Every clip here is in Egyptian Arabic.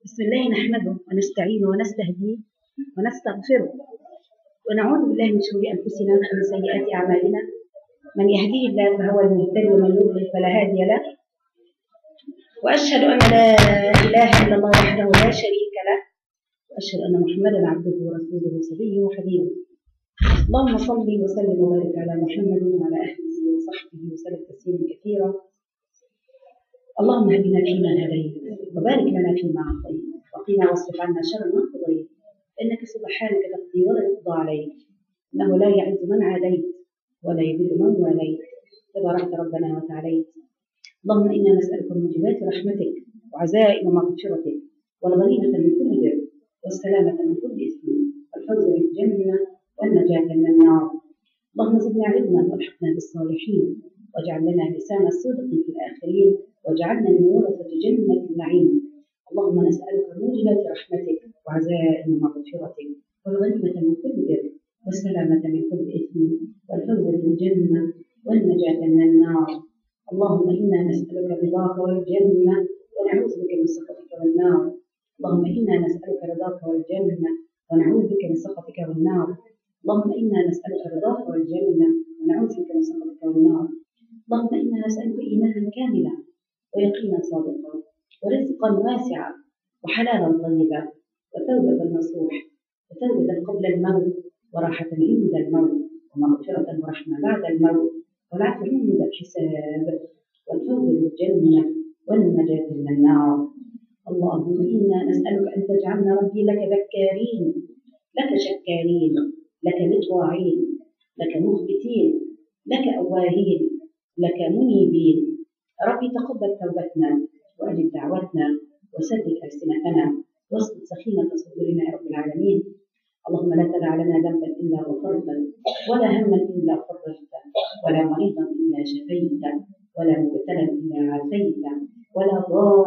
بسم الله نحمده ونستعينه ونستهديه ونستغفره ونعوذ بالله من شرور انفسنا ومن سيئات اعمالنا من يهديه الله فهو المهتدي ومن يضلل فلا هادي له واشهد ان لا اله الا الله وحده لا شريك له واشهد ان محمدا عبده ورسوله صفيه وحبيبه اللهم صل وسلم وبارك على محمد وعلى اهله وصحبه وسلم تسليما كثيرا اللهم اهدنا فيمن هديت وبارك لنا فيما اعطيت وقنا واصرف عنا شر ما قضيت انك سبحانك تقضي ولا يقضى عليك انه لا يعز من عاديت ولا يذل من واليت تباركت ربنا وتعاليت اللهم انا نسالك موجبات رحمتك وعزائم مغفرتك والغنيمه من كل بر والسلامه من كل اثم والفوز بالجنه والنجاه من النار اللهم زدنا علما والحقنا بالصالحين واجعل لنا لسان صدق في الاخرين واجعلنا من ورثة جنة النعيم اللهم نسألك موجبات رحمتك وعزائم مغفرتك والغنيمة من كل بر والسلامة من كل إثم والفوز بالجنة والنجاة من النار اللهم إنا نسألك رضاك والجنة ونعوذ بك من سخطك والنار اللهم إنا نسألك رضاك والجنة ونعوذ بك من سخطك والنار اللهم إنا نسألك رضاك والجنة ونعوذ بك من سخطك والنار اللهم إنا نسألك إيمانا كاملا ويقينا صادقا ورزقا واسعا وحلالا طيبا وتوبة نصوح وتوبة قبل الموت وراحة عند الموت ومغفرة ورحمة بعد الموت والعفو عند الحساب والفوز بالجنة والنجاة من النار اللهم إنا نسألك أن تجعلنا ربي لك ذكارين لك شكارين لك مطواعين لك مخبتين لك أواهين لك منيبين ربي تقبل توبتنا واجب دعوتنا وسدد السنتنا واسقط سخيمه صدورنا يا رب العالمين اللهم لا تدع لنا ذنبا الا غفرته ولا هما الا فرجته ولا مريضا الا شفيته ولا مبتلا الا عافيته ولا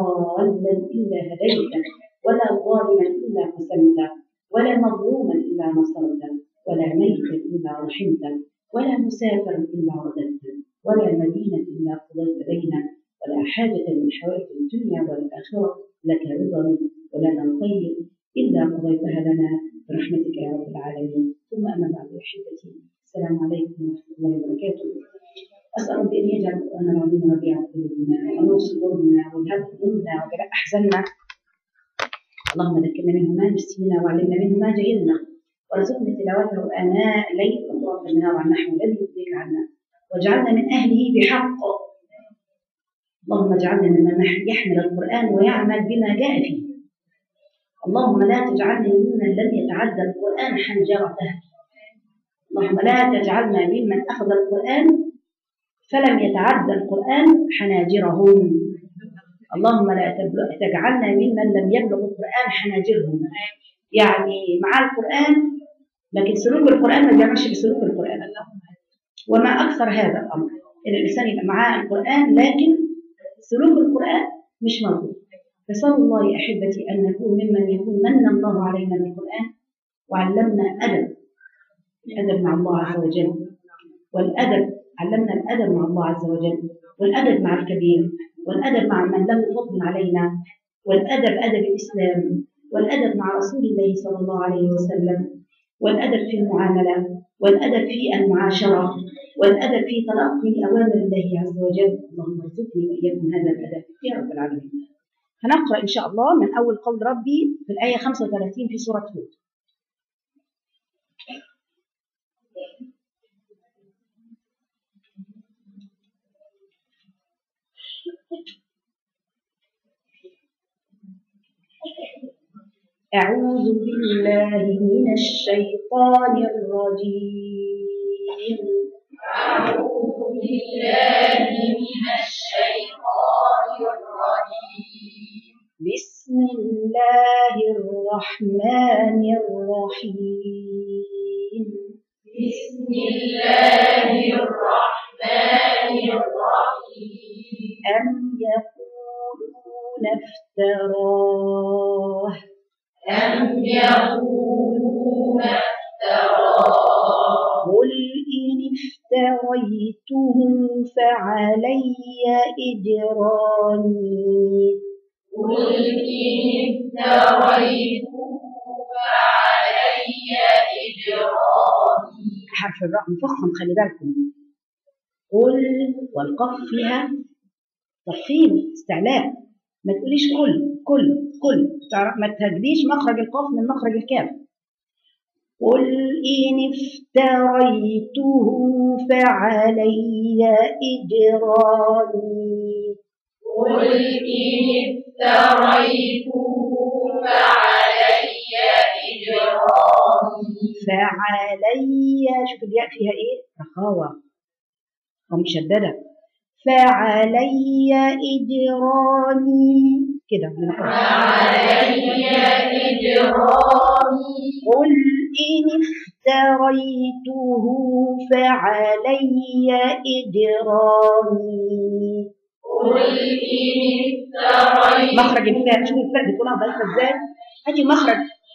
ضالا الا هديته ولا ظالما الا قسمته ولا مظلوما الا نصرته ولا ميتا الا رحمته ولا مسافرا الا رددته ولا مدينة إلا قضيت بينا ولا حاجة من حوائج الدنيا والآخرة لك رضا ولنا الخير إلا قضيتها لنا برحمتك يا رب العالمين ثم أما بعد أحبتي السلام عليكم ورحمة الله وبركاته أسأل ربي أن يجعل القرآن العظيم ربيع قلوبنا ونور صدورنا وذهب همومنا وجلاء أحزاننا اللهم ذكرنا منه ما نسينا وعلمنا منه ما جهلنا وارزقنا تلاوته آناء الليل وأطراف النهار عن نحو الذي يرضيك عنا واجعلنا من أهله بحق اللهم اجعلنا ممن يحمل القرآن ويعمل بما جاء فيه اللهم لا تجعلنا ممن لم يتعدى القرآن حنجرته اللهم لا تجعلنا ممن أخذ القرآن فلم يتعدى القرآن حناجرهم اللهم لا تجعلنا ممن لم يبلغ القرآن حناجرهم يعني مع القرآن لكن سلوك القرآن ما بيعملش بسلوك القرآن وما أكثر هذا الأمر إن الإنسان يبقى معاه القرآن لكن سلوك القرآن مش موجود فصلى الله أحبتي أن نكون ممن يكون من الله علينا بالقرآن وعلمنا أدب الأدب مع الله عز وجل والأدب علمنا الأدب مع الله عز وجل والأدب مع الكبير والأدب مع من له فضل علينا والأدب أدب الإسلام والأدب مع رسول الله صلى الله عليه وسلم والأدب في المعاملة والأدب في المعاشرة والأدب في تلقي أوامر الله عز وجل اللهم ارزقني وإياكم هذا الأدب يا رب العالمين هنقرأ إن شاء الله من أول قول ربي في الآية 35 في سورة هود أعوذ بالله من الشيطان الرجيم أعوذ بالله من الشيطان الرجيم بسم الله الرحمن الرحيم بسم الله الرحمن الرحيم أم يقولون افتراه أم يقولون افتراه قل إن افتريته فعلي إجرامي قل إن افتريته فعلي إجرامي حرف الراء مفخم خلي بالكم قل والقاف فيها تفخيم استعلاء ما تقوليش كل كل كل تعرف ما تهجديش مخرج القاف من مخرج الكاف قل إن افتريته فعلي إجرامي قل إن افتريته فعلي إجرامي فعلي شوف الياء فيها ايه رخاوة ومشددة فعلي إجرامي كده بنقرأ. فعلي إجرامي قل إن افتريته فعلي إجرامي قل إن افتريته مخرج الفاء شوف الفاء بتقولها ضعيفة ازاي هاتي مخرج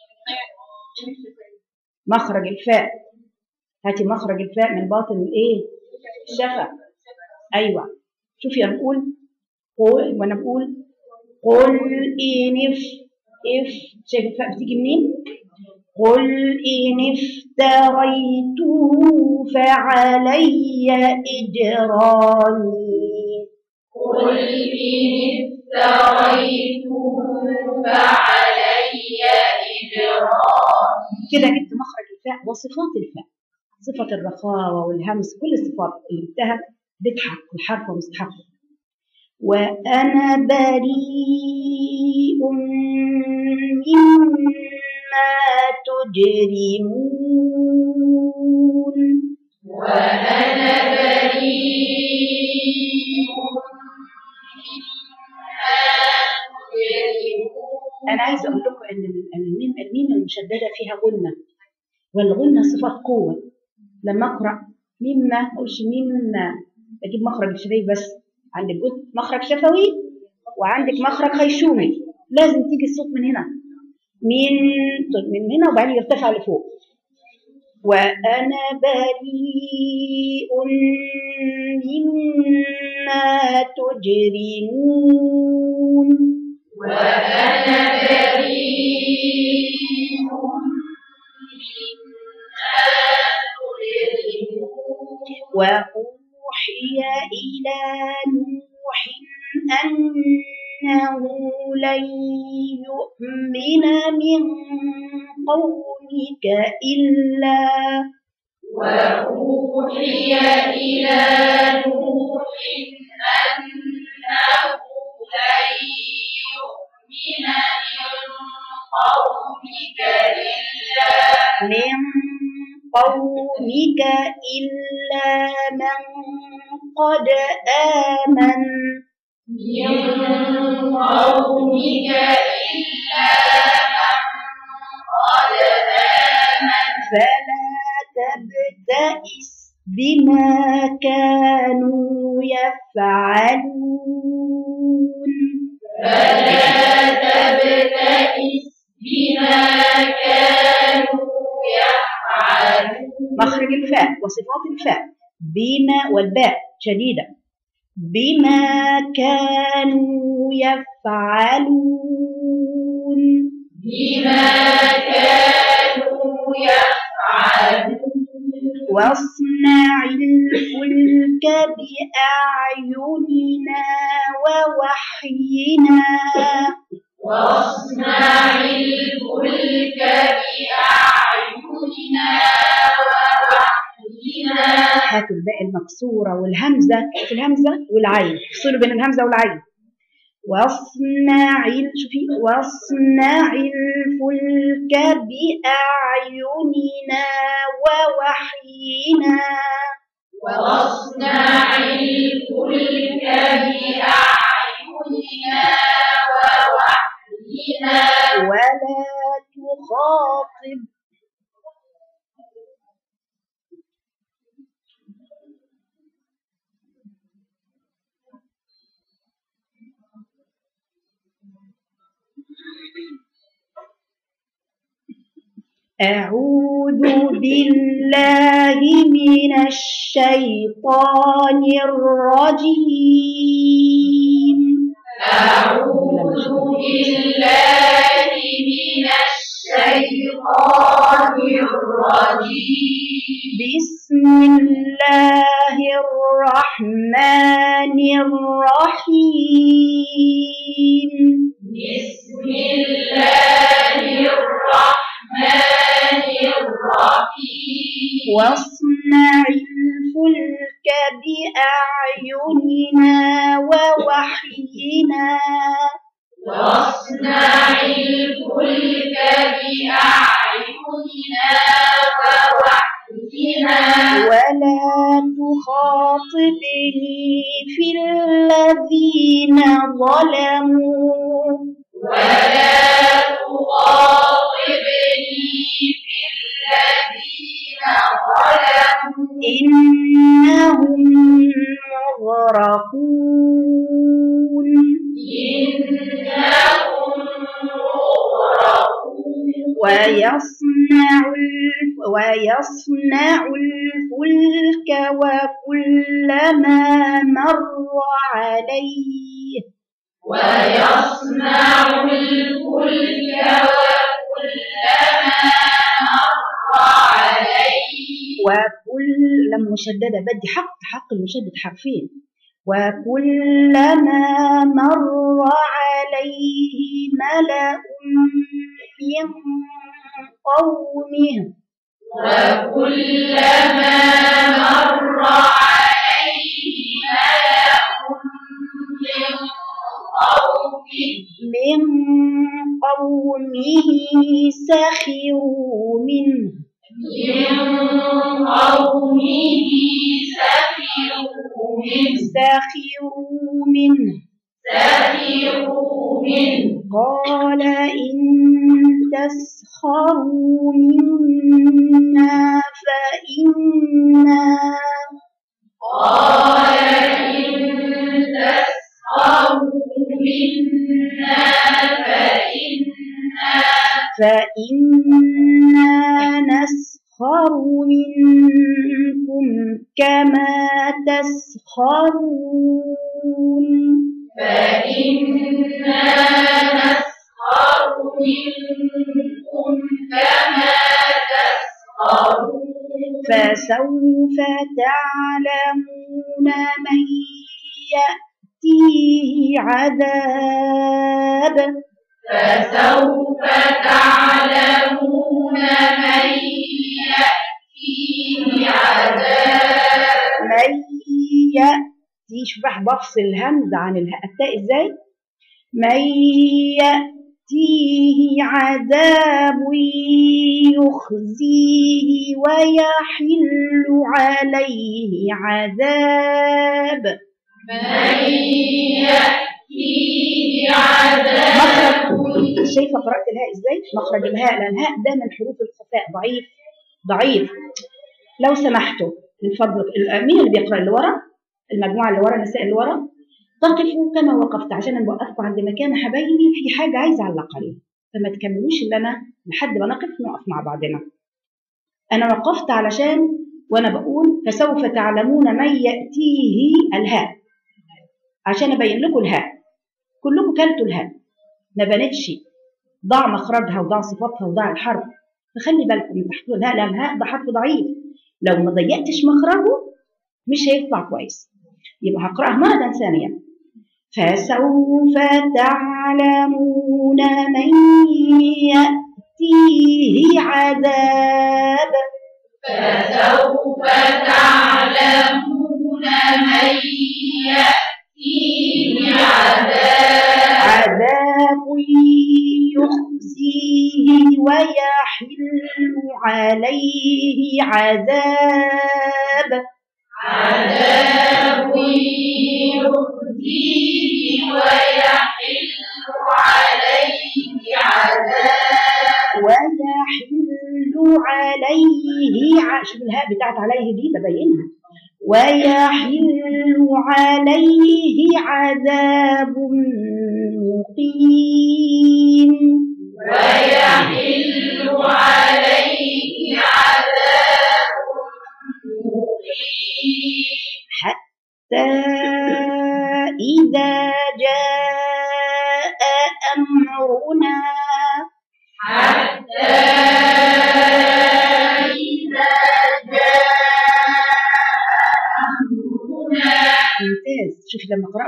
مخرج الفاء هاتي مخرج الفاء من باطن الايه الشفة ايوه شوفي انا بقول قول وانا بقول قل ان اف اف شايف الفاء بتيجي منين قل ان افتريته فعلي اجرامي قل إن افتريته فعلي إجرامي كده جبت مخرج الفاء وصفات الفاء صفة الرخاوة والهمس كل الصفات اللي جبتها بتحق الحرف ومستحق وأنا بريء مما تجرمون وأنا بريء مما تجرمون أنا عايزة أقول لكم إن ال- إن الميم الميم المشددة فيها غنة والغنة صفة قوة لما أقرأ مما ما أقولش مما بجيب مخرج الشفوي بس عندك جزء مخرج شفوي وعندك مخرج خيشومي لازم تيجي الصوت من هنا من من هنا وبعدين يرتفع لفوق وأنا بريء مما تجرمون وأنا بريء مما تجرمون وأوحي إلى نوح أنه لن يؤمن من قومك إلا وأوحي إلى نوح أنه لن يؤمن من قومك إلا من قومك إلا من قد آمن من قومك إلا من قد آمن فلا تبتئس بما كانوا يفعلون فلا تبتئس بما كانوا يفعلون مخرج الفاء وصفات الفاء بما والباء شديدة بما كانوا يفعلون بما كانوا يفعلون واصنع الفلك بأعيننا ووحينا واصنع الفلك بأعيننا ووحينا هاتوا الباء المكسورة والهمزة في الهمزة والعين افصلوا بين الهمزة والعين واصنع ال- شوفي واصنع الفلك بأعيننا ووحينا واصنع الفلك بأعيننا ووحينا ولا تخاطب أعوذ بالله من الشيطان الرجيم أعوذ بالله من الشيطان الرجيم بسم الله الرحمن الرحيم بسم الله الرحمن الرحيم واصنع الفلك بأعيننا ووحينا واصنع الفلك بأعيننا ووحينا ولا تخاطبني في الذين ظلموا ولا تخاطبني في الذين ظلموا إنهم مغرقون إنهم مغرقون ويصنع الف- ويصنع الفلك وكلما مر عليه ويصنع الفلك وكلما مر عليه وكل لما مشددة بدي حق حق المشدد حرفين وكلما مر عليه ملأ من قومه وكلما مر عليه ملأ من قومه من قومه سخروا منه من قومه سخروا منه سخروا منه سخروا منه قال إن تسخروا منا فإنا قال إن تسخروا منا فإنا فإنا نسخر منكم كما تسخرون فإنا نسخر منكم كما تسخرون فسوف تعلمون من يأتيه عذاب فسوف تعلمون من يأتيه عذاب من يأتي شوف بقى بفصل الهمزة عن الهاء التاء ازاي من يأتيه عذاب يخزيه ويحل عليه عذاب من يأتيه عذاب مخرج شايفة قرأت الهاء ازاي مخرج الهاء لأن الهاء ده من حروف الخفاء ضعيف ضعيف لو سمحتوا من فضلك ال- مين اللي بيقرأ اللي ورا المجموعة اللي ورا النساء اللي ورا تقفوا كما وقفت عشان انا بوقفكم عند مكان حبايبي في حاجة عايزة أعلق عليها فما تكملوش اللي أنا لحد ما نقف نقف مع بعضنا أنا وقفت علشان وأنا بقول فسوف تعلمون من يأتيه الهاء عشان أبين لكم الهاء كلكم كلتوا الهاء ما بانتش ضع مخرجها وضع صفاتها وضع الحرف فخلي بالكم من تحت الهاء لأن الهاء ده حرف ضعيف لو ما ضيقتش مخرجه مش هيطلع كويس يبقى هقرأها مرة ثانية فسوف تعلمون من يأتيه عذاب فسوف تعلمون من يأتيه عذاب عذاب يخزيه ويحل عليه عذاب عذاب يخزيه ويحل عليه عذاب ويحل عليه ع- شوف الهاء بتاعت عليه دي ببينها ويحل عليه عذاب مقيم ويحل عليه عذاب مقيم حتى إذا جاء أمر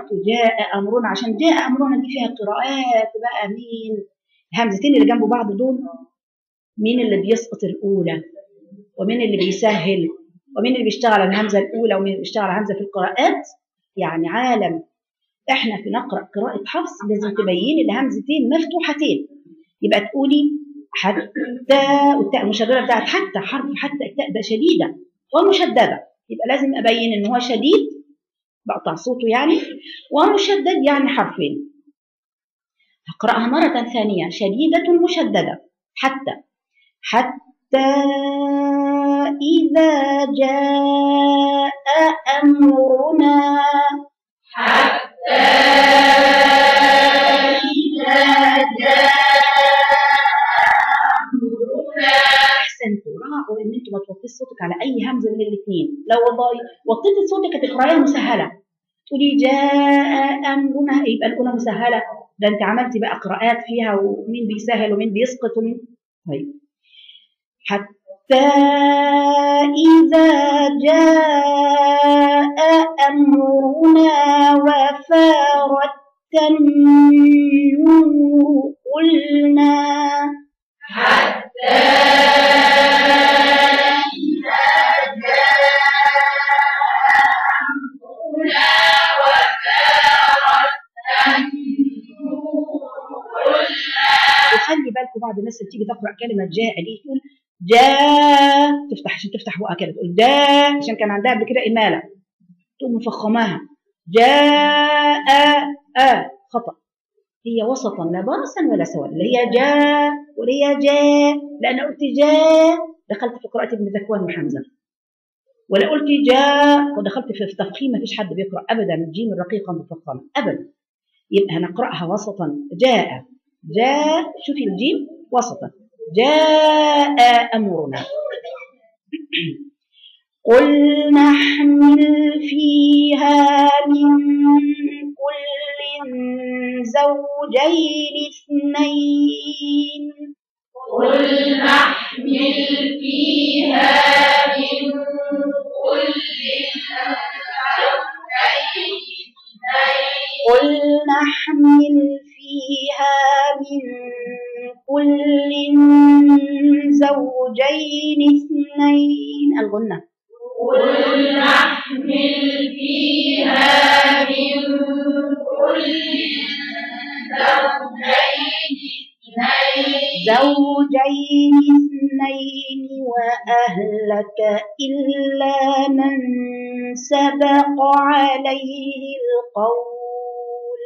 قرأت جاء أمرنا عشان جاء أمرنا دي فيها قراءات بقى مين الهمزتين اللي جنب بعض دول مين اللي بيسقط الأولى ومين اللي بيسهل ومين اللي بيشتغل على الهمزة الأولى ومين اللي بيشتغل على الهمزة في القراءات يعني عالم احنا في نقرأ قراءة حفص لازم تبين الهمزتين مفتوحتين يبقى تقولي حتى والتاء المشددة بتاعت حتى حرف حتى التاء ده شديدة ومشددة يبقى لازم أبين إن هو شديد بقطع صوته يعني ومشدد يعني حرفين هقرأها مرة ثانية شديدة مشددة حتى حتى إذا جاء أمرنا حتى إذا جاء أمرنا أحسنتوا راعوا إن أنتوا ما توطيش صوتك على أي همزة من الاثنين لو والله وطيتي صوتك هتقرايها مسهلة تقولي جاء أمرنا يبقى الأولى مسهلة ده أنت عملتي بقى قراءات فيها ومين بيسهل ومين بيسقط ومين طيب حتى إذا جاء أمرنا وفارت النور قلنا حتى إذا جاء أمرنا وفارت النور قلنا وخلي بالكم بعض الناس اللي تيجي تقرا كلمه جاء دي تقول جاء تفتح عشان تفتح بقها كده تقول جاء عشان كان عندها قبل كده اماله تقوم مفخماها جاء آ خطا هي وسطا لا برصا ولا سواد اللي هي جاء ولا هي جاء لان قلت جاء دخلت في قراءه ابن ذكوان وحمزه ولا قلت جاء ودخلت في تفخيم ما فيش حد بيقرا ابدا الجيم الرقيقه مفخمه ابدا يبقى هنقراها وسطا جاء جاء شوفي الجيم وسطا جاء أمرنا قل نحمل فيها من كل زوجين اثنين قل نحمل فيها من كل زوجين اثنين قل نحمل فيها من كل زوجين اثنين الغنة قل نحمل فيها من كل زوجين اثنين زوجين اثنين وأهلك إلا من سبق عليه القول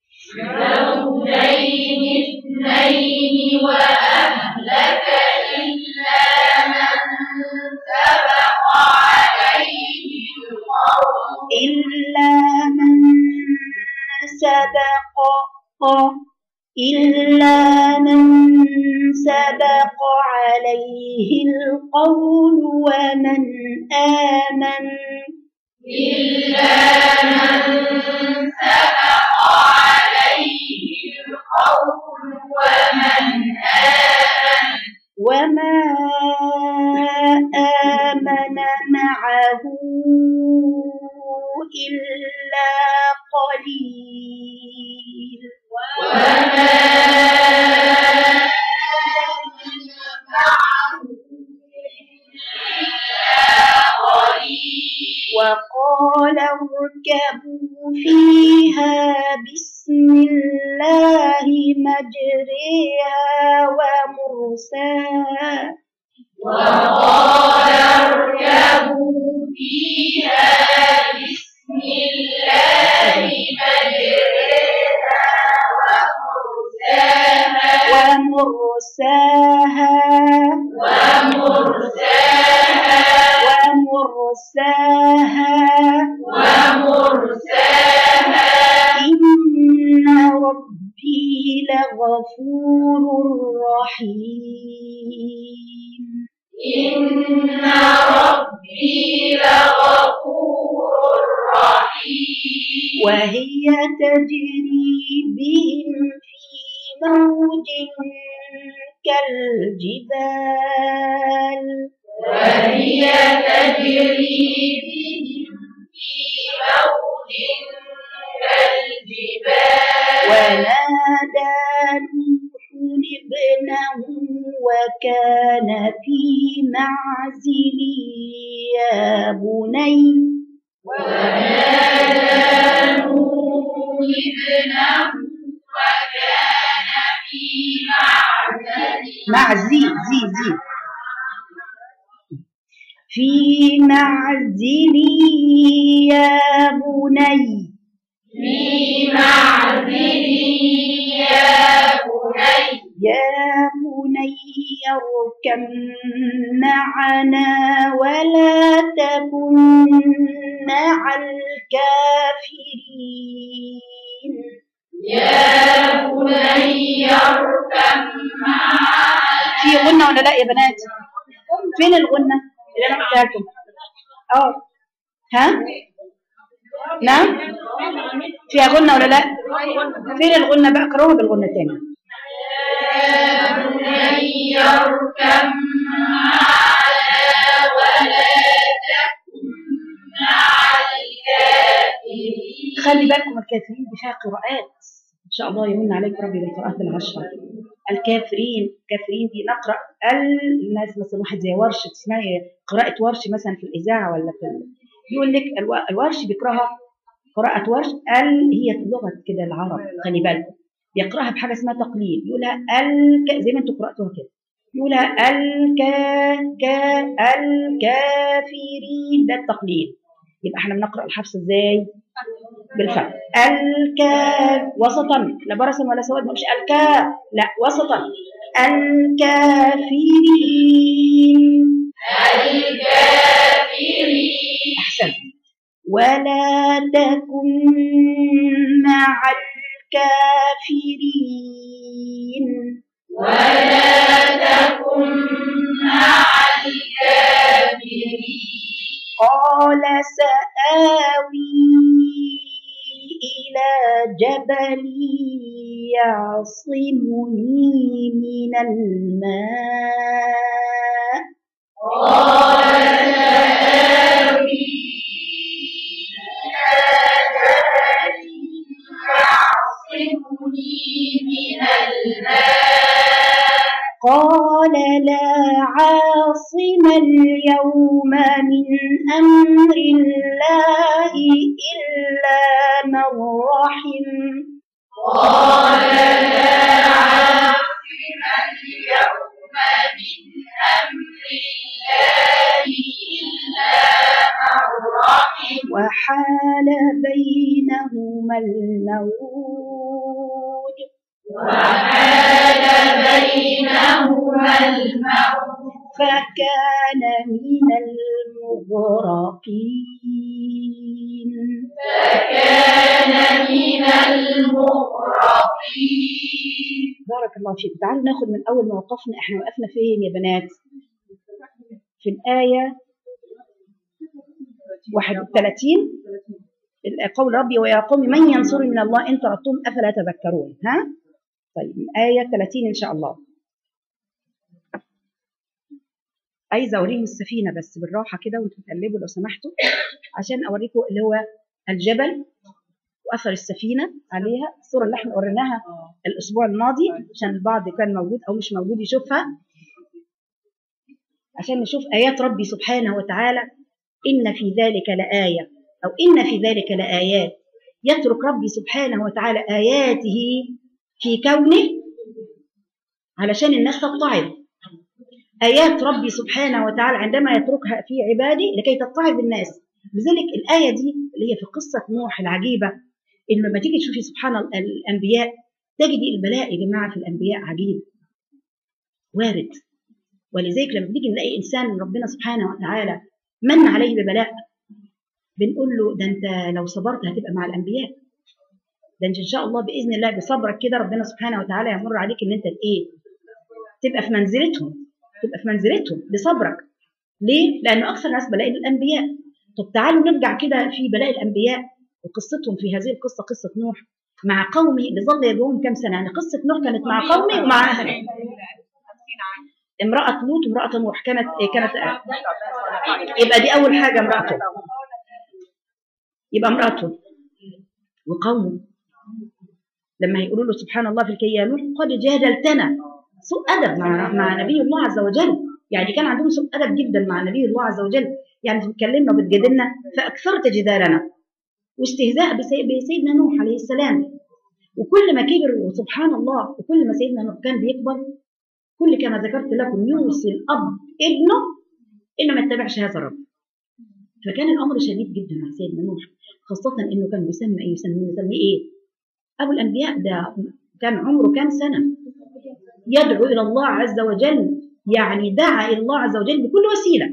زوجين اثنين وأهلك إلا من سبق عليه القول إلا من سبق إلا من سبق عليه القول ومن آمن إلا من سبق عليه القول ومن آمن وما آمن معه إلا قليل وما معه إلا قليل وقال اركبوا فيها بسم الله مجريها ومرساها وقال اركبوا فيها بسم الله مجريها ومرساها ومرساها ومرساها ومرساها ومرساها إن ربي لغفور رحيم إن ربي لغفور رحيم وهي تجري بهم في موج كالجبال وهي تجري بهم في موج الجبال ونادى نوح ابنه وكان في معزل يا بني ونادى نوح ابنه وكان في معزل معزي زي زي في معزل يا بني في معزل يا بني يا بني اركب معنا ولا تكن مع الكافرين يا بني اركب معنا في غنة ولا لا يا بنات فين الغنة اللي انا قلتها لكم اه ها نعم فيها غنة ولا لا فين الغنة بقى اقراها بالغنة تاني يا بني اركب معنا ولا تكن مع الكافرين خلي بالكم الكافرين دي فيها قراءات ان شاء الله يمن عليك ربي بالقراءات العشرة الكافرين كافرين دي نقرا ال الناس مثلا واحد زي ورش اسمها قراءة ورش مثلا في الإذاعة ولا في ال... يقول لك الو- الورش بيقراها قراءة ورش ال هي لغة كده العرب خلي بالكم بيقراها بحاجة اسمها تقليد يقولها ال زي ما انتوا قرأتوها كده يقولها الكا كا الكافرين ده التقليد يبقى احنا بنقرأ الحفص ازاي؟ بالفعل الكاف وسطا لا برسا ولا سواد مش الكاف لا وسطا الكافرين الكافرين احسن ولا تكن مع الكافرين ولا تكن مع الكافرين قال سآوي إلى جبل يعصمني من الماء قال سآوي إلى جبل يعصمني من الماء قال لا عاصم اليوم من أمر الله إلا من رحم قال لا عاصم اليوم من أمر الله إلا من رحم وحال بينهما الموج وحال بينهما الموت فكان من المغرقين فكان من المغرقين بارك الله فيك تعالوا ناخد من أول ما وقفنا احنا وقفنا فين يا بنات في الآية 31 قول ربي ويا قوم من ينصرني من الله إن طردتم أفلا تذكرون ها طيب الآية 30 إن شاء الله عايزة أوريهم السفينة بس بالراحة كده وانتوا تقلبوا لو سمحتوا عشان أوريكم اللي هو الجبل وأثر السفينة عليها الصورة اللي احنا وريناها الأسبوع الماضي عشان البعض كان موجود أو مش موجود يشوفها عشان نشوف آيات ربي سبحانه وتعالى إن في ذلك لآية أو إن في ذلك لآيات يترك ربي سبحانه وتعالى آياته في كونه علشان الناس تتعظ آيات ربي سبحانه وتعالى عندما يتركها في عباده لكي تتعظ الناس لذلك الآية دي اللي هي في قصة نوح العجيبة إن لما تيجي تشوفي سبحان ال- الأنبياء تجدي البلاء يا جماعة في الأنبياء عجيب وارد ولذلك لما بنيجي نلاقي إنسان ربنا سبحانه وتعالى من عليه ببلاء بنقول له ده أنت لو صبرت هتبقى مع الأنبياء ده أنت إن شاء الله بإذن الله بصبرك كده ربنا سبحانه وتعالى يمر عليك إن أنت إيه تبقى في منزلتهم تبقى في منزلتهم بصبرك ليه؟ لأنه أكثر الناس بلاء الأنبياء طب تعالوا نرجع كده في بلاء الأنبياء وقصتهم في هذه القصة قصة نوح مع قومه اللي ظل يدعوهم كم سنة يعني قصة نوح كانت مع قومه ومع أهله امرأة لوط وامرأة نوح كانت إيه كانت يبقى دي أول حاجة امرأته يبقى امرأته وقومه لما يقولوا له سبحان الله في الكي يا نوح قد جادلتنا سوء ادب مع مع نبي الله عز وجل يعني كان عندهم سوء ادب جدا مع نبي الله عز وجل يعني بتكلمنا وبتجادلنا فاكثرت جدالنا واستهزاء بسي- بسيدنا نوح عليه السلام وكل ما كبر وسبحان الله وكل ما سيدنا نوح كان بيكبر كل كما ذكرت لكم يوصي الاب ابنه انه ما يتبعش هذا الرب فكان الامر شديد جدا على سيدنا نوح خاصه انه كان بيسمى ايه يسمي يسميه ايه ابو الانبياء ده كان عمره كام سنه يدعو الى الله عز وجل يعني دعا الى الله عز وجل بكل وسيله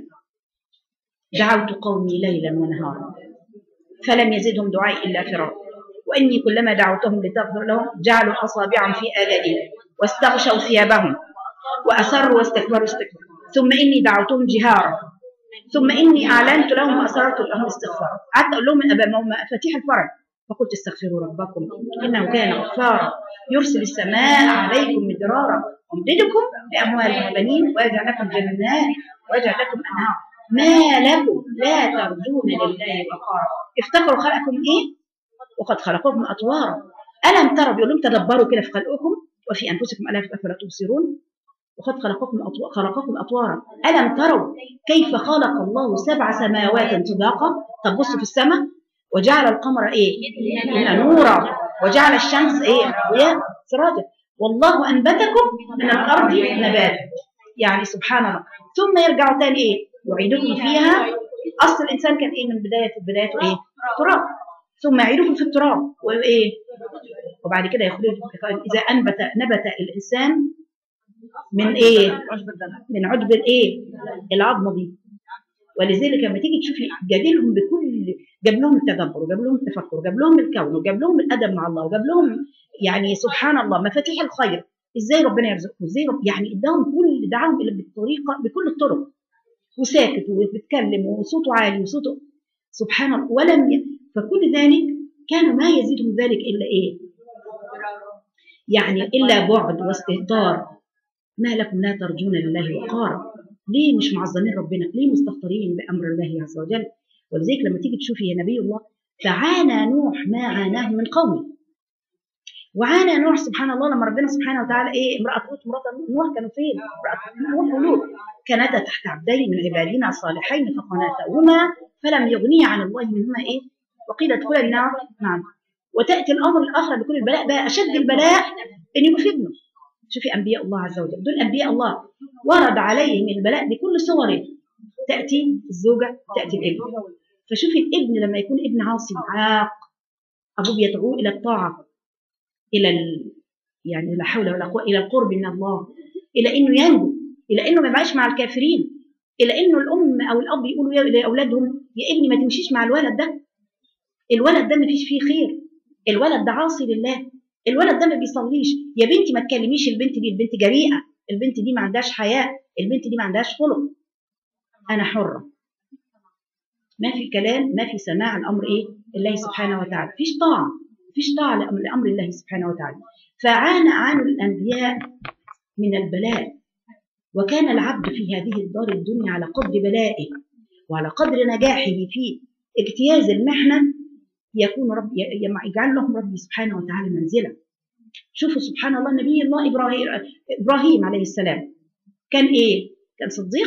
دعوت قومي ليلا ونهارا فلم يزدهم دعائي الا فرارا واني كلما دعوتهم لتغفر لهم جعلوا اصابعهم في اذانهم واستغشوا ثيابهم واسروا واستكبروا استكبارا ثم اني دعوتهم جهارا ثم اني اعلنت لهم واسررت لهم الاستغفار قعدت اقول لهم من أبا- مفاتيح الفرج فقلت استغفروا ربكم انه كان غفارا يرسل السماء عليكم مدرارا ومددكم باموال وبنين ويجعل لكم جنات ويجعل لكم انهار ما لكم لا ترجون لله وقارا افتكروا خلقكم ايه وقد خلقكم اطوارا الم تروا بيقول لهم تدبروا كده في خلقكم وفي انفسكم الا افلا تبصرون وقد خلقكم أطو... خلقكم اطوارا الم تروا كيف خلق الله سبع سماوات طباقا طب بصوا في السماء وجعل القمر ايه إن نورا وجعل الشمس ايه ضياء سراجا والله انبتكم من الارض نباتا يعني سبحان الله ثم يرجعوا تاني ايه يعيدكم فيها اصل الانسان كان ايه من بدايه بدايته ايه تراب ثم يعيدكم في التراب وايه وبعد كده يخرجكم اذا انبت نبت الانسان من ايه من عدب الايه العظمه دي ولذلك لما تيجي تشوفي جادلهم بكل جاب لهم التدبر وجاب لهم التفكر وجاب لهم الكون وجاب لهم الادب مع الله وجاب لهم يعني سبحان الله مفاتيح الخير ازاي ربنا يرزقهم ازاي رب يعني اداهم كل دعاهم الى بالطريقه بكل الطرق وساكت وبيتكلم وصوته عالي وصوته سبحان الله ولم ي... فكل ذلك كان ما يزيدهم ذلك الا ايه؟ يعني الا بعد واستهتار ما لكم لا ترجون لله وقارا ليه مش معظمين ربنا ليه مستهترين بامر الله عز وجل ولذلك لما تيجي تشوفي يا نبي الله فعانى نوح ما عاناه من قومه وعانى نوح سبحان الله لما ربنا سبحانه وتعالى ايه امراه لوط مرات نوح كانوا فين؟ امراه نوح ولوط كانتا تحت عبدين من عبادنا الصالحين فقناتهما فلم يغنيا عن الله منهما ايه؟ وقيل ادخلا النار نعم وتاتي الامر الاخر بكل البلاء بقى اشد البلاء ان يبقى في ابنه شوفي انبياء الله عز وجل دول انبياء الله ورد عليهم البلاء بكل صوره تاتي الزوجه تاتي الابن فشوفي الابن لما يكون ابن عاصي عاق ابوه بيدعوه الى الطاعه الى ال... يعني لا حول ولا قوه الى القرب من الله الى انه ينجو الى انه ما يبقاش مع الكافرين الى انه الام او الاب يقولوا يا- لاولادهم يا ابني ما تمشيش مع الولد ده الولد ده ما فيش فيه خير الولد ده عاصي لله الولد ده ما بيصليش يا بنتي ما تكلميش البنت دي البنت جريئه البنت دي ما عندهاش حياء البنت دي ما عندهاش خلق انا حره ما في كلام ما في سماع الامر ايه الله سبحانه وتعالى فيش طاعه فيش طاعه لأمر, لامر الله سبحانه وتعالى فعانى عانوا الانبياء من البلاء وكان العبد في هذه الدار الدنيا على قدر بلائه وعلى قدر نجاحه في اجتياز المحنه يكون رب ي- يجعل لهم ربي سبحانه وتعالى منزله شوفوا سبحان الله نبي الله ابراهيم ابراهيم عليه السلام كان ايه؟ كان صديق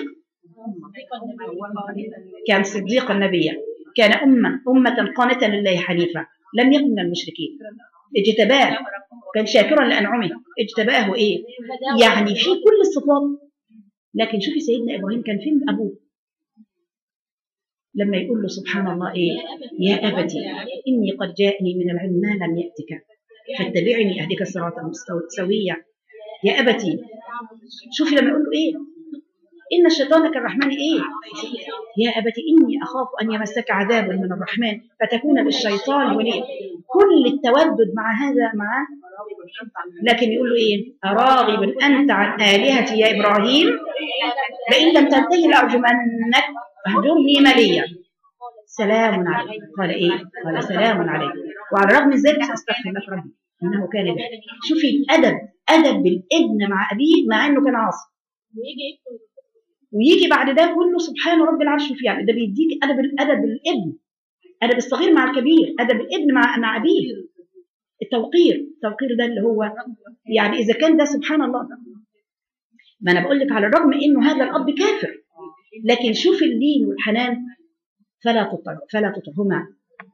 كان صديقا نبيا كان أمة أمة قانتا لله حنيفا لم يكن من المشركين اجتباه كان شاكرا لأنعمه اجتباه إيه يعني في كل الصفات لكن شوفي سيدنا إبراهيم كان فين أبوه لما يقول له سبحان الله إيه يا أبتي إني قد جاءني من العلم ما لم يأتك فاتبعني أهدك صراطا مستو- سويا يا أبتي شوفي لما يقول له إيه إن الشيطان كالرحمن إيه يا أبت إني أخاف أن يمسك عذاب من الرحمن فتكون للشيطان وليه كل التودد مع هذا معه لكن يقول له إيه أراغب أنت عن آلهتي يا إبراهيم لئن لم تنتهي لأرجمنك فاهجرني مليا سلام عليك قال إيه قال سلام عليك وعلى الرغم من ذلك أستغفر لك ربي إنه كان به شوفي الأدب أدب بالابن مع أبيه مع إنه كان عاصي ويجي بعد ده كله سبحان رب العرش في يعني ده بيديك ادب ادب الابن ادب الصغير مع الكبير ادب الابن مع مع ابيه التوقير التوقير ده اللي هو يعني اذا كان ده سبحان الله ما انا بقول لك على الرغم انه هذا الاب كافر لكن شوف اللين والحنان فلا تطع فلا تطعهما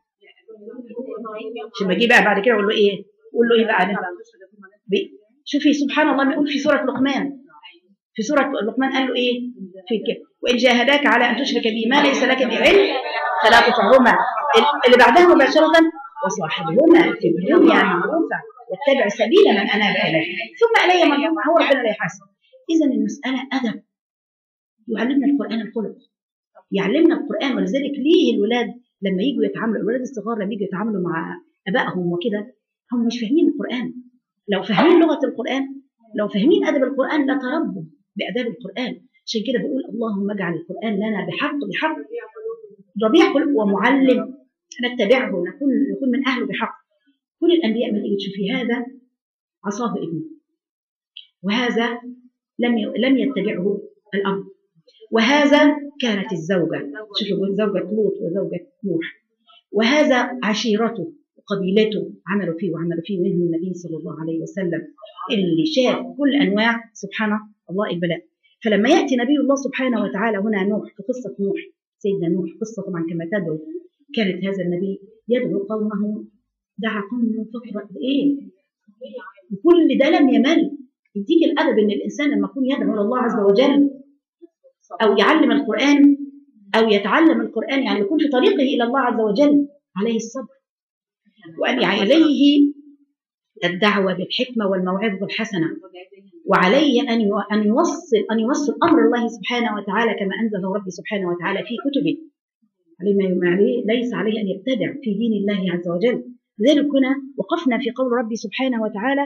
عشان ما اجي بقى بعد كده اقول له ايه قول له ايه بقى أنا؟ بي- شوفي سبحان الله ما يقول في سوره لقمان في سوره لقمان قال له ايه في كده وان جاهداك على ان تشرك بي ما ليس لك به علم فلا تطعهما اللي بعدها مباشره وصاحبهما في الدنيا معروفه واتبع سبيل من اناب اليه ثم الي مرجعكم هو ربنا لا يحاسب اذا المساله ادب يعلمنا القران الخلق يعلمنا القران ولذلك ليه الولاد لما يجوا يتعاملوا الولاد الصغار لما يجوا يتعاملوا مع ابائهم وكده هم مش فاهمين القران لو فاهمين لغه القران لو فاهمين ادب القران لتربوا باداب القران عشان كده بقول اللهم اجعل القران لنا بحق بحق ربيع قلوب ومعلم نتبعه نكون نكون من اهله بحق كل الانبياء من تيجي تشوفي هذا عصاه ابنه وهذا لم ي- لم يتبعه الاب وهذا كانت الزوجه شوفوا زوجه لوط وزوجه نوح وهذا عشيرته وقبيلته عملوا فيه وعملوا فيه منهم النبي صلى الله عليه وسلم اللي شاف كل انواع سبحان الله البلاء فلما ياتي نبي الله سبحانه وتعالى هنا نوح في قصه نوح سيدنا نوح قصه طبعا كما تدعو كانت هذا النبي يدعو قومه دعا قومه فتره ايه وكل ده لم يمل يديك الادب ان الانسان لما يكون يدعو الى الله عز وجل او يعلم القران او يتعلم القران يعني يكون في طريقه الى الله عز وجل عليه الصبر وأن عليه الدعوة بالحكمة والموعظة الحسنة وعليه أن يو- أن يوصل أن يوصل أمر الله سبحانه وتعالى كما أنزله ربي سبحانه وتعالى في كتبه عليه ما يم- عليه ليس عليه أن يبتدع في دين الله عز وجل لذلك هنا وقفنا في قول ربي سبحانه وتعالى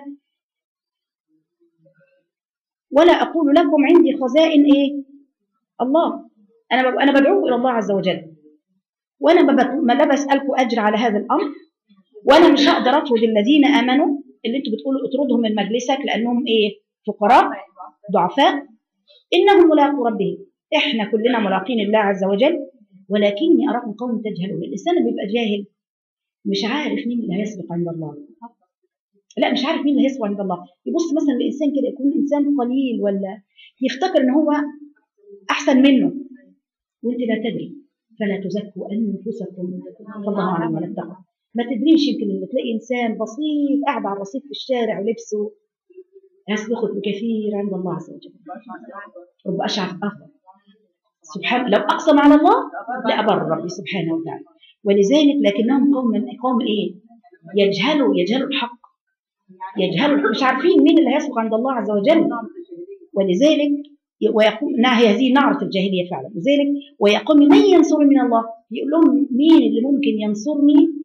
ولا أقول لكم عندي خزائن إيه الله أنا ب- أنا بدعوكم إلى الله عز وجل وأنا ما بت- ما لا بسألكم أجر على هذا الأمر وانا مش هقدر اطرد الذين امنوا اللي انتوا بتقولوا اطردهم من مجلسك لانهم ايه فقراء ضعفاء انهم ملاقوا ربهم احنا كلنا ملاقين الله عز وجل ولكني اراكم قوم تجهلون الانسان اللي بيبقى جاهل مش عارف مين اللي هيسبق عند الله لا مش عارف مين اللي هيسبق عند الله يبص مثلا لانسان كده يكون انسان قليل ولا يفتكر ان هو احسن منه وانت لا تدري فلا تزكوا انفسكم فالله اعلم ولا اتقوا ما تدريش يمكن لما تلاقي انسان بسيط قاعد على الرصيف في الشارع ولبسه يسبقك بكثير عند الله عز وجل رب اشعث اخر سبحان لو اقسم على الله لابر ربي سبحانه وتعالى ولذلك لكنهم قوم من قوم ايه يجهلوا يجهلوا الحق يجهلوا الحق. مش عارفين مين اللي هيسبق عند الله عز وجل ولذلك ويقوم انها هي هذه نعرة الجاهلية فعلا لذلك ويقوم من ينصر من الله يقول لهم مين اللي ممكن ينصرني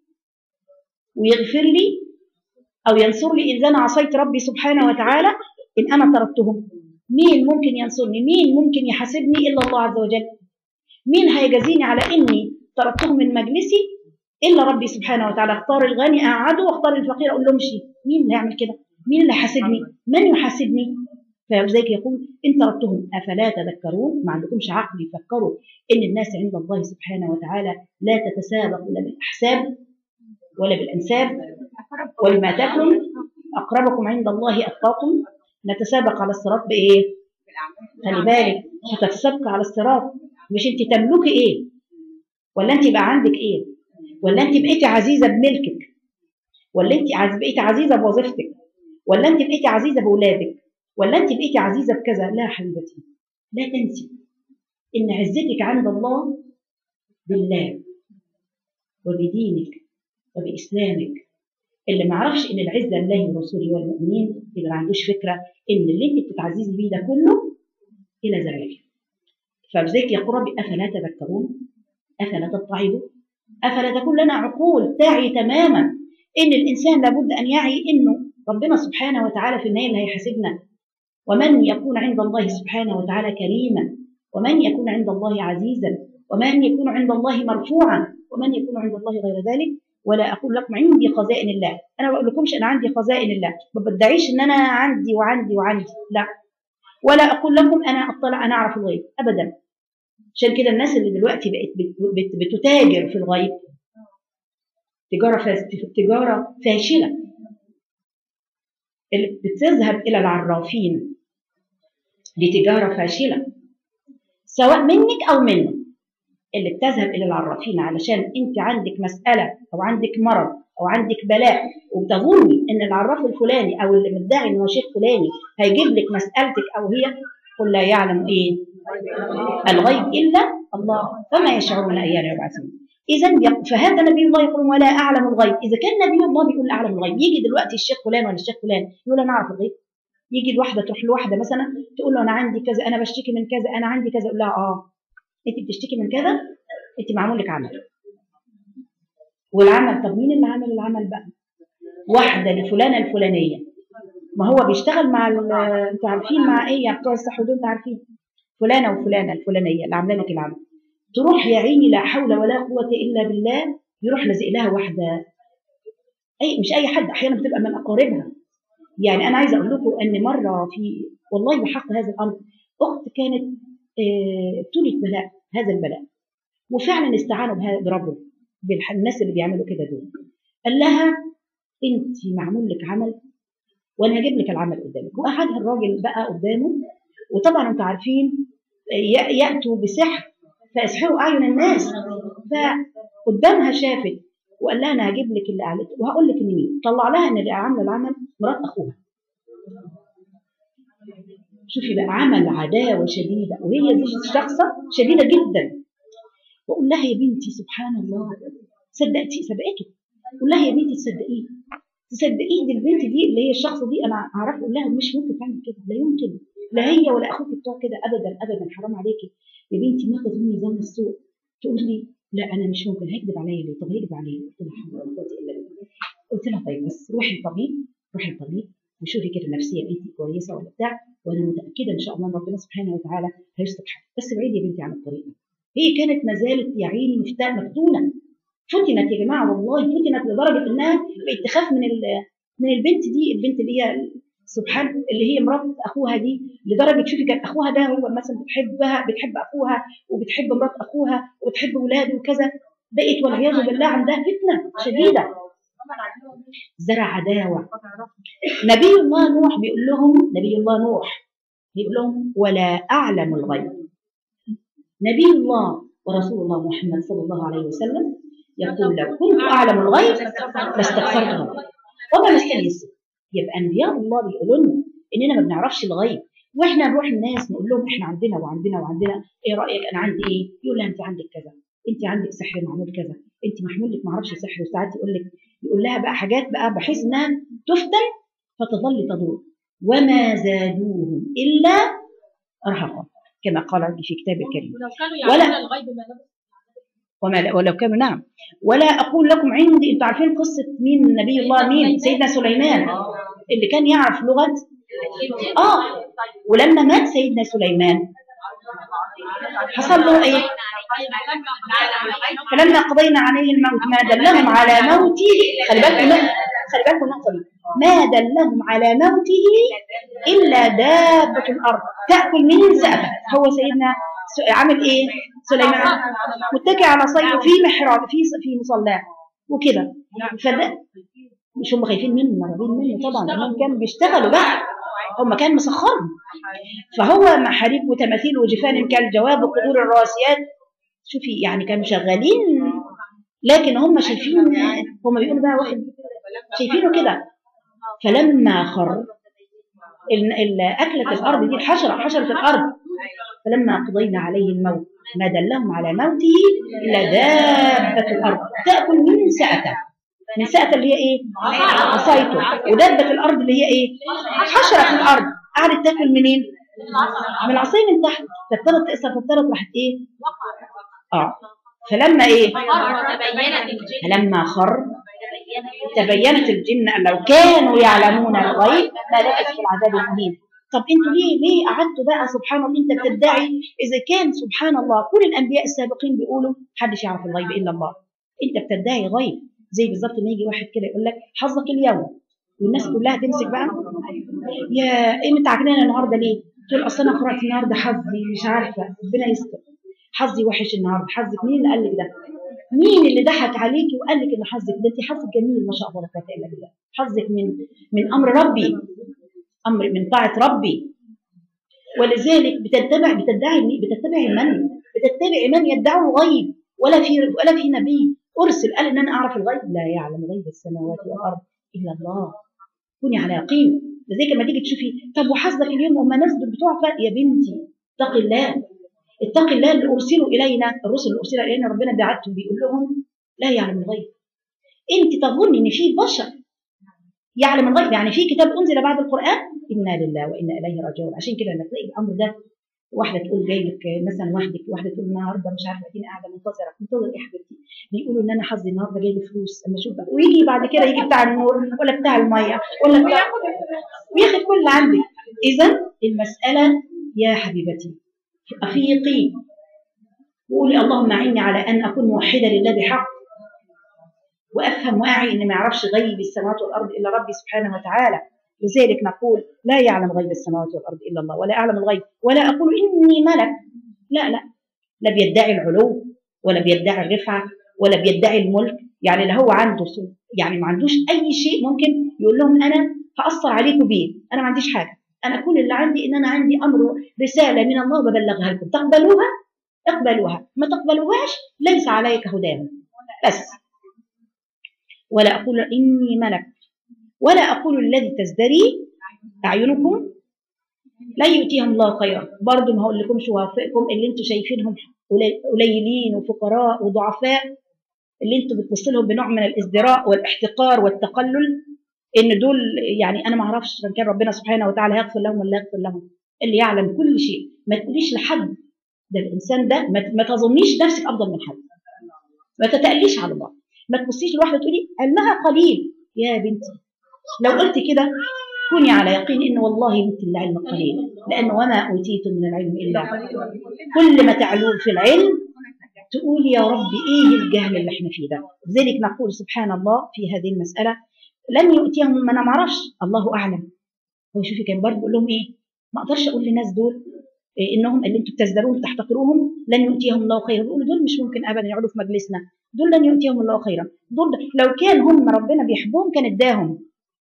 ويغفر لي او ينصر لي اذا انا عصيت ربي سبحانه وتعالى ان انا تركتهم مين ممكن ينصرني مين ممكن يحاسبني الا الله عز وجل مين هيجازيني على اني تركتهم من مجلسي الا ربي سبحانه وتعالى اختار الغني اقعده واختار الفقير اقول له امشي مين اللي هيعمل كده مين اللي يحاسبني من يحاسبني فلذلك يقول ان تركتهم افلا تذكرون ما عندكمش عقل يفكروا ان الناس عند الله سبحانه وتعالى لا تتسابق لا بالاحساب ولا بالانساب ولما تكن اقربكم عند الله اتقاكم نتسابق على الصراط بايه؟ خلي بالك مش هتتسابق على الصراط مش انت تملكي ايه؟ ولا انت بقى عندك ايه؟ ولا انت بقيتي عزيزه بملكك؟ ولا انت عز- بقيتي عزيزه بوظيفتك؟ ولا انت بقيتي عزيزه باولادك؟ ولا انت بقيتي عزيزه بكذا؟ لا حبيبتي لا تنسي ان عزتك عند الله بالله وبدينك وباسلامك اللي ما عرفش ان العزه لله ورسوله والمؤمنين اللي ما عندوش فكره ان اللي انت بتتعززي بيه ده كله الى زوال فلذلك يقول ربي افلا تذكرون افلا تتعظوا افلا تكون لنا عقول تعي تماما ان الانسان لابد ان يعي انه ربنا سبحانه وتعالى في النهايه اللي هيحاسبنا ومن يكون عند الله سبحانه وتعالى كريما ومن يكون عند الله عزيزا ومن يكون عند الله مرفوعا ومن يكون عند الله غير ذلك ولا اقول لكم عندي خزائن الله انا ما بقول لكمش انا عندي خزائن الله ما بدعيش ان انا عندي وعندي وعندي لا ولا اقول لكم انا اطلع انا اعرف الغيب ابدا عشان كده الناس اللي دلوقتي بقت بت- بت- بتتاجر في الغيب تجاره فاس- تجاره فاشله اللي بتذهب الى العرافين لتجاره فاشله سواء منك او منه اللي بتذهب الى العرافين علشان انت عندك مساله او عندك مرض او عندك بلاء وبتظني ان العراف الفلاني او اللي مدعي ان هو شيخ فلاني هيجيب لك مسالتك او هي قل لا يعلم ايه الغيب الا الله فما يشعرون ايان يبعثون اذا يق- فهذا نبي الله يقول ولا اعلم الغيب اذا كان نبي الله بيقول لا اعلم الغيب يجي دلوقتي الشيخ فلان ولا الشيخ فلان يقول انا اعرف الغيب يجي الواحده تروح لواحده مثلا تقول له انا عندي كذا انا بشتكي من كذا انا عندي كذا يقول لها اه انت بتشتكي من كذا انت معمول لك عمل والعمل طب مين اللي عمل العمل بقى واحده لفلانه الفلانيه ما هو بيشتغل مع ال- انتوا عارفين مع ايه يعني بتوع الصحه دول انتوا عارفين فلانه وفلانه الفلانيه اللي عامله لك العمل تروح يا عيني لا حول ولا قوه الا بالله يروح لازق لها واحده اي مش اي حد احيانا بتبقى من اقاربها يعني انا عايزه اقول لكم ان مره في والله بحق هذا الامر اخت كانت آه، ابتلت بلاء هذا البلاء وفعلا استعانوا بها- بربه بالناس اللي بيعملوا كده دول قال لها انت معمول لك عمل وانا هجيب لك العمل قدامك وقعدها الراجل بقى قدامه وطبعا انتوا عارفين ي- ياتوا بسحر فيسحروا اعين الناس فقدامها شافت وقال لها انا هجيب لك اللي قالته وهقول لك ان مين طلع لها ان اللي عامله العمل مرات اخوها شوفي بقى عمل عداوه شديده وهي دي شخصه شديده جدا واقول لها يا بنتي سبحان الله صدقتي سبقته قول لها يا بنتي تصدقيه تصدقيه دي البنت دي اللي هي الشخص دي انا اعرف اقول لها مش ممكن تعمل كده لا يمكن لا هي ولا اخوك بتوع كده ابدا ابدا حرام عليكي يا بنتي ما تظني ظن السوء تقول لي لا انا مش ممكن هيكذب عليا ليه طب هيكذب عليا قلت لها حول ولا قوه الا بالله قلت لها طيب بس روحي الطبيب روحي الطبيب وشوفي كده نفسيه بنتي كويسه ولا بتاع وانا متاكده ان شاء الله ان ربنا سبحانه وتعالى هيصلح حالك بس بعيدي يا بنتي عن الطريق ده هي كانت ما زالت يا عيني مفتاح مفتونه فتنت يا جماعه والله فتنت لدرجه انها بقت تخاف من ال- من البنت دي البنت اللي هي سبحان اللي هي مرات اخوها دي لدرجه شوفي كان اخوها ده هو مثلا بتحبها بتحب اخوها وبتحب مرات اخوها وبتحب ولاده وكذا بقت والعياذ بالله عندها فتنه شديده زرع عداوه نبي الله نوح بيقول لهم نبي الله نوح بيقول لهم ولا اعلم الغيب نبي الله ورسول الله محمد صلى الله عليه وسلم يقول لو كنت اعلم الغيب لاستكثرته وما مسني السوء يبقى انبياء الله بيقولوا لنا اننا ما بنعرفش الغيب واحنا نروح الناس نقول لهم احنا عندنا وعندنا وعندنا ايه رايك انا عندي ايه يقول لها انت عندك كذا انت عندك سحر معمول كذا انت محمول لك ما اعرفش سحر وساعات يقول لك يقول لها بقى حاجات بقى بحيث انها تفتن فتظل تدور وما زادوهم الا رهقا كما قال عندي في كتاب الكريم ولو كانوا ولا- يعلمون الغيب ما لبثوا وما ولو كانوا نعم ولا اقول لكم عندي انتوا عارفين قصه مين نبي الله مين سيدنا سليمان اللي كان يعرف لغه اه ولما مات سيدنا سليمان حصل له ايه فلما قضينا عليه الموت ما دلهم على موته خلي بالكم من- خلي بالكم النقطه دي ما دلهم على موته الا دابه الارض تاكل من سأفه هو سيدنا س- عامل ايه سليمان متكئ على صيده في محراب في في مصلاه وكده فده مش هم خايفين منه مرعوبين منه طبعا لانهم كانوا بيشتغلوا بقى هم كان مسخرهم فهو محاريب وتماثيل وجفان كالجواب وقدور الراسيات شوفي يعني كانوا شغالين لكن هم شايفين هم بيقولوا بقى واحد شايفينه كده فلما خر ال- ال- اكلت الارض دي الحشره حشره الارض فلما قضينا عليه الموت ما دلهم على موته الا دابه الارض تاكل من سأته من سأته اللي هي ايه؟ عصايته ودابه الارض اللي هي ايه؟ حشره في الارض قعدت تاكل منين؟ من العصايه من تحت فابتدت تقصر فابتدت راحت ايه؟ اه فلما ايه؟ تبينت الجن فلما خر تبينت الجن ان لو كانوا يعلمون الغيب ما لبثوا في العذاب المهين طب انتوا ليه ليه قعدتوا بقى سبحان الله انت بتدعي اذا كان سبحان الله كل الانبياء السابقين بيقولوا محدش يعرف الغيب الا الله انت بتدعي غيب زي بالظبط ما يجي واحد كده يقول لك حظك اليوم والناس كلها تمسك بقى يا ايه متعكنانه النهارده ليه؟ تقول اصل انا قرات النهارده حظي مش عارفه ربنا يستر حظي وحش النهارده حظك مين اللي قال لك ده؟ مين اللي ضحك عليكي وقال لك ان حظك ده انت حظك جميل ما شاء الله لا قوه الا بالله حظك من من امر ربي امر من طاعه ربي ولذلك بتتبع بتدعي بتتبع من بتتبع من يدعي الغيب ولا في ولا في نبي ارسل قال ان انا اعرف الغيب لا يعلم غيب السماوات والارض الا الله كوني على يقين لذلك لما تيجي تشوفي طب وحظك اليوم هم ناس بتوع يا بنتي اتقي الله اتقي الله اللي ارسلوا الينا الرسل اللي ارسلوا الينا ربنا بعتهم بيقول لهم لا يعلم الغيب انت تظني ان في بشر يعلم الغيب يعني في كتاب انزل بعد القران انا لله وانا اليه راجعون عشان كده لما تلاقي الامر ده واحده تقول جاي لك مثلا واحده واحده تقول النهارده مش عارفه اديني قاعده منتظره منتظر ايه يا حبيبتي بيقولوا ان انا حظي النهارده جاي لي فلوس اما اشوف بقى ويجي بعد كده يجي بتاع النور ولا بتاع الميه ولا بتاع وياخد كل اللي عندك اذا المساله يا حبيبتي افيقي وقولي اللهم اعني على ان اكون موحده لله بحق وافهم واعي ان ما يعرفش غيب السماوات والارض الا ربي سبحانه وتعالى لذلك نقول لا يعلم غيب السماوات والارض الا الله ولا اعلم الغيب ولا اقول اني ملك لا لا لا بيدعي العلو ولا بيدعي الرفعه ولا بيدعي الملك يعني لا هو عنده سوء يعني ما عندوش اي شيء ممكن يقول لهم انا هاثر عليكم بيه انا ما عنديش حاجه انا كل اللي عندي ان انا عندي امر رساله من الله ببلغها لكم تقبلوها اقبلوها ما تقبلوهاش ليس عليك هداهم بس ولا اقول اني ملك ولا اقول الذي تزدري اعينكم لا يؤتيهم الله خيرا برضه ما هقول لكمش وافقكم اللي انتم شايفينهم قليلين وفقراء وضعفاء اللي انتم بتبصوا لهم بنوع من الازدراء والاحتقار والتقلل ان دول يعني انا ما اعرفش ان كان ربنا سبحانه وتعالى يغفر لهم ولا يغفر لهم اللي يعلم كل شيء ما تقوليش لحد ده الانسان ده ما, ما تظنيش نفسك افضل من حد ما تتقليش على الله ما تبصيش لواحده تقولي علمها قليل يا بنتي لو قلت كده كوني على يقين ان والله انت العلم قليل لانه وما اوتيتم من العلم الا كل ما تعلون في العلم تقول يا رب ايه الجهل اللي احنا فيه ده لذلك نقول سبحان الله في هذه المساله لن يؤتيهم ما انا ما اعرفش الله اعلم هو شوفي كان برضه بيقول لهم ايه ما اقدرش اقول للناس دول إيه انهم اللي انتم بتزدرون تحتقروهم لن يؤتيهم الله خيرا بيقولوا دول مش ممكن ابدا يقعدوا في مجلسنا دول لن يؤتيهم الله خيرا دول لو كان هم ربنا بيحبهم كان اداهم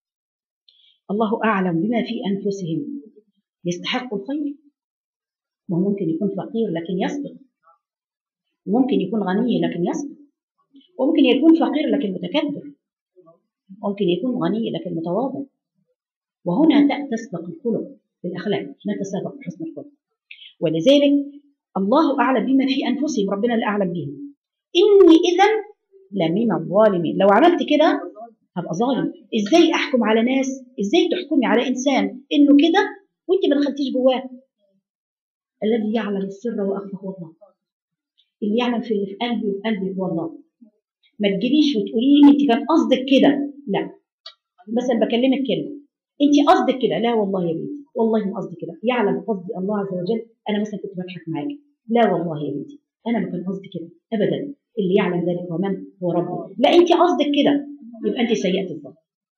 الله اعلم بما في انفسهم يستحقوا الخير ما هو ممكن يكون فقير لكن يسبق وممكن يكون غني لكن يسبق وممكن يكون فقير لكن متكبر ممكن يكون غني لكن متواضع وهنا تسبق الخلق بالاخلاق نتسابق بحسن الخلق ولذلك الله اعلم بما في انفسهم ربنا اللي اعلم بهم اني اذا لمن الظالمين لو عملت كده هبقى ظالم ازاي احكم على ناس ازاي تحكمي على انسان انه كده وانت ما دخلتيش جواه الذي يعلم السر واخفى هو الله اللي يعلم في اللي في قلبي وفي قلبي هو الله ما تجيليش وتقولي لي انت كان قصدك كده لا مثلا بكلمك كلمه انت قصدك كده لا والله يا بنتي والله ما قصدي كده يعلم قصدي الله عز وجل انا مثلا كنت بضحك معاكي لا والله يا بنتي انا ما كان قصدي كده ابدا اللي يعلم ذلك هو من هو ربي لا انت قصدك كده يبقى انت سيئه الظن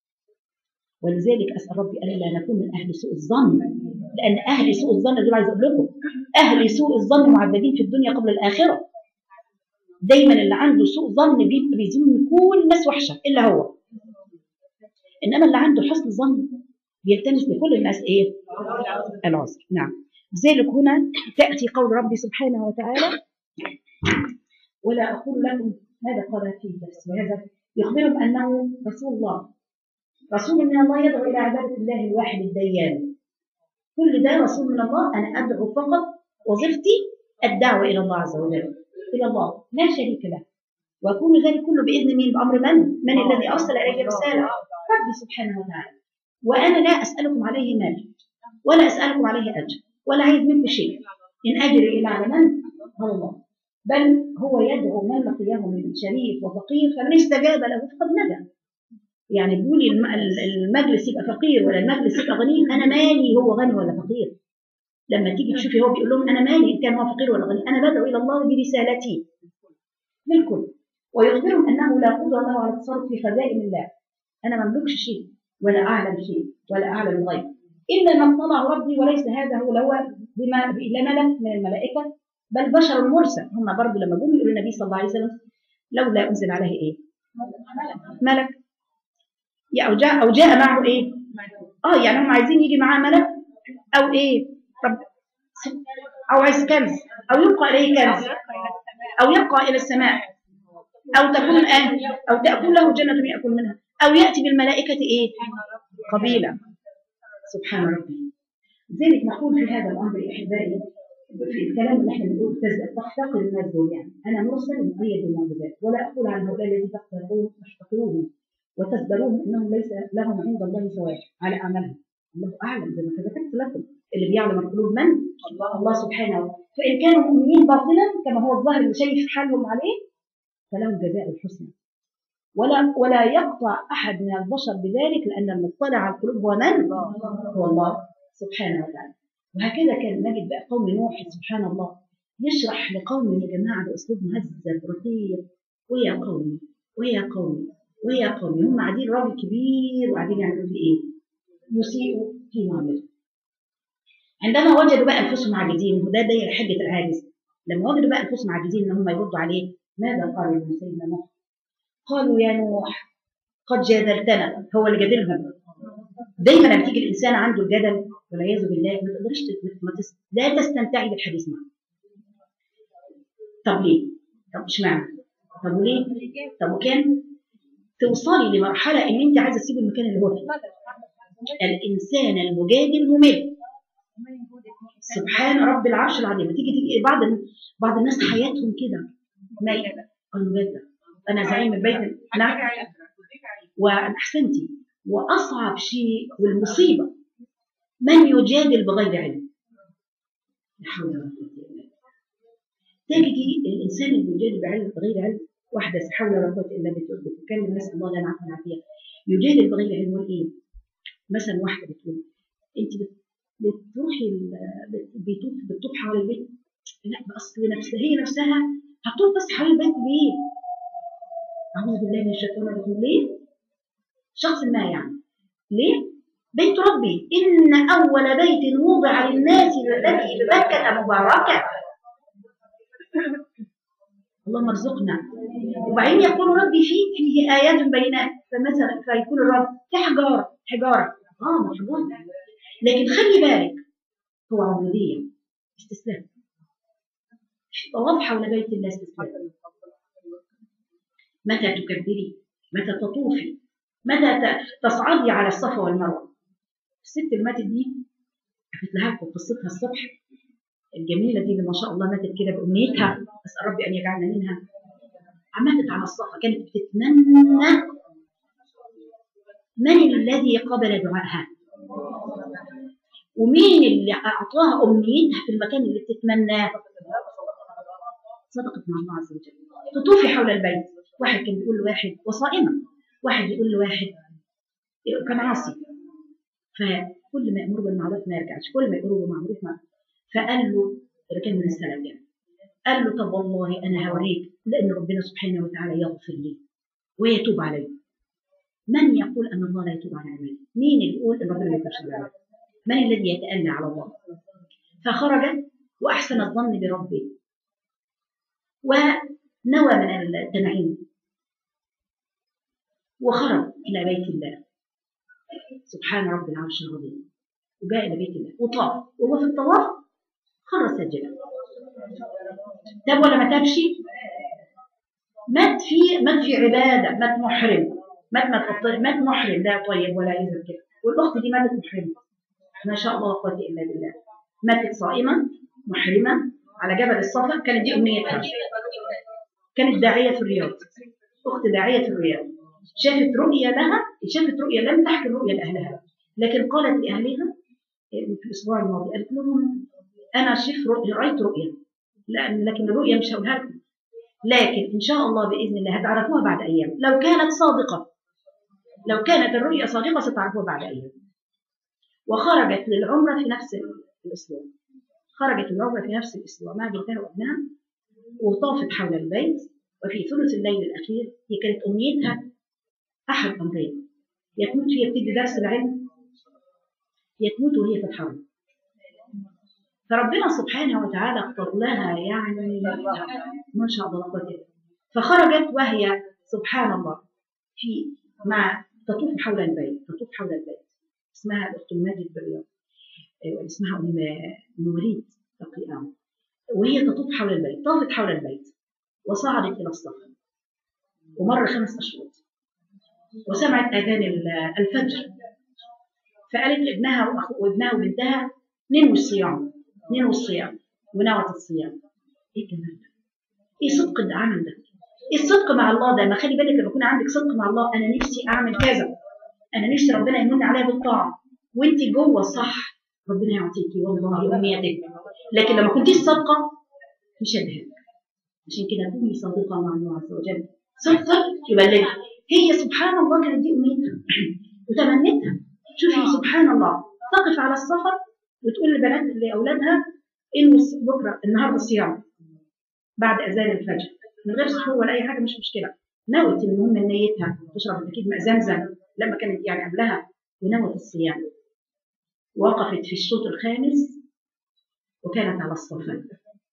ولذلك اسال ربي الا نكون من اهل سوء الظن لان اهل سوء الظن دول عايز اقول لكم اهل سوء الظن معذبين في الدنيا قبل الاخره دايما اللي عنده سوء ظن بيبقى بيظن كل الناس وحشه الا هو انما اللي عنده حسن ظن بيلتمس لكل الناس ايه العذر نعم لذلك هنا تاتي قول ربي سبحانه وتعالى ولا اقول لكم ماذا قال في تفسير هذا يخبرهم انه رسول الله رسول من الله يدعو الى عباده الله الواحد الديان كل ده رسول من الله انا ادعو فقط وظيفتي الدعوه الى الله عز وجل الى الله لا شريك له ويكون ذلك كله باذن مين بامر من من الذي ارسل اليك رساله ربي سبحانه وتعالى وانا لا اسالكم عليه مال ولا اسالكم عليه اجر ولا عايز منه شيء ان اجري الا على من هو الله بل هو يدعو من لقيه من شريف وفقير فمن استجاب له فقد نجا يعني بيقولي المجلس يبقى فقير ولا المجلس يبقى غني انا مالي هو غني ولا فقير لما تيجي تشوفي هو بيقول لهم انا مالي ان كان هو فقير ولا غني انا بدعو الى الله ودي رسالتي للكل ويخبرهم انه لا قدره له على التصرف في خزائن الله انا ما املكش شيء ولا اعلم شيء ولا اعلم الغيب الا ما اطلع ربي وليس هذا هو هو بما لا ملك من الملائكه بل بشر مرسل هم برضه لما جم يقولوا النبي صلى الله عليه وسلم لولا أنزل عليه إيه ملك يا أو جاء أو جاء معه إيه اه يعني هم عايزين يجي معاه ملك أو إيه طب أو عايز كنز أو يبقى إليه كنز أو يبقى إلى السماء أو تكون آه أو تأكل له جنة يأكل منها أو يأتي بالملائكة إيه قبيلة سبحان ربي ذلك نقول في هذا الأمر يا أحبائي في الكلام اللي احنا بنقول تز- تحتقر الناس دول يعني أنا مرسل مؤيد بالمعجزات ولا أقول عن هؤلاء الذين تحتقرون تحتقروهم وتزدروهم إنهم ليس لهم عند الله ثواب على أعمالهم الله أعلم زي ما ذكرت لكم اللي بيعلم القلوب من؟ الله الله سبحانه فإن كانوا مؤمنين باطلا كما هو الظاهر اللي شايف حالهم عليه فلهم جزاء الحسنى ولا ولا يقطع احد من البشر بذلك لان المطلع على القلوب هو من؟ هو الله سبحانه وتعالى وهكذا كان نجد بقى قوم نوح سبحان الله يشرح لقومه يا جماعه باسلوب مهذب رقيق ويا قومي ويا قومي ويا قومي هم قاعدين راجل كبير وقاعدين يعملوا في ايه؟ يسيئوا في معاملته عندما وجدوا بقى انفسهم عاجزين وده داير حجه العاجز لما وجدوا بقى انفسهم عاجزين ان هم يردوا عليه ماذا قالوا لهم سيدنا نوح؟ قالوا يا نوح قد جادلتنا هو اللي جادلهم دايما لما تيجي الانسان عنده الجدل والعياذ بالله ما تقدرش تت- ما تس... لا تستمتعي بالحديث معه طب ليه؟ طب اشمعنى؟ طب وليه؟ طب وكان توصلي لمرحله ان انت عايزه تسيبي المكان اللي هو فيه الانسان المجادل ممل سبحان رب العرش العظيم تيجي تيجي بعض بعض الناس حياتهم كده ما المجادله انا زعيم البيت نعم واحسنتي واصعب شيء والمصيبه من يجادل بغير علم لا حول ولا قوه الا بالله تجدي الانسان اللي يجادل بعلم بغير علم واحده لا حول ولا قوه الا بالله بتتكلم نسال الله لنا عفوا العافيه يجادل بغير علم يقول ايه مثلا واحده بتقول انت بت- بتروحي ال- بت- بتطوف بتطوف حول البيت لا اصل نفسها هي نفسها هتطوف بس حول البيت ليه؟ أعوذ بالله من الشيطان الرجيم ليه؟ شخص ما يعني ليه؟ بيت ربي إن أول بيت وضع للناس الذي ببكة مباركة اللهم ارزقنا وبعدين يقول ربي فيه فيه آيات بينات فمثلا فيكون الرب كحجارة حجارة اه محجوز لكن خلي بالك هو عبودية استسلام واضحة ولا بيت الله استسلام متى تكبري متى تطوفي متى ت- تصعدي على الصفا والمروه الست اللي ماتت دي حكيت لها لكم قصتها الصبح الجميله دي اللي ما شاء الله ماتت كده بامنيتها اسال ربي ان يجعلنا منها ماتت على الصفا كانت بتتمنى من الذي قبل دعائها ومين اللي اعطاها امنيتها في المكان اللي بتتمناه صدقت مع الله عز وجل تطوفي حول البيت واحد كان بيقول لواحد وصائمة واحد يقول لواحد كان عاصي فكل ما يأمر بالمعروف ما يرجعش كل ما يأمر بالمعروف ما فقال له اللي كان من السلف يعني قال له طب والله أنا هوريك لأن ربنا سبحانه وتعالى يغفر لي ويتوب علي من يقول أن الله لا يتوب على عباده؟ مين اللي يقول أن ربنا ما يتوبش على عباده؟ من الذي يتألى على الله؟ فخرج وأحسن الظن بربه ونوى من التنعيم وخرج إلى بيت الله سبحان رب العرش العظيم وجاء إلى بيت الله وطاف وهو في الطواف خر ساجدا تاب ولا ما تابش؟ مات في مات في عبادة مات محرم مات مات مات محرم لا طيب ولا يزن كده والأخت دي ماتت محرمة ما شاء الله لا قوة إلا بالله ماتت صائمة محرمة على جبل الصفا كانت دي أمنيتها كانت داعية في الرياض أخت داعية في الرياض شافت رؤية لها شافت رؤية لم تحكي الرؤية لأهلها لكن قالت لأهلها في الأسبوع الماضي قالت لهم أنا شفت رؤية رأيت رؤية لا لكن الرؤية مش هقولها لكم لكن إن شاء الله بإذن الله هتعرفوها بعد أيام لو كانت صادقة لو كانت الرؤية صادقة ستعرفوها بعد أيام وخرجت للعمرة في نفس الأسبوع خرجت للعمرة في نفس الأسبوع مع بنتها وابنها وطافت حول البيت وفي ثلث الليل الأخير هي كانت أمنيتها أحد أمرين يا تموت وهي بتدي درس العلم يا تموت وهي في الحرم فربنا سبحانه وتعالى اختار لها يعني ما شاء الله لا قوة إلا بالله. فخرجت وهي سبحان الله في مع تطوف حول البيت تطوف حول البيت اسمها الاخت ماجد بالرياض آه، اسمها ام أم وليد تقريبا وهي تطوف حول البيت طافت حول البيت وصعدت الى الصخر ومر خمس اشهر وسمعت اذان ال- الفجر فقالت لابنها وأخو- وابنها وبنتها ننوي الصيام ننوي الصيام ونوت الصيام ايه الجمال ده؟ ايه صدق العمل ده؟ ايه الصدق مع الله ده؟ ما خلي بالك لما يكون عندك صدق مع الله انا نفسي اعمل كذا انا نفسي ربنا يمن عليا بالطاعه وانت جوه صح ربنا يعطيكي والله امنيتك لكن لما كنتيش صادقه مش هدهك عشان كده كوني صادقه مع الله عز وجل صدقك يبلغك هي سبحان الله كانت دي امنيتها وتمنيتها شوفي سبحان الله تقف على السفر وتقول لبنات لاولادها انه بكره النهارده صيام بعد اذان الفجر من غير سحور ولا اي حاجه مش مشكله نوت المهم إن نيتها تشرب اكيد ماء زمزم لما كانت يعني قبلها ونوت الصيام وقفت في الشوط الخامس وكانت على الصفا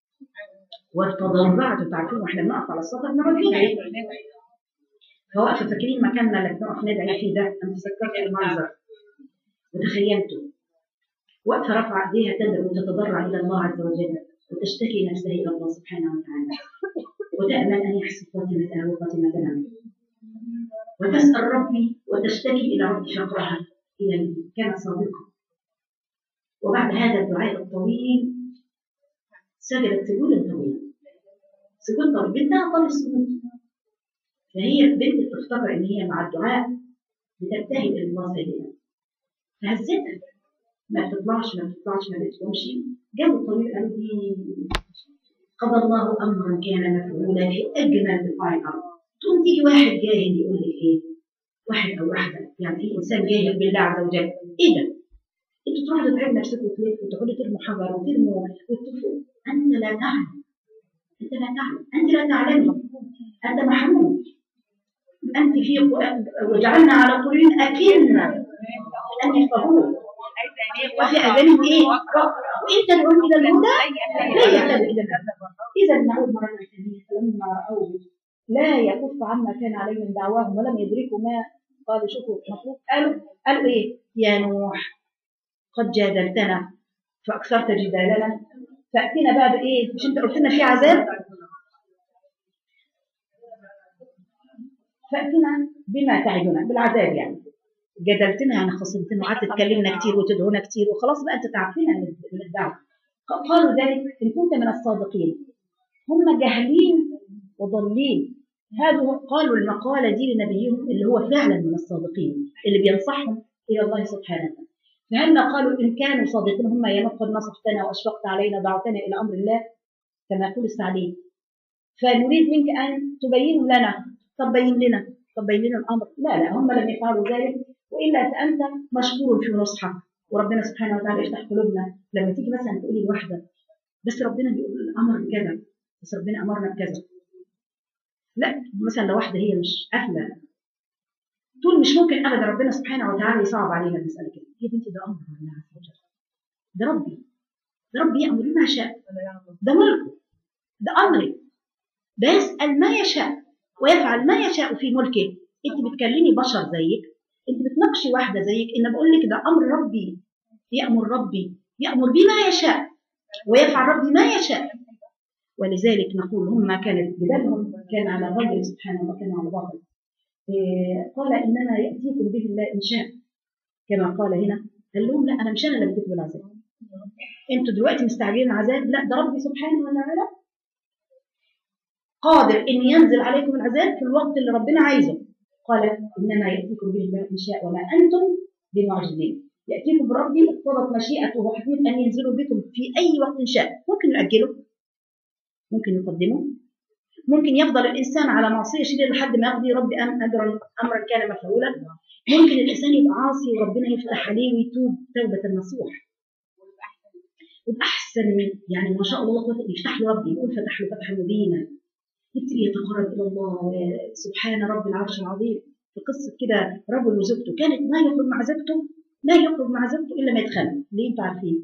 وتضرعت تعرفين واحنا بنقف على الصفا بنقعد ندعي فوقفت فاكرين مكاننا اللي بنقف ندعي فيه ده انا تذكرت المنظر وتخيلته واقفه رافعه ايديها تدعو وتتضرع الى الله عز وجل وتشتكي نفسها الى الله سبحانه وتعالى وتامل ان يحسن خاتمتها وخاتمتنا وتسال ربي وتشتكي الى ربي فقرها الى كانت صادقه وبعد هذا الدعاء الطويل سجدت سجودا طويلا سجود طويل بنتها طال السجود فهي البنت بتفتكر ان هي مع الدعاء بتبتهل الى الله سيدنا فهزتها ما بتطلعش ما بتطلعش ما بتقومش جابوا الطريق قالوا دي قضى الله امرا كان مفعولا في اجمل بقاع الارض تقوم تيجي واحد جاهل يقول لك ايه واحد او واحده يعني في انسان جاهل بالله عز وجل ايه ده؟ انتوا تروحوا تتعبوا نفسكم وتلفوا وتقعدوا ترموا حجر وترموا وتطفوا انت لا تعلم انت لا تعلم انت لا تعلمي انت محمود انت في وجعلنا على قلوبهم اكنه ان يفقهوه وفي اذانهم ايه؟ وان تدعوهم الى الهدى لا يهتدوا الى الهدى اذا نعود مره ثانيه فلما راوه لا يكف عما كان عليه من دعواهم ولم يدركوا ما قالوا شوفوا مطلوب قالوا قالوا ايه؟ يا نوح قد جادلتنا فاكثرت جدالنا فاتينا بقى بايه؟ مش انت قلت لنا في عذاب؟ فاتنا بما تعدنا بالعذاب يعني جدلتنا يعني خصمتنا وقعدت تكلمنا كتير وتدعونا كتير وخلاص بقى انت تعرفينا من الدعوه قالوا ذلك ان كنت من الصادقين هم جاهلين وضالين هذا قالوا المقالة دي لنبيهم اللي هو فعلا من الصادقين اللي بينصحهم إلى الله سبحانه فهل قالوا إن كانوا صادقين هم يا قد نصحتنا وأشفقت علينا دعوتنا إلى أمر الله كما يقول السعدي فنريد منك أن تبين لنا طب بين لنا طب بين لنا الأمر لا لا هم لم يفعلوا ذلك وإلا فأنت مشكور في نصحك وربنا سبحانه وتعالى يفتح قلوبنا لما تيجي مثلا تقولي لواحدة بس ربنا بيقول الأمر بكذا بس ربنا أمرنا بكذا لا مثلا لو واحدة هي مش أهلة تقول مش ممكن أبدا ربنا سبحانه وتعالى يصعب علينا المسألة كده يا بنتي ده أمر الله عز وجل ده ربي ده ربي يأمر بما شاء ده ملكه ده أمري ده يسأل ما يشاء ويفعل ما يشاء في ملكه انت بتكلمي بشر زيك انت بتناقشي واحده زيك ان بقول لك ده امر ربي يامر ربي يامر بما يشاء ويفعل ربي ما يشاء ولذلك نقول هم كانت جدالهم كان على غير سبحانه الله كان على باطل إيه قال انما ياتيكم به الله ان شاء كما قال هنا قال لهم لا انا مش انا اللي بديكم العذاب انتوا دلوقتي مستعجلين عذاب لا ده ربي سبحانه وتعالى قادر ان ينزل عليكم العذاب في الوقت اللي ربنا عايزه قال انما ياتيكم به الله ان شاء وما انتم بمعجزين ياتيكم بربي اقتضت مشيئته وحكمه ان ينزلوا بكم في اي وقت شاء ممكن يؤجله ممكن يقدمه ممكن يفضل الانسان على معصيه شديده لحد ما يقضي ربي أم اجرا امرا كان مفعولا ممكن الانسان يبقى عاصي وربنا يفتح عليه ويتوب توبه نصوح وبأحسن من يعني ما شاء الله قوة يفتح له ربي يقول فتح له فتحا مبينا يبتدي يتقرب الى الله سبحان رب العرش العظيم في قصه كده رجل وزوجته كانت ما يخرج مع زوجته لا يخرج مع زوجته الا ما يتخانق ليه انتوا عارفين؟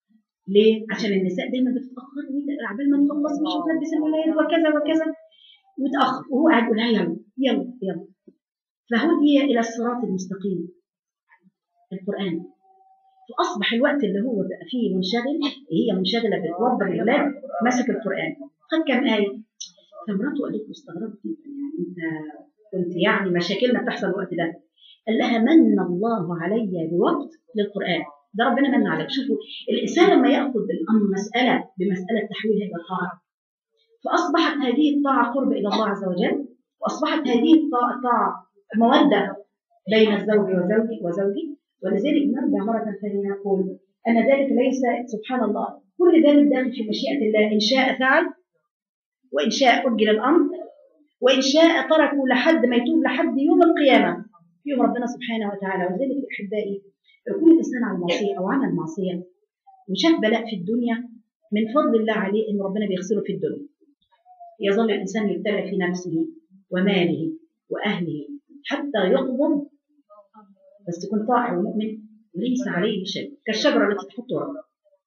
ليه؟ عشان النساء دايما بتتاخر عبال ما تخلص مش هتلبس الولاد وكذا وكذا وتأخر وهو قاعد يقول لها يلا يلا يلا فهدي إلى الصراط المستقيم القرآن فأصبح الوقت اللي هو بقى فيه منشغل هي منشغلة بتوضب الأولاد مسك القرآن خد كام آية فمراته قالت له استغربت جدا يعني أنت كنت يعني مشاكلنا بتحصل الوقت ده قال لها من الله علي بوقت للقرآن ده ربنا من عليك شوفوا الإنسان لما يأخذ الأمر مسألة بمسألة تحويلها إلى طاعة فأصبحت هذه الطاعة قرب إلى الله عز وجل وأصبحت هذه الطاعة, الطاعة مودة بين الزوج وزوجي وزوجي ولذلك نرجع مرة ثانية نقول أن ذلك ليس سبحان الله كل ذلك داخل في مشيئة الله إن شاء فعل وإن شاء أجل الأمر وإن شاء تركوا لحد ما يتوب لحد يوم القيامة يوم ربنا سبحانه وتعالى ولذلك أحبائي لو كل إنسان على المعصية أو عمل معصية وشاف بلاء في الدنيا من فضل الله عليه إن ربنا بيغسله في الدنيا يظل الإنسان يبتلى في نفسه وماله وأهله حتى يقبض بس تكون طائع ومؤمن وليس عليه شيء كالشجرة التي تحط ورقة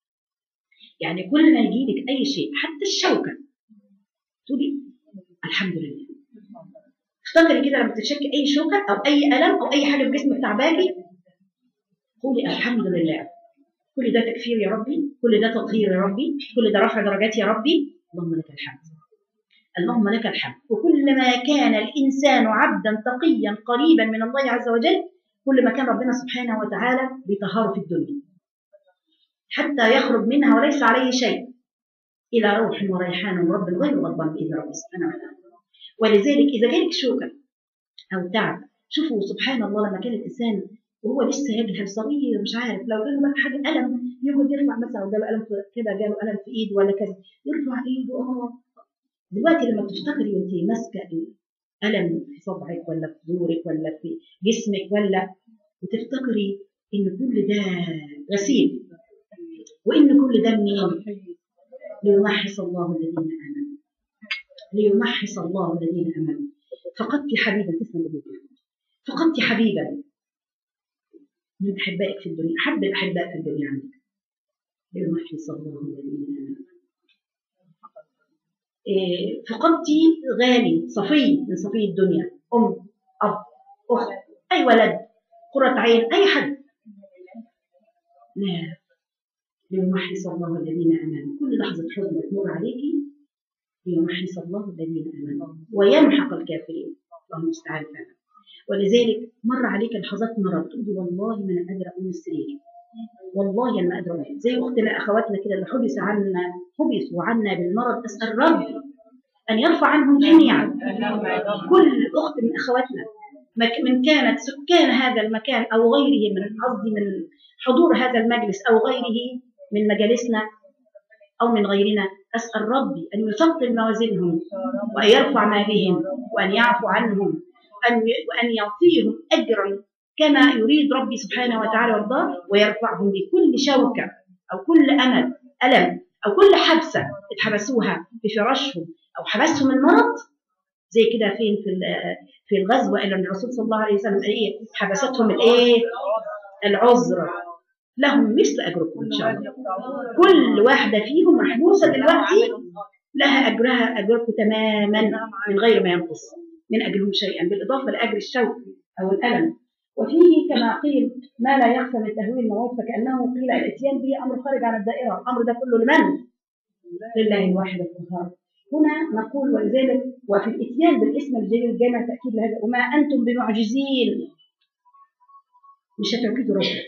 يعني كل ما يجي لك أي شيء حتى الشوكة تقولي الحمد لله افتكري كده لما تتشكي أي شوكة أو أي ألم أو أي حاجة في جسمك تعباكي قولي الحمد لله كل ده تكفير يا ربي كل ده تطهير يا ربي كل ده رفع درجات يا ربي اللهم لك الحمد اللهم لك الحمد وكلما كان الإنسان عبدا تقيا قريبا من الله عز وجل كل ما كان ربنا سبحانه وتعالى بيطهره في الدنيا حتى يخرج منها وليس عليه شيء إلى روح وريحان ورب غير غضبان بإذن ربه سبحانه وتعالى ولذلك إذا جالك شوكة أو تعب شوفوا سبحان الله لما كان الإنسان وهو لسه يجهل صغير مش عارف لو جاله بقى حاجة ألم يقعد يرفع مثلا لو جاله ألم في- كده جاله ألم في إيده ولا كذا يرفع إيده آه دلوقتي لما تفتكري وأنت ماسكة ألم في صبعك ولا في زورك ولا في جسمك ولا وتفتكري إن كل ده غسيل وإن كل ده منين؟ ليمحص الله الذين آمنوا ليمحص الله الذين آمنوا فقدت حبيبا تسلم ايديك فقدت حبيبا من أحبائك في الدنيا أحب الأحباء في الدنيا عندك ليمحص الله الذين آمنوا إيه، فقدت غالي صفي من صفي الدنيا أم أب أخت أي ولد قرة عين أي حد لا ليمحص الله الذين آمنوا كل لحظة حزن بتمر عليكي ليمحص الله الذين آمنوا ويمحق الكافرين الله المستعان فعلا ولذلك مر عليك لحظات مرض تقولي والله ما انا قادره اقوم من السرير والله انا ما قادره اقوم زي اختنا اخواتنا كده اللي حبس عنا حبسوا عنا بالمرض اسال ربي ان يرفع عنهم جميعا كل اخت من اخواتنا مك- من كانت سكان هذا المكان او غيره من قصدي من حضور هذا المجلس او غيره من مجالسنا او من غيرنا اسال ربي ان يثقل موازينهم وان يرفع ما بهم وان يعفو عنهم وأن وأن يعطيهم أجرا كما يريد ربي سبحانه وتعالى ويرضاه ويرفعهم بكل شوكة أو كل أمل ألم أو كل حبسة اتحبسوها في فراشهم أو حبسهم المرض زي كده فين في ال- في الغزوة اللي الرسول صلى الله عليه وسلم قال إيه حبستهم الإيه العذر لهم مثل أجركم إن شاء الله كل واحدة فيهم محبوسة دلوقتي لها أجرها أجركم تماما من غير ما ينقص من أجلهم شيئا بالإضافة لأجر الشوك أو الألم وفيه كما قيل ما لا يخفى من تهويل الموت فكأنه قيل الإتيان به أمر خارج عن الدائرة الأمر ده كله لمن؟ لله الواحد القهار هنا نقول ولذلك وفي الإتيان بالاسم الجليل الجامع تأكيد لهذا وما أنتم بمعجزين مش هتعجزوا ربي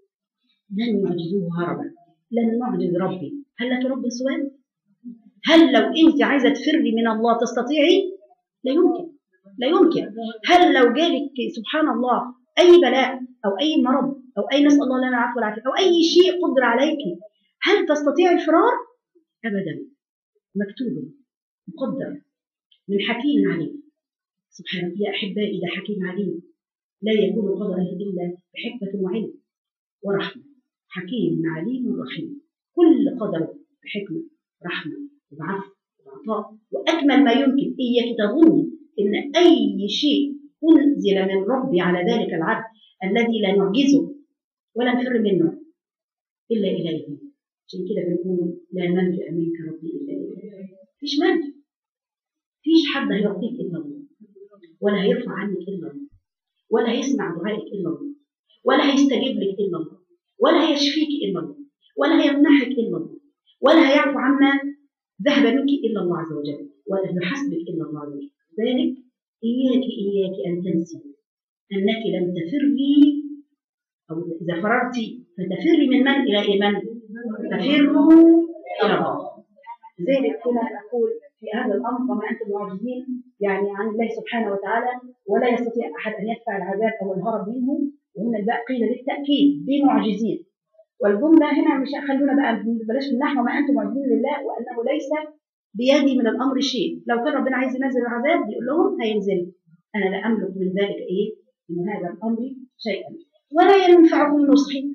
لن يعجزوه هربا لن نعجز ربي هل لك رب سؤال؟ هل لو أنت عايزة تفري من الله تستطيعي؟ لا يمكن لا يمكن هل لو جالك سبحان الله أي بلاء أو أي مرض أو أي نسأل الله لنا العفو والعافية أو أي شيء قدر عليك هل تستطيع الفرار؟ أبدا مكتوب مقدر من حكيم عليم سبحانه يا أحبائي ده حكيم عليم لا يكون قدره إلا بحكمة وعلم ورحمة حكيم عليم رحيم كل قدر بحكمة رحمة وعفو وعطاء وأكمل ما يمكن إياك تظن إن أي شيء أنزل من ربي على ذلك العبد الذي لا نعجزه ولا نفر منه إلا إليه عشان كده بنقول لا ملجأ منك ربي إلا إليك مفيش ملجأ فيش حد هيعطيك الا الله ولا هيرفع عنك الا الله ولا هيسمع دعائك الا الله ولا هيستجيب لك الا الله ولا هيشفيك الا الله ولا هيمنحك الا الله ولا هيعفو عما ذهب منك الا الله عز وجل ولا يحاسبك الا الله عز وجل ذلك اياك اياك ان تنسي انك لم تفري او اذا فررت فتفري من من الى ايه من؟ تفروا الى الله لذلك هنا نقول في هذا الامر وما انتم معجزين يعني عن الله سبحانه وتعالى ولا يستطيع احد ان يدفع العذاب او الهرب منه وهنا الباء قيل للتاكيد بمعجزين والجمله هنا مش خلونا بقى بلاش من نحو ما انتم معجزين لله وانه ليس بيدي من الامر شيء لو كان ربنا عايز ينزل العذاب يقول لهم هينزل انا لا املك من ذلك ايه من هذا الامر شيئا ولا ينفعكم نصحي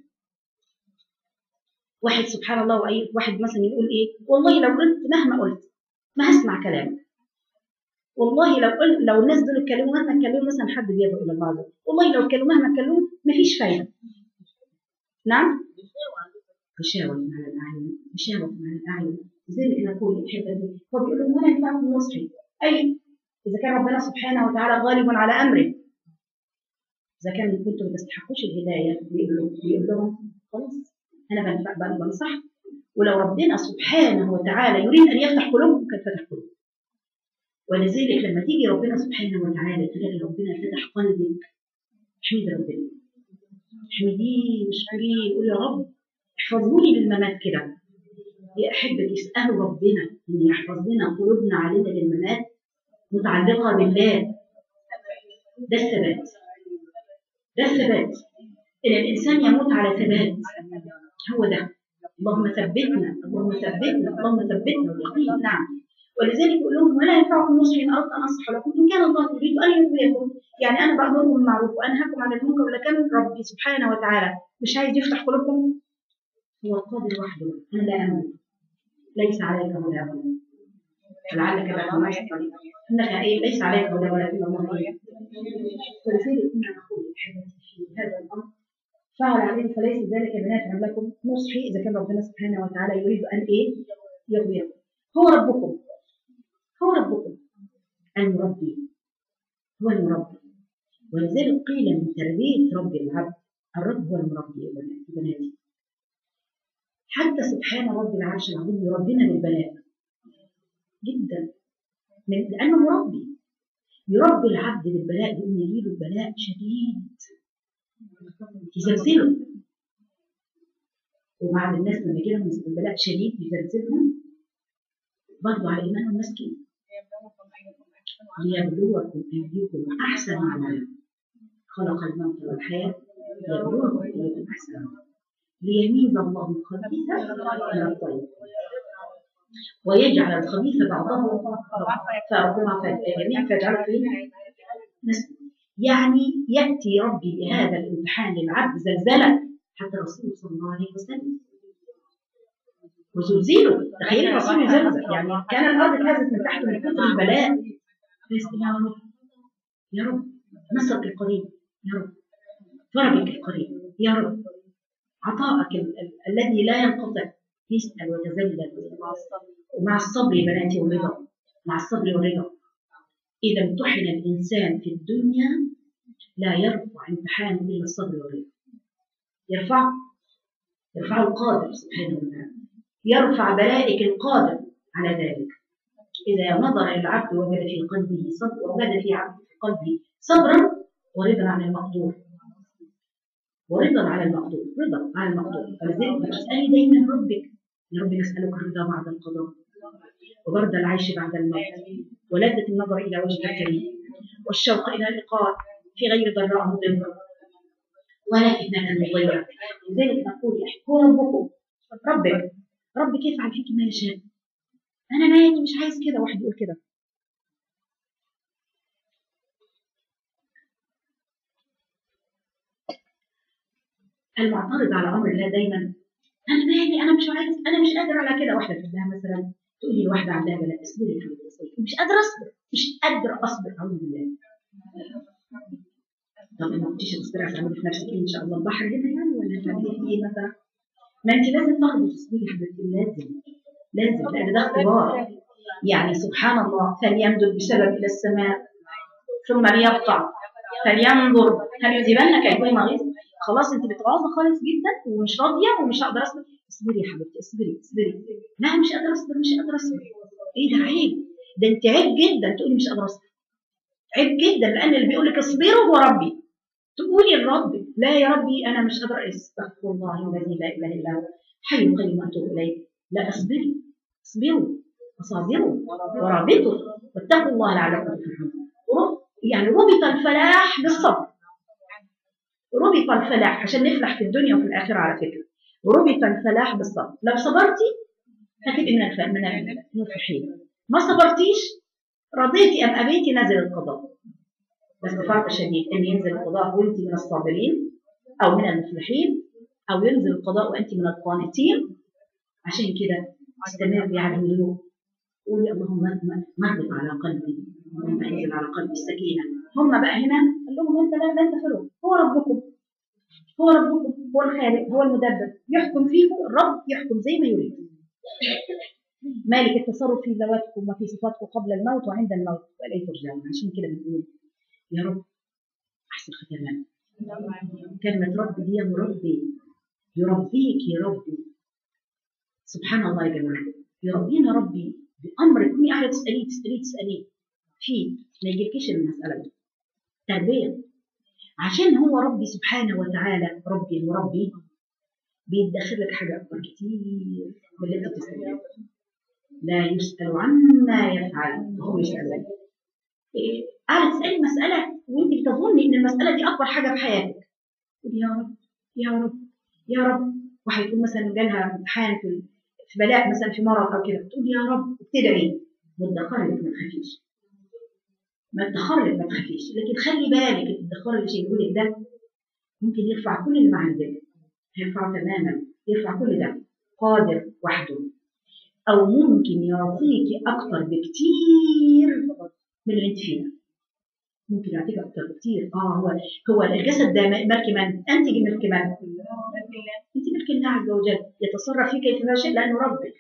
واحد سبحان الله واي واحد مثلا يقول ايه والله لو قلت مهما قلت ما هسمع كلامك والله لو قلت لو الناس دول اتكلموا مهما اتكلموا مثلا حد بيدعو الى الله عز وجل والله لو اتكلموا مهما اتكلموا مفيش فايده نعم غشاوة على الأعين غشاوة على الأعين زي ما نقول الحتة دي هو بيقول لهم ولا ينفعكم نصحي أي إذا كان ربنا سبحانه وتعالى غالب على أمره إذا كان كنتم ما تستحقوش الهداية بيقول لهم بيقول لهم خلاص أنا بنفع بقى بنصح ولو ربنا سبحانه وتعالى يريد أن يفتح قلوبكم كان فتح قلوبكم ولذلك لما تيجي ربنا سبحانه وتعالى تلاقي ربنا فتح قلبك احمد ربنا احمديه واشكريه قول يا رب احفظوني للممات كده يا احبك اسالوا ربنا ان يحفظ لنا قلوبنا علينا للممات متعلقه بالله ده الثبات ده الثبات ان الانسان يموت على ثبات هو ده اللهم ثبتنا اللهم ثبتنا اللهم ثبتنا اليقين نعم ولذلك يقول لهم ولا ينفعكم نصحي ان اردت ان انصح لكم ان كان الله يريد ان يغويكم يعني انا بامركم بالمعروف وانهاكم عن المنكر ولكن ربي سبحانه وتعالى مش عايز يفتح قلوبكم هو القادر وحده انا لا املك ليس عليك هداهم لعلك بعد ما يحصل انك ايه ليس عليك هدى ولكن الله ايه ولذلك كنا نقول في هذا الامر فعل عليهم فليس ذلك بنافع لكم نصحي اذا كان ربنا سبحانه وتعالى يريد ان ايه يغويكم هو ربكم هو ربكم المربي هو المربي ولذلك قيل من تربية رب العبد الرب هو المربي يا بناتي حتى سبحان رب العرش العظيم يربينا بالبلاء جدا لأنه مربي يربي العبد بالبلاء يقوم يجيله البلاء شديد يزلزله وبعض الناس لما يجي لهم البلاء شديد يزلزلهم برضه على ايمانهم مسكين ليبلوكم ايديكم احسن عملا خلق الموت والحياه ليبلوكم ايديكم احسن عملا ليميز الله الخبيث من الطيب ويجعل الخبيث بعضه فربما جميع فيجعله في يعني ياتي ربي بهذا الامتحان للعبد زلزله حتى الرسول صلى الله عليه وسلم وزلزلوا تخيل الرسول يزلزل يعني كان الارض اتهزت من تحت من كثر البلاء يا رب يا رب نصرك القريب يا رب فرجك القريب يا رب عطاءك ال- ال- الذي لا ينقطع يسأل ويتذلل ومع الصبر يا بناتي والرضا مع الصبر والرضا إذا امتحن الإنسان في الدنيا لا يرفع امتحانه إلا الصبر والرضا يرفع يرفعه القادر سبحانه وتعالى يرفع بلائك القادر على ذلك إذا نظر العبد وجد في قلبه صبر وجد في عبد في قلبه صبرا ورضا عن المقدور ورضا على المقدور رضا على المقدور فلذلك بتسألي دايما ربك يا رب نسألك الرضا بعد القضاء وبرد العيش بعد الموت ولذة النظر إلى وجهك الكريم والشوق إلى اللقاء في غير ضراء مضرة ولا فتنة مضلة لذلك نقول هو ربكم ربك ربك يفعل فيك ما يشاء أنا مالي مش عايز كده واحد يقول كده المعترض على امر الله دايما انا مالي انا مش عايز انا مش قادر على كده واحده تقول لها مثلا تقول لي الواحده عندها بلاء اصبري يا حبيبتي اصبري مش قادره اصبر مش قادره اصبر اعوذ بالله طب ما كنتيش تصبري هتعملي في نفسك ايه ان شاء الله البحر هنا يعني ولا هتعملي في ايه مثلا ما انت لازم تاخدي تصبري يا حبيبتي لازم لازم لان ده اختبار يعني سبحان الله فليمدد بسبب إلى السماء ثم ليقطع فلينظر هل يذهبن كيدهما غيظ خلاص انت بتغاظى خالص جدا ومش راضيه ومش هقدر اصبر اصبري يا حبيبتي اصبري اصبري لا مش قادره اصبر مش قادره اصبر ايه ده عيب ده انت عيب جدا تقولي مش قادره اصبر عيب جدا لان اللي بيقول لك اصبروا هو ربي تقولي لربي لا يا ربي انا مش قادره استغفر الله الذي لا اله الا هو حي قيوم اتوب اليه لا اصبري اصبروا وصابروا ورابطوا واتقوا الله لعلكم تفلحون ورب- يعني ربط الفلاح بالصبر ربط الفلاح عشان نفلح في الدنيا وفي الاخره على فكره ربط الفلاح بالصبر لو صبرتي هتبقي من الف... من المفلحين ما صبرتيش رضيتي ام ابيتي نزل القضاء بس بفرق شديد ان ينزل القضاء وانت من الصابرين او من المفلحين او ينزل القضاء وانت من القانتين عشان كده استمر يعني الهدوء قولي اللهم مربط على قلبي اللهم انزل على قلبي السكينه هم بقى هنا قال لهم انت لا لا تفعلوا هو ربكم هو ربكم هو الخالق هو المدبر يحكم فيكم الرب يحكم زي ما يريد مالك التصرف في ذواتكم وفي صفاتكم قبل الموت وعند الموت واليه ترجعون عشان كده بنقول يا رب احسن ختامنا كلمه رب دي يا ربي يربيك يا ربي سبحان الله يا جماعه يربينا ربي بامر تكوني قاعده تساليه تساليه تساليه في ما يجيلكيش المساله دي تربيه عشان هو ربي سبحانه وتعالى ربي المربي بيدخل لك حاجه اكبر كتير من اللي انت بتساليه لا يسال عما يفعل وهو يسال إيه، قاعده تسالي مساله وانت بتظني ان المساله دي اكبر حاجه في حياتك تقولي يا رب يا رب يا رب واحد يكون مثلا جالها امتحان في في بلاء مثلا في مرض او كده تقول يا رب تدعي وتدخر لك ما تخافيش ما تدخر لك ما تخافيش لكن خلي بالك التدخر اللي شايله لك ده ممكن يرفع كل اللي ما عندك هيرفع تماما يرفع كل ده قادر وحده او ممكن يعطيكي اكتر بكتير من اللي انت فيه ممكن يعطيك اكتر بكتير اه هو هو الجسد ده ملك من انتج ملك من انت ملك الله عز وجل يتصرف فيه كيف يشاء لانه ربك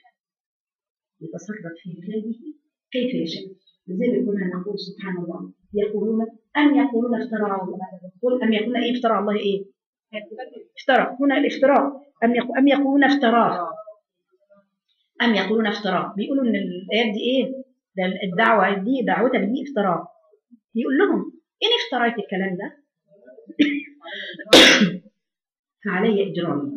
يتصرف في بلاده كيف يشاء لذلك كنا نقول سبحان الله يقولون ام يقولون افترى على الله قل ام يقولون ايه افترى على الله ايه افترى هنا الافتراء ام يقول ام يقولون افتراه ام يقولون افتراه بيقولوا ان الايات دي ايه ده الدعوه دي دعوتك دي افتراء يقول لهم ان افتريت الكلام ده فعلي اجرامي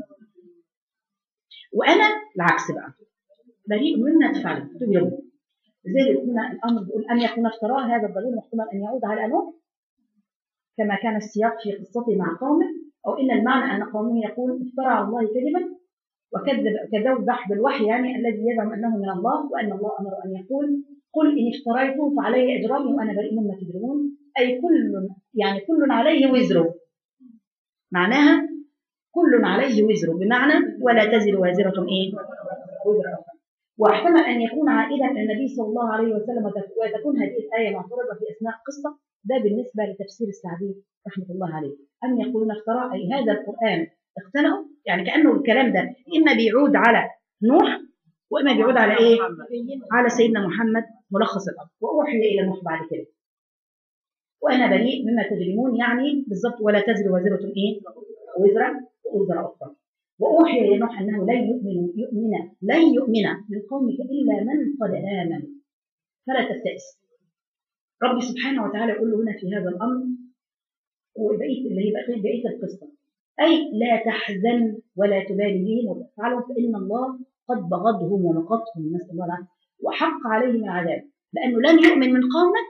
وانا العكس بقى بريء مما تفعله تجرمه لذلك هنا الامر بيقول ان يكون افتراء هذا الضمير محتمل ان يعود على نوح كما كان السياق في قصته مع قومه او ان المعنى ان قومه يقول افترى على الله كذبا وكذب كذبح بالوحي يعني الذي يزعم انه من الله وان الله امر ان يقول قل ان افتريته فعلي اجرامي وانا بريء مما تجرمون اي كل يعني كل عليه وزره معناها كل عليه وزره بمعنى ولا تزر وازره ايه وزر اخرى واحتمل ان يكون عائدا الى النبي صلى الله عليه وسلم وتكون هذه الايه معترضه في اثناء القصه ده بالنسبه لتفسير السعدي رحمه الله عليه ام يقولون افترى اي هذا القران اقتنعوا يعني كانه الكلام ده اما بيعود على نوح واما بيعود على ايه؟ على سيدنا محمد ملخص الامر واوحي الى نوح بعد كده وانا بريء مما تجرمون يعني بالضبط ولا تزر وازره ايه؟ وزر وزر اخرى واوحي الى نوح انه لن يؤمن يؤمن لن يؤمن من قومك الا من قد امن فلا تبتئس ربي سبحانه وتعالى يقول له هنا في هذا الامر وبقيه اللي هي بقيه بقيه القصه اي لا تحزن ولا تبالي بهم وتفعلهم فان الله قد بغضهم ومقتهم نسال الله العافيه وحق عليهم العذاب لانه لن يؤمن من قومك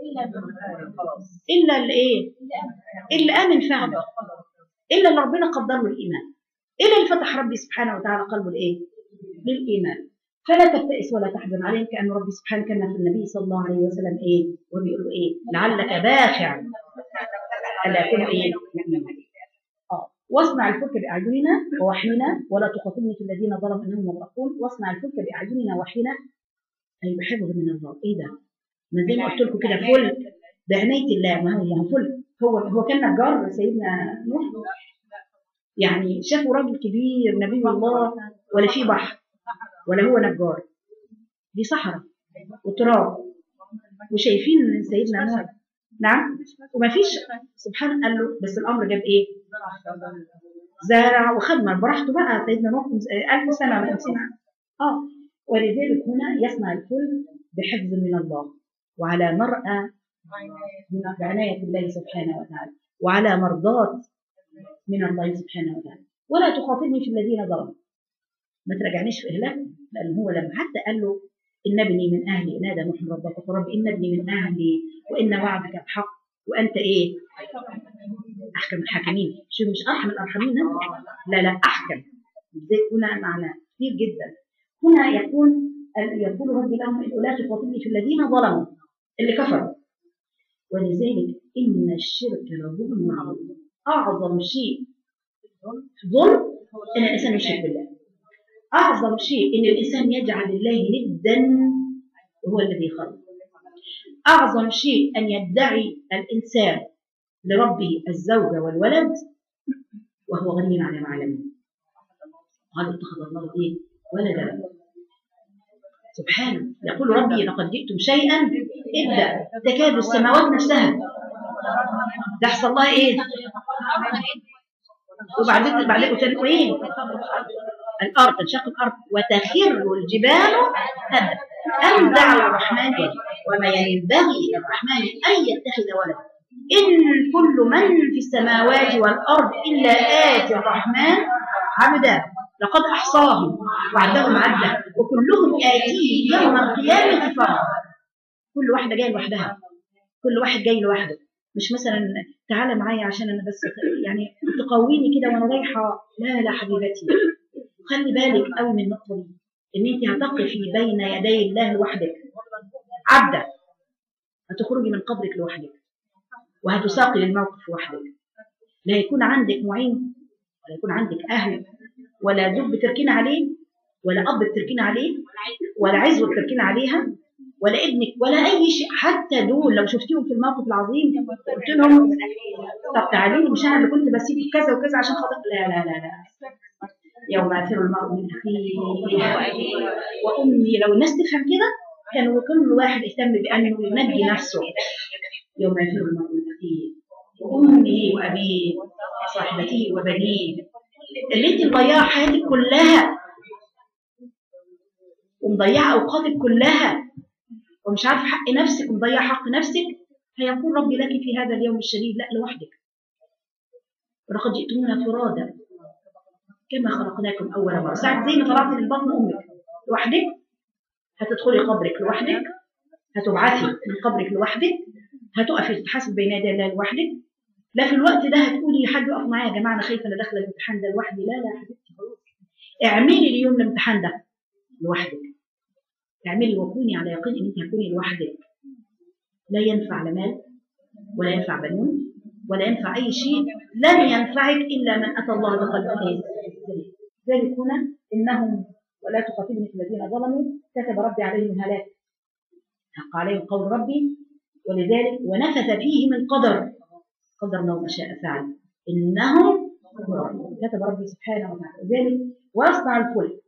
الا الايه؟ اللي امن فعلا الا اللي ربنا قدر له الايمان الا اللي فتح ربي سبحانه وتعالى قلبه لايه؟ للايمان فلا تبتئس ولا تحزن عليهم كان ربي سبحانه كان في النبي صلى الله عليه وسلم ايه؟ وبيقول له ايه؟ لعلك باخع الا يكون ايه؟ اه واصنع الفلك باعيننا ووحينا ولا تخاطبني في الذين ظلموا انهم مغرقون واصنع الفلك باعيننا ووحينا اي بحفظ من الله ايه ده؟ ما زي ما قلت لكم كده فل بعنايه الله ما هو ما هو فل هو هو كان نجار سيدنا نوح يعني شافوا راجل كبير نبي الله ولا في بحر ولا هو نجار دي صحراء وتراب وشايفين سيدنا نوح نعم وما فيش سبحان قال له بس الامر جاب ايه زرع وخدمه براحته بقى سيدنا نوح 1000 سنه ولا 50 عام اه ولذلك هنا يصنع الفل بحفظ من الله وعلى مرأى من بعناية الله سبحانه وتعالى وعلى مرضاة من الله سبحانه وتعالى ولا تخاطبني في الذين ظلموا ما تراجعنيش في اهلك لان هو لما حتى قال له ان ابني من اهلي نادى نوح ربك فقال رب ان ابني من اهلي وان وعدك الحق وانت ايه؟ احكم الحاكمين شو مش ارحم الارحمين أنت؟ لا لا احكم ازاي هنا معنى كثير جدا هنا يكون يقول ربي لهم إن لا تخاطبني في الذين ظلموا اللي كفروا ولذلك ان الشرك لظلم عظيم اعظم شيء ظلم ان الانسان يشرك بالله اعظم شيء ان الانسان يجعل الله ندا وهو الذي خلق اعظم شيء ان يدعي الانسان لربه الزوجه والولد وهو غني عن العالمين قال اتخذ الله ايه ولدا سبحانه يقول ربي لقد جئتم شيئا ابدا تكاد السماوات نفسها تحصل لها ايه وبعدين بعدين وتنقين الارض تنشق الارض وتخر الجبال هدا ان دعوا الرحمن ولدا وما ينبغي للرحمن ان يتخذ ولدا ان كل من في السماوات والارض الا اتي الرحمن عبدا لقد احصاهم وعدهم عدا وكلهم اتيه يوم القيامه فردا كل واحده جايه لوحدها كل واحد جاي لوحده مش مثلا تعالى معايا عشان انا بس يعني تقويني كده وانا رايحه لا لا حبيبتي خلي بالك قوي من النقطه دي ان انت هتقفي بين يدي الله لوحدك عبدا هتخرجي من قبرك لوحدك وهتساقي للموقف لوحدك لا يكون عندك معين ولا يكون عندك اهل ولا زوج بتركين عليه ولا اب بتركين عليه ولا عزوه بتركين عليها ولا ابنك ولا اي شيء حتى دول لو شفتيهم في الموقف العظيم قلت لهم طب تعالي لي مش انا اللي كنت بسيب كذا وكذا عشان خاطر لا لا لا لا يوم يفر المرء من اخيه وامي لو الناس تفهم كده كان كل واحد يهتم بانه ينجي نفسه يوم يفر المرء من اخيه وامه وابيه وصاحبته وبنيه اللي انت مضيعه حياتك كلها ومضيعه اوقاتك كلها ومش عارفه حق نفسك ومضيعه حق نفسك هيقول ربي لك في هذا اليوم الشديد لا لوحدك ولقد جئتمونا فرادا كما خلقناكم اول مره ساعه زي ما طلعت من بطن امك لوحدك هتدخلي قبرك لوحدك هتبعثي من قبرك لوحدك هتقفي تتحاسب بين يدي الله لوحدك لا في الوقت ده هتقولي حد يقف معايا يا جماعه انا خايفه انا داخله الامتحان ده لوحدي لا لا يا حبيبتي خلاص اعملي اليوم الامتحان ده لوحدك اعملي وكوني على يقين ان انت هتكوني لوحدك لا ينفع لا مال ولا ينفع بنون ولا ينفع اي شيء لن ينفعك الا من اتى الله بقلب سليم ذلك هنا انهم ولا تخاطبني في الذين ظلموا كتب ربي عليهم الهلاك حق عليهم قول ربي ولذلك ونفث فيهم القدر قدر ما ما شاء فعل انهم كتب ربي سبحانه وتعالى ذلك واصنع الفلك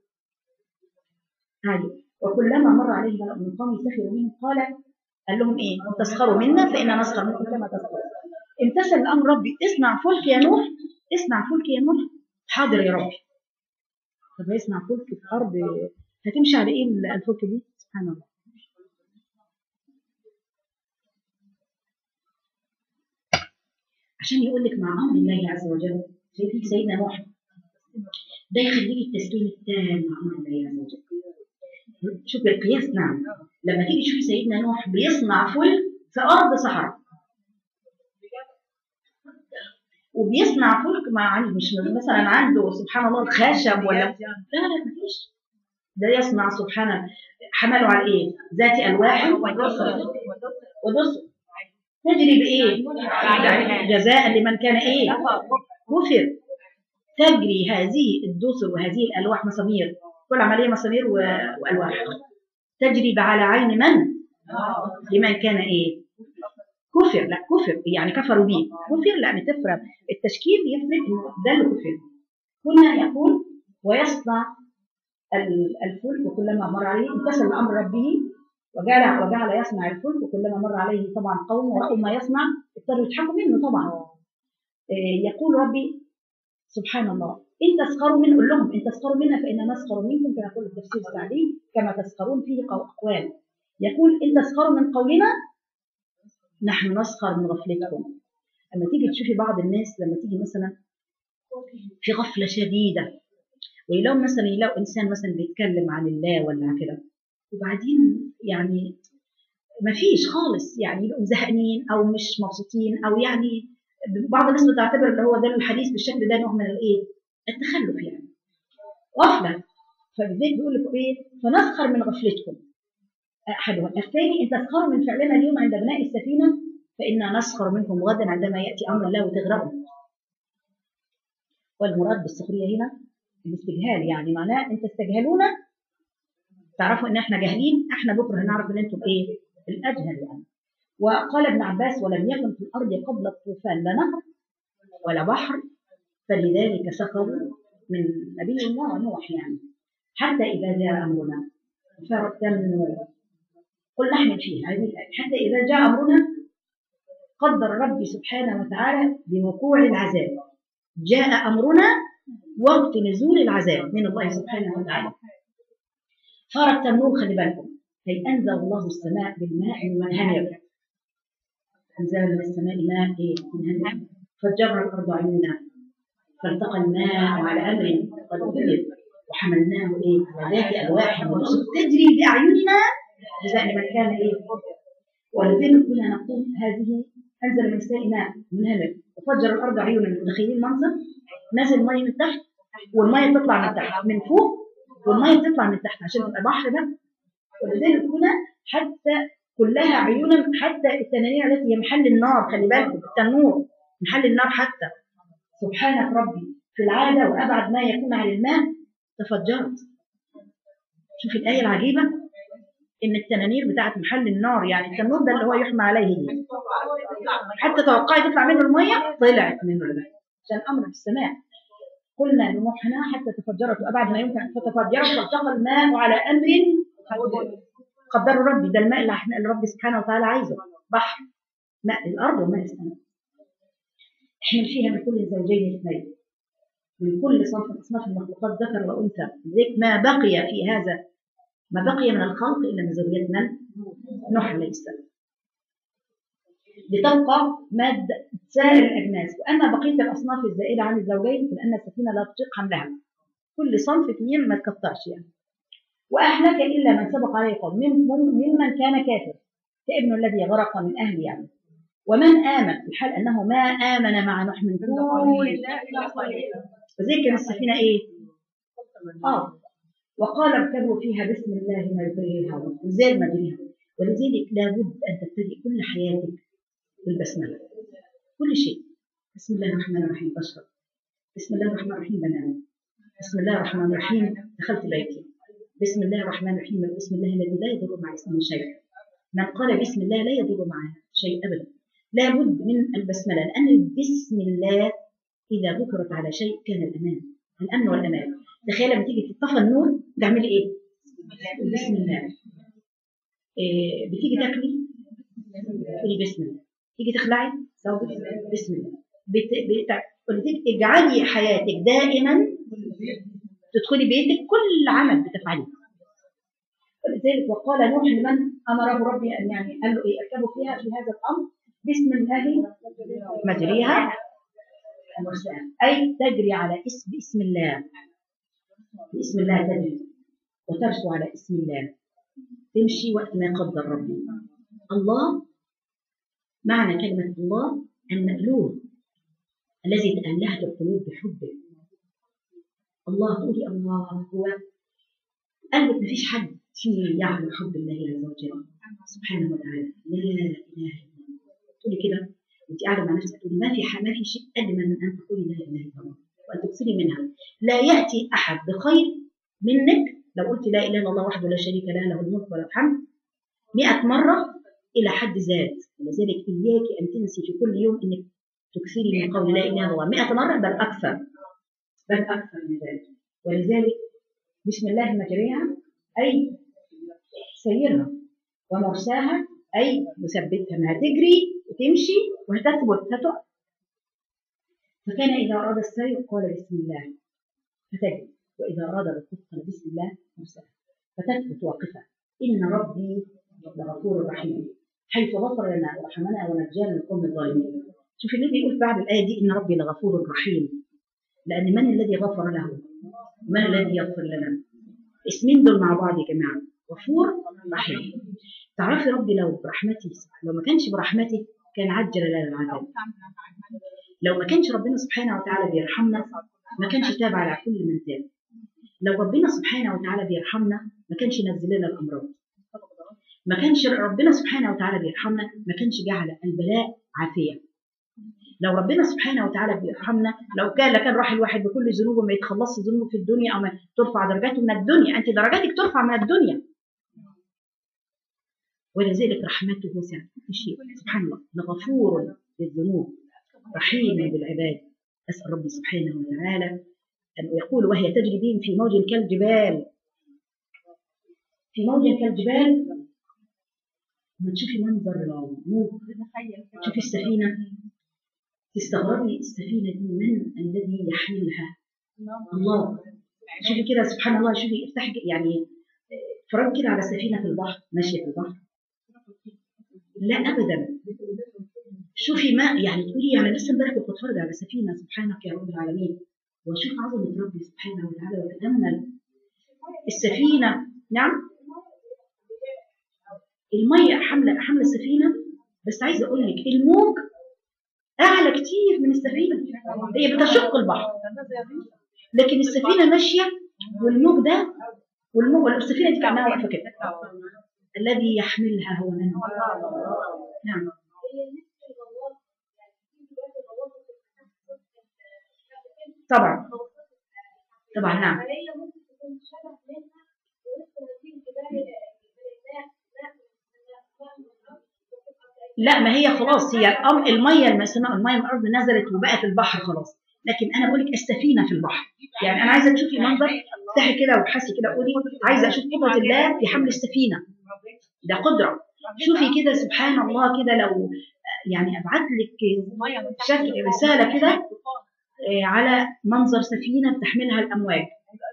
هذه وكلما مر عليه ملأ من قومه سخروا منه قال قال لهم ايه تسخروا منا فإنا نسخر منكم كما تسخرون امتثل الامر ربي اصنع فلك يا نوح اصنع فلك يا نوح حاضر يا ربي طب يصنع فلك في الارض هتمشي على ايه الفلك دي سبحان الله عشان يقول لك مع امر الله عز وجل سيدي سيدنا نوح ده يخليك التسليم التام مع امر الله عز وجل شوف القياس نعم لما تيجي تشوف سيدنا نوح بيصنع فل في ارض صحراء وبيصنع فلك مع عنده مش مثلا عنده سبحان الله الخشب ولا لا لا مفيش ده يصنع سبحانه حمله على ايه؟ ذات الواح ودسر تجري بايه؟ جزاء لمن كان ايه؟ غفر تجري هذه الدسر وهذه الالواح مسامير كل عمليه مسامير والواح تجري على عين من؟ لمن كان ايه؟ كفر لا كفر يعني كفروا به كفر لان تفرق التشكيل يفرق انه ده اللي كفر هنا يقول ويصنع الفلك وكلما مر عليه امتثل امر ربه وجعل وجعل يصنع الفلك وكلما مر عليه طبعا قوم ورأوا ما يصنع اضطروا يضحكوا منه طبعا إيه، يقول ربي سبحان الله إن تسخروا من قل لهم إن تسخروا منا فإنا نسخر منكم كما يقول التفسير السعدي كما تسخرون فيه قو- أقوال يقول إن تسخروا من قولنا نحن نسخر من غفلتكم لما تيجي تشوفي بعض الناس لما تيجي مثلا في غفلة شديدة ويلاقوا مثلا يلاقوا إنسان مثلا بيتكلم عن الله ولا كده وبعدين يعني ما فيش خالص يعني يبقوا زهقانين أو مش مبسوطين أو يعني بعض الناس بتعتبر اللي هو ده الحديث بالشكل ده نوع من الايه؟ التخلف يعني غفله فلذلك بيقول لكم ايه؟ فنسخر من غفلتكم احدها الثاني ان تسخروا من فعلنا اليوم عند بناء السفينه فانا نسخر منكم غدا عندما ياتي امر الله وتغرقوا والمراد بالسخريه هنا الاستجهال يعني معناه ان تستجهلونا تعرفوا ان احنا جاهلين احنا بكره هنعرف ان انتم ايه؟ الاجهل يعني وقال ابن عباس ولم يكن في الارض قبل الطوفان لا نهر ولا بحر فلذلك سخروا من نبي الله نوح يعني حتى اذا جاء امرنا فرتموا قل نحمل فيها هذه الآية. حتى اذا جاء امرنا قدر ربي سبحانه وتعالى بوقوع العذاب جاء امرنا وقت نزول العذاب من الله سبحانه وتعالى صارت تنور خلي بالكم كي انزل الله السماء بالماء المنهمر انزل من السماء ماء إيه؟ منهمر فجر الارض عيونا فالتقى الماء على امر قد قدر وحملناه ايه على ذات الواح ونصب تجري باعيننا جزاء لمن كان ايه ولذلك كنا نقول هذه انزل من السماء ماء منهمر وفجر الارض عيونا متخيلين المنظر نزل ميه من تحت والميه تطلع من تحت من فوق والميه تطلع من تحت عشان تبقى بحر ده ولذلك هنا حتى كلها عيونا حتى التنانير التي هي محل النار خلي بالكم التنور محل النار حتى سبحانك ربي في العاده وابعد ما يكون عن الماء تفجرت شوف الايه العجيبه ان التنانير بتاعت محل النار يعني التنور ده اللي هو يحمى عليه دي حتى توقعي تطلع منه الميه طلعت منه الماء عشان امر في السماء قلنا لنوحنا حتى تفجرت وابعد ما يمكن فتفجرت والتقى الماء على امر قدره ربي ده الماء اللي احنا اللي ربي سبحانه وتعالى عايزه بحر ماء الارض وماء السماء احمل فيها من كل زوجين اثنين من كل صنف اصناف المخلوقات ذكر وانثى ذيك ما بقي في هذا ما بقي من الخلق الا من ذريه من؟ نوح عليه السلام لتبقى مادة سائر الأجناس وأما بقية الأصناف الزائدة عن الزوجين فلأن السفينة لا تطيق حملها كل صنف اثنين ما تكترش يعني وأهلك إلا من سبق عليه قول من- من- ممن كان كافر كابن الذي غرق من أهل يعني ومن آمن في الحال أنه ما آمن مع نوح من كل فزي كان السفينة إيه؟ آه وقال اركبوا فيها بسم الله مجريها وزي مجريها ولذلك لابد أن تبتدئ كل حياتك بالبسملة كل شيء بسم الله الرحمن الرحيم بشرب بسم الله الرحمن الرحيم بنام بسم الله الرحمن الرحيم دخلت بيتي بسم الله الرحمن الرحيم بسم الله الذي لا يضر مع اسمه شيء من قال بسم الله لا يضر معه شيء ابدا لابد من البسمله لان بسم الله اذا ذكرت على شيء كان الامان الامن والامان تخيل لما تيجي تطفى النور تعملي ايه؟ بسم الله إيه بتيجي تاكلي تقولي بسم الله تيجي تخلعي ثوبك بسم الله بت... بت... ولذلك اجعلي حياتك دائما تدخلي بيتك كل عمل بتفعليه ولذلك وقال نوح لمن امره ربي ان يعني قال له ايه اركبوا فيها في هذا الامر بسم الله مجريها ومرساها اي تجري على اسم باسم الله باسم الله تجري وترسو على اسم الله تمشي وقت ما يقدر ربي الله معنى كلمة الله المألوه الذي تألهت القلوب بحبه الله تقولي الله هو قلبك ما فيش حد فيه يعلم حب الله عز وجل سبحانه وتعالى لا اله الا الله تقولي كده انت قاعده مع نفسك تقولي ما في ح- ما في شيء اجمل من ان تقولي لا اله الا الله وان تكثري منها لا ياتي احد بخير منك لو قلت لا اله الا الله وحده لا شريك له له الملك وله الحمد 100 مره الى حد ذات ولذلك اياك ان تنسي في كل يوم انك تكثري من قول لا اله الا الله 100 مره بل اكثر بل اكثر من ذلك ولذلك بسم الله مجريها أي سيرها ومرساها أي مثبتها إنها تجري وتمشي وهتثبت هتقف فكان إذا أراد السير قال بسم الله فتجري وإذا أراد الركوب قال بسم الله مرساها فتثبت واقفة إن ربي لغفور رحيم حيث غفر لنا ورحمنا ونجانا من القوم الظالمين شوف اللي بيقول بعد الآية دي إن ربي لغفور رحيم لأن من الذي غفر له؟ من الذي يغفر لنا؟ اسمين دول مع بعض يا جماعة غفور رحيم تعرفي ربي لو برحمتي لو ما كانش برحمتي كان عجل لنا العذاب لو ما كانش ربنا سبحانه وتعالى بيرحمنا ما كانش تاب على كل من تاب لو ربنا سبحانه وتعالى بيرحمنا ما كانش ينزل لنا الامراض ما كانش ربنا سبحانه وتعالى بيرحمنا ما كانش جعل البلاء عافيه لو ربنا سبحانه وتعالى بيرحمنا لو كان لكان راح الواحد بكل ذنوبه ما يتخلصش ذنوبه في الدنيا او ما ترفع درجاته من الدنيا انت درجاتك ترفع من الدنيا ولذلك رحمته وسعت كل شيء سبحان الله لغفور للذنوب رحيم بالعباد اسال ربي سبحانه وتعالى ان يقول وهي تجري بهم في موج كالجبال في موج كالجبال لما تشوفي منظر الموج تشوفي السفينه تستغربي السفينه دي من الذي يحملها الله شوفي كده سبحان الله شوفي افتحي يعني اتفرجي كده على سفينه في البحر ماشيه في البحر لا ابدا شوفي ما يعني تقولي يعني لسه امبارح كنت بتفرج على سفينه سبحانك يا رب العالمين واشوف عظمه ربي سبحانه وتعالى واتامل السفينه نعم الميه حامله حامله السفينه بس عايزه اقول لك الموج اعلى كتير من السفينه هي بتشق البحر لكن السفينه ماشيه والموج ده والموج السفينه دي كانها واقفه كده الذي يحملها هو من نعم طبعا طبعا نعم لا ما هي خلاص هي الأم الميه المسماء الميه من الارض نزلت وبقت البحر خلاص لكن انا بقول لك السفينه في البحر يعني انا عايزه تشوفي منظر افتحي كده وابحثي كده قولي عايزه اشوف قدره الله في حمل السفينه ده قدره شوفي كده سبحان الله كده لو يعني ابعت لك شكل رساله كده على منظر سفينه بتحملها الامواج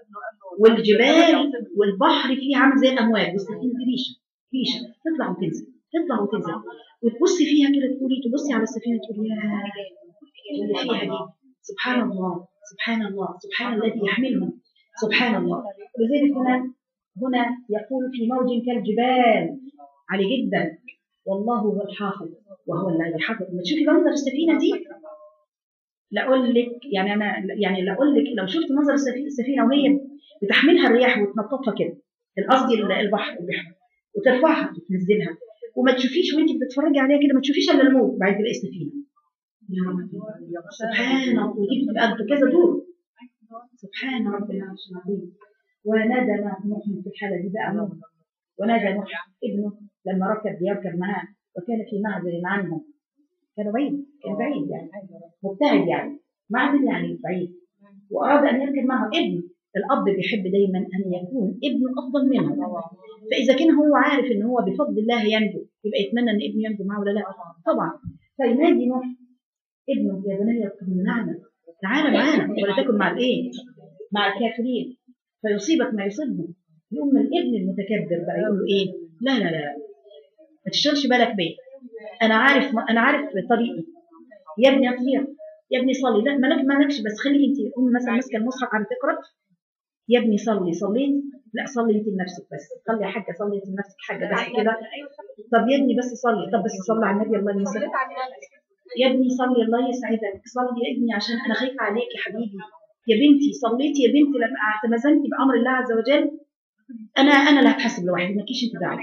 والجبال والبحر فيه عامل زي الامواج والسفينه دي ريشه ريشه تطلع وتنزل تطلع وتنزل وتبصي فيها كده تقولي تبصي على السفينه تقولي يا اللي فيها دي سبحان الله سبحان الله سبحان الذي يحملهم سبحان الله لذلك هنا هنا يقول في موج كالجبال عالي جدا والله هو الحافظ وهو الذي حافظ لما تشوفي منظر السفينه دي لا اقول لك يعني انا يعني لا اقول لك لو شفت منظر السفينه وهي بتحملها الرياح وتنططها كده قصدي البحر البحر وترفعها وتنزلها وما تشوفيش وانت بتتفرجي عليها كده ما تشوفيش الا الموج بعد تلاقي السفينه يا رب سبحان الله ودي بتبقى كذا دور سبحان رب العرش العظيم ونادى نوح في الحاله دي بقى نوح ونادى نوح ابنه لما ركب يركب معاه وكان في معزل عنهم كان بعيد كان بعيد يعني مبتعد يعني معزل يعني بعيد واراد ان يركب معه ابن الاب بيحب دايما ان يكون ابنه افضل منه فاذا كان هو عارف ان هو بفضل الله ينجو يبقى يتمنى ان ابنه ينجو معه ولا لا طبعا فينادي نوح ابنه يا بني اركب معنا تعال معانا ولا تكن مع الايه مع الكافرين فيصيبك ما يصيبهم يقوم الابن المتكبر بقى يقول له ايه لا لا لا ما تشغلش بالك بيه انا عارف انا عارف طريقي يا ابني اطير يا ابني صلي لا مالك مالكش بس خلي انت ام مثلا ماسكه المصحف عم تقرا يا ابني صلي صليت لا صلي انت لنفسك بس صلي يا حاجه صلي انت لنفسك حاجه بس كده طب يا ابني بس صلي طب بس صلي على النبي الله يسعدك يا ابني صلي الله يسعدك صلي يا ابني عشان انا خايفه عليك يا حبيبي يا بنتي صليتي يا بنتي لما اعتمزنتي بامر الله عز وجل انا انا اللي هتحاسب لوحدي مالكيش انت دعوه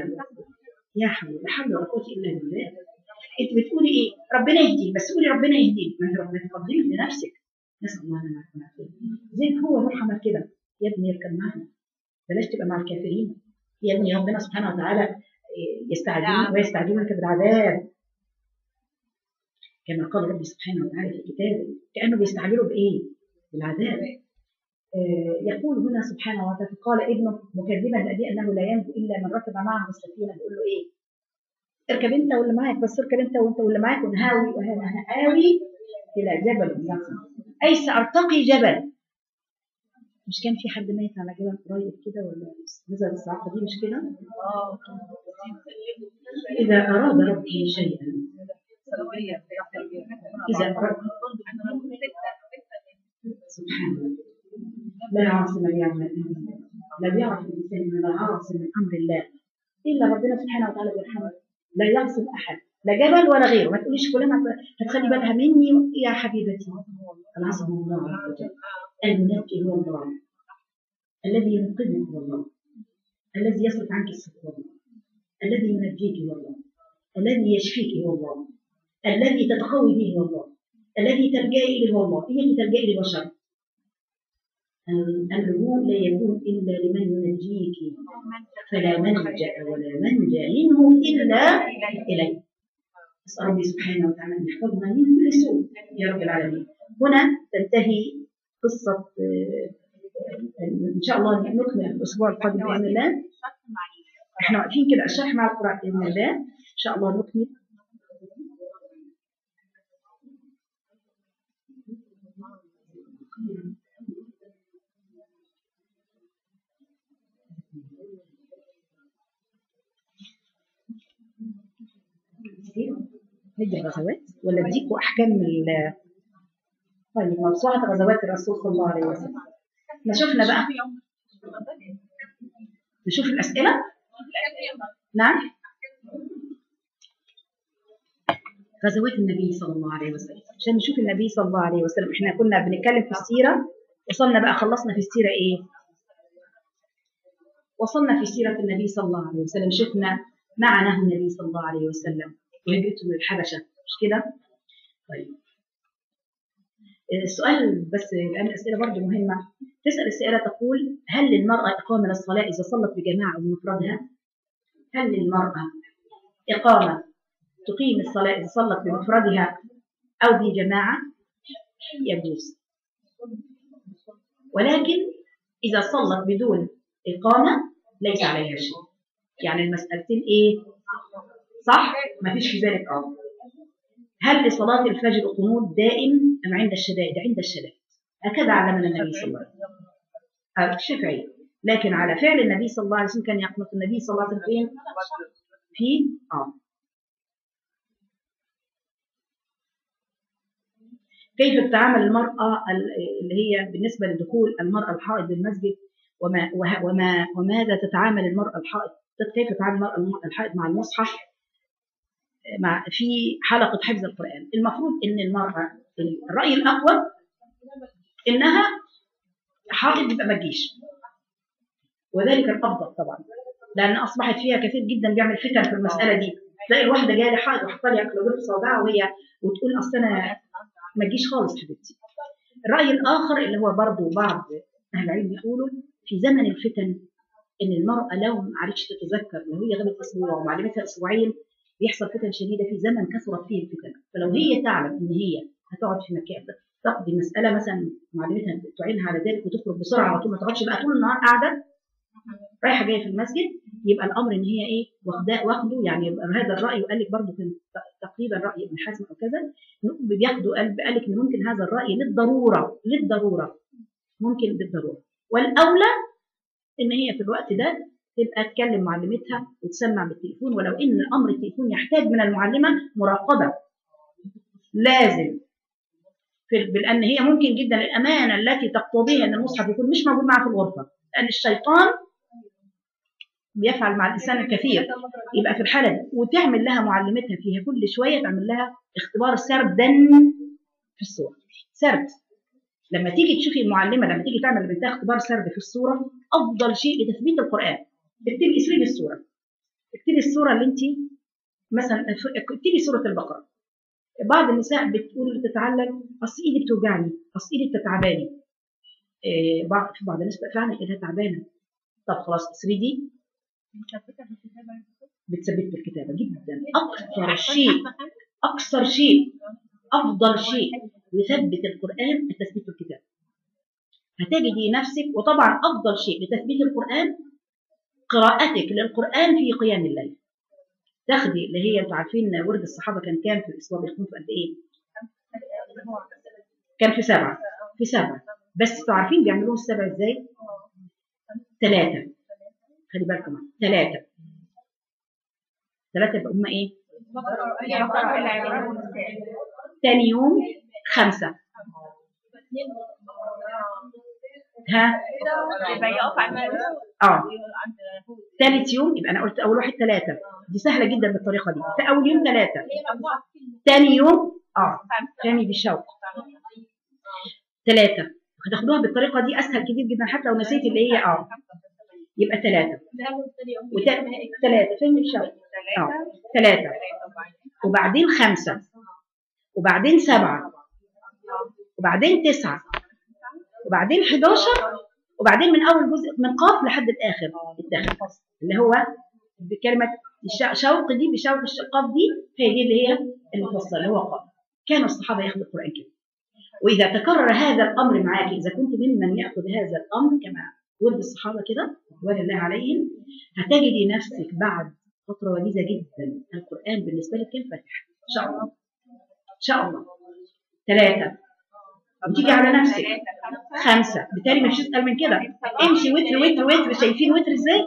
يا حبيبي لا حول ولا قوه الا بالله انت بتقولي ايه ربنا يهديه بس قولي ربنا يهديه ما انت ربنا تقدمي لنفسك نسال الله لنا زي هو نوح عمل كده يا ابني اركب معنا بلاش تبقى مع الكافرين يا ابني ربنا سبحانه وتعالى يستعجلون ويستعجلونك بالعذاب كما قال ربي سبحانه وتعالى في كتابه كانه بيستعجلوا بايه؟ بالعذاب آه، يقول هنا سبحانه وتعالى قال ابنه مكذبا لأبي أنه لا ينجو إلا من ركب معه السفينة بيقول له إيه اركب أنت واللي معاك بس اركب أنت وأنت واللي معاك ونهاوي وأنا آوي إلى جبل يقظة أي سأرتقي جبل مش كان في حد ميت على جبل قريب كده ولا نزل الصعقة دي مش كده؟ إذا أراد ربي شيئا إذا أراد سبحان الله لا عاصم اليوم من أمر الله لا بيعرف الإنسان أن لا عاصم من أمر الله إلا ربنا سبحانه وتعالى بيرحمه لا يعصم أحد لا جبل ولا غيره ما تقوليش فلان هتخلي بالها مني يا حبيبتي العصم هو الله عز وجل المنجي هو الله الذي ينقذك هو الله الذي يصرف عنك السوء هو الله الذي ينجيك هو الله الذي يشفيك هو الله الذي تتقوي به هو الله الذي تلجئي اليه هو الله هي اللي تلجئي لبشر اللجوء لا يكون الا لمن ينجيك فلا ملجا ولا منجا منه الا اليه اسال ربي سبحانه وتعالى ان يحفظنا من كل سوء يا رب العالمين هنا تنتهي قصه آه، ان شاء الله نكمل الاسبوع القادم باذن الله احنا واقفين كده الشرح مع القراء باذن الله ان شاء الله نكمل ندي الغزوات ولا اديكوا احكام ال طيب موسوعه غزوات الرسول صلى الله عليه وسلم احنا شفنا بقى نشوف الاسئله نعم غزوات النبي صلى الله عليه وسلم عشان نشوف النبي صلى الله عليه وسلم احنا كنا بنتكلم في السيره وصلنا بقى خلصنا في السيره ايه وصلنا في سيره النبي صلى الله عليه وسلم شفنا معناه النبي صلى الله عليه وسلم وهجرته من الحبشه مش كده طيب السؤال بس لان الاسئله برضه مهمه تسال السائله تقول هل للمراه اقامه للصلاه اذا صلت بجماعه بمفردها هل للمراه اقامه تقيم الصلاه اذا صلت بمفردها او بجماعه يجوز ولكن اذا صلت بدون اقامه ليس عليها شيء يعني المسالتين ايه صح ما فيش في ذلك امر هل لصلاة الفجر قنوت دائم أم عند الشدائد؟ عند الشدائد هكذا علمنا النبي صلى الله عليه وسلم الشافعي لكن على فعل النبي صلى الله عليه وسلم كان يقنط النبي صلى الله عليه وسلم فين؟ في اه كيف تتعامل المرأة اللي هي بالنسبة لدخول المرأة الحائض للمسجد وما وما وماذا تتعامل المرأة الحائض كيف تتعامل المرأة الحائض مع المصحف مع في حلقة حفظ القرآن المفروض إن المرأة الرأي الأقوى إنها حائض يبقى ما تجيش وذلك الأفضل طبعا لأن أصبحت فيها كثير جدا بيعمل فتن في المسألة دي تلاقي الواحدة جاية لي حائض وحاطة لي أكل في صوابعها وهي وتقول أصل أنا ما تجيش خالص حبيبتي الرأي الآخر اللي هو برضه بعض أهل العلم يقولوا في زمن الفتن إن المرأة لو ما عرفتش تتذكر لو هي غابت أسبوع ومعلمتها أسبوعين بيحصل فتن شديده في زمن كثرت فيه الفتن فلو هي تعلم ان هي هتقعد في مكان تقضي مساله مثلا معلمتها تعينها على ذلك وتخرج بسرعه على طول ما تقعدش بقى طول النهار قاعده رايحه جايه في المسجد يبقى الامر ان هي ايه واخده واخده يعني يبقى هذا الراي وقال لك برضه كان تقريبا راي ابن حزم او كذا بياخدوا قال قال لك ان ممكن هذا الراي للضروره للضروره ممكن بالضروره والاولى ان هي في الوقت ده تبقى تكلم معلمتها وتسمع بالتليفون ولو ان امر التليفون يحتاج من المعلمه مراقبه لازم في لان هي ممكن جدا الامانه التي تقتضيها ان المصحف يكون مش موجود معها في الغرفه لان الشيطان بيفعل مع الانسان الكثير يبقى في الحاله دي وتعمل لها معلمتها فيها كل شويه تعمل لها اختبار سردا في الصوره سرد لما تيجي تشوفي المعلمه لما تيجي تعمل لبنتها اختبار سرد في الصوره افضل شيء لتثبيت القران اكتبي اسري الصوره اكتبي الصوره اللي انت مثلا اكتبي سوره البقره بعض النساء بتقول تتعلم اصل ايدي بتوجعني اصل ايدي بتتعباني إيه بعض في بعض الناس فعلا ايدها تعبانه طب خلاص اسري دي بتثبت بالكتابه جدا اكثر شيء اكثر شيء افضل شيء يثبت القران التثبيت بالكتابه هتجدي نفسك وطبعا افضل شيء لتثبيت القران قراءتك للقران في قيام الليل تاخدي اللي هي انتوا عارفين ورد الصحابه كان كام في الاسبوع بيختم في قد ايه؟ كان في سبعه في سبعه بس انتوا عارفين بيعملوه السبع ازاي؟ ثلاثه خلي بالكم ثلاثه ثلاثه يبقى هم ايه؟ تاني يوم خمسه ها اه ثالث يوم يبقى انا قلت اول واحد ثلاثه دي سهله جدا بالطريقه دي في اول يوم ثلاثه ثاني يوم اه ثاني بالشوق ثلاثه هتاخدوها بالطريقه دي اسهل كتير جدا حتى لو نسيت اللي هي اه يبقى ثلاثه ثلاثه فين الشوق اه ثلاثه وبعدين خمسه وبعدين سبعه وبعدين تسعه وبعدين 11 وبعدين من اول جزء من قاف لحد الاخر اتاخد اللي هو بكلمه الش- شوق دي بشوق الش- قاف دي هي دي اللي هي المفصل اللي هو قاف كان الصحابه ياخذوا القران كده واذا تكرر هذا الامر معك اذا كنت ممن ياخذ هذا الامر كما ورد الصحابه كده رضوان الله عليهم هتجدي نفسك بعد فتره وجيزه جدا القران بالنسبه لك كالفتح ان شاء الله ان شاء الله ثلاثه وتيجي على نفسك خمسة بالتالي ما فيش اسهل من كده امشي وتر وتر وتر شايفين وتر ازاي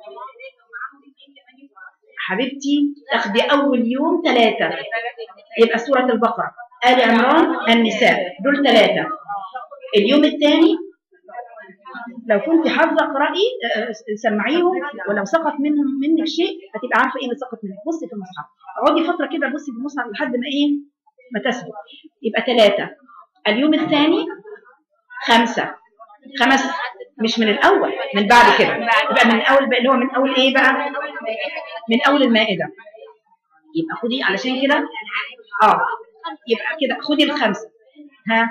حبيبتي تاخدي اول يوم ثلاثة يبقى سورة البقرة آل عمران النساء دول ثلاثة اليوم الثاني لو كنت حافظة اقرأي آه، سمعيهم ولو سقط منهم منك شيء هتبقى عارفة ايه اللي سقط منك بصي في المصحف اقعدي فترة كده بصي في المصحف لحد ما ايه ما تثبت يبقى ثلاثة اليوم الثاني خمسة خمس مش من الأول من بعد كده يبقى من الأول بقى اللي هو من أول إيه بقى من أول المائدة يبقى خدي علشان كده اه يبقى كده خدي الخمسة ها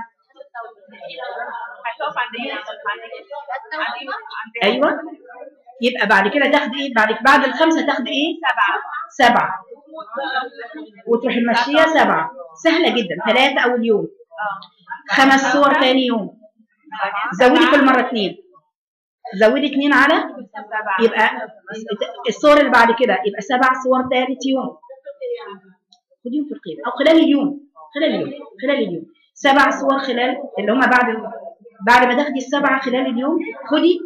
أيوة يبقى بعد كده تاخدي إيه بعد بعد الخمسة تاخدي إيه سبعة وتروحي ماشية سبعة سهلة جدا ثلاثة أول يوم خمس صور تاني يوم زودي كل مرة اثنين زودي اثنين على يبقى الصور اللي بعد كده يبقى سبع صور ثالث يوم خديهم في القيمة أو خلال اليوم خلال اليوم خلال اليوم سبع صور خلال اللي هم بعد بعد ما تاخدي السبعة خلال اليوم خدي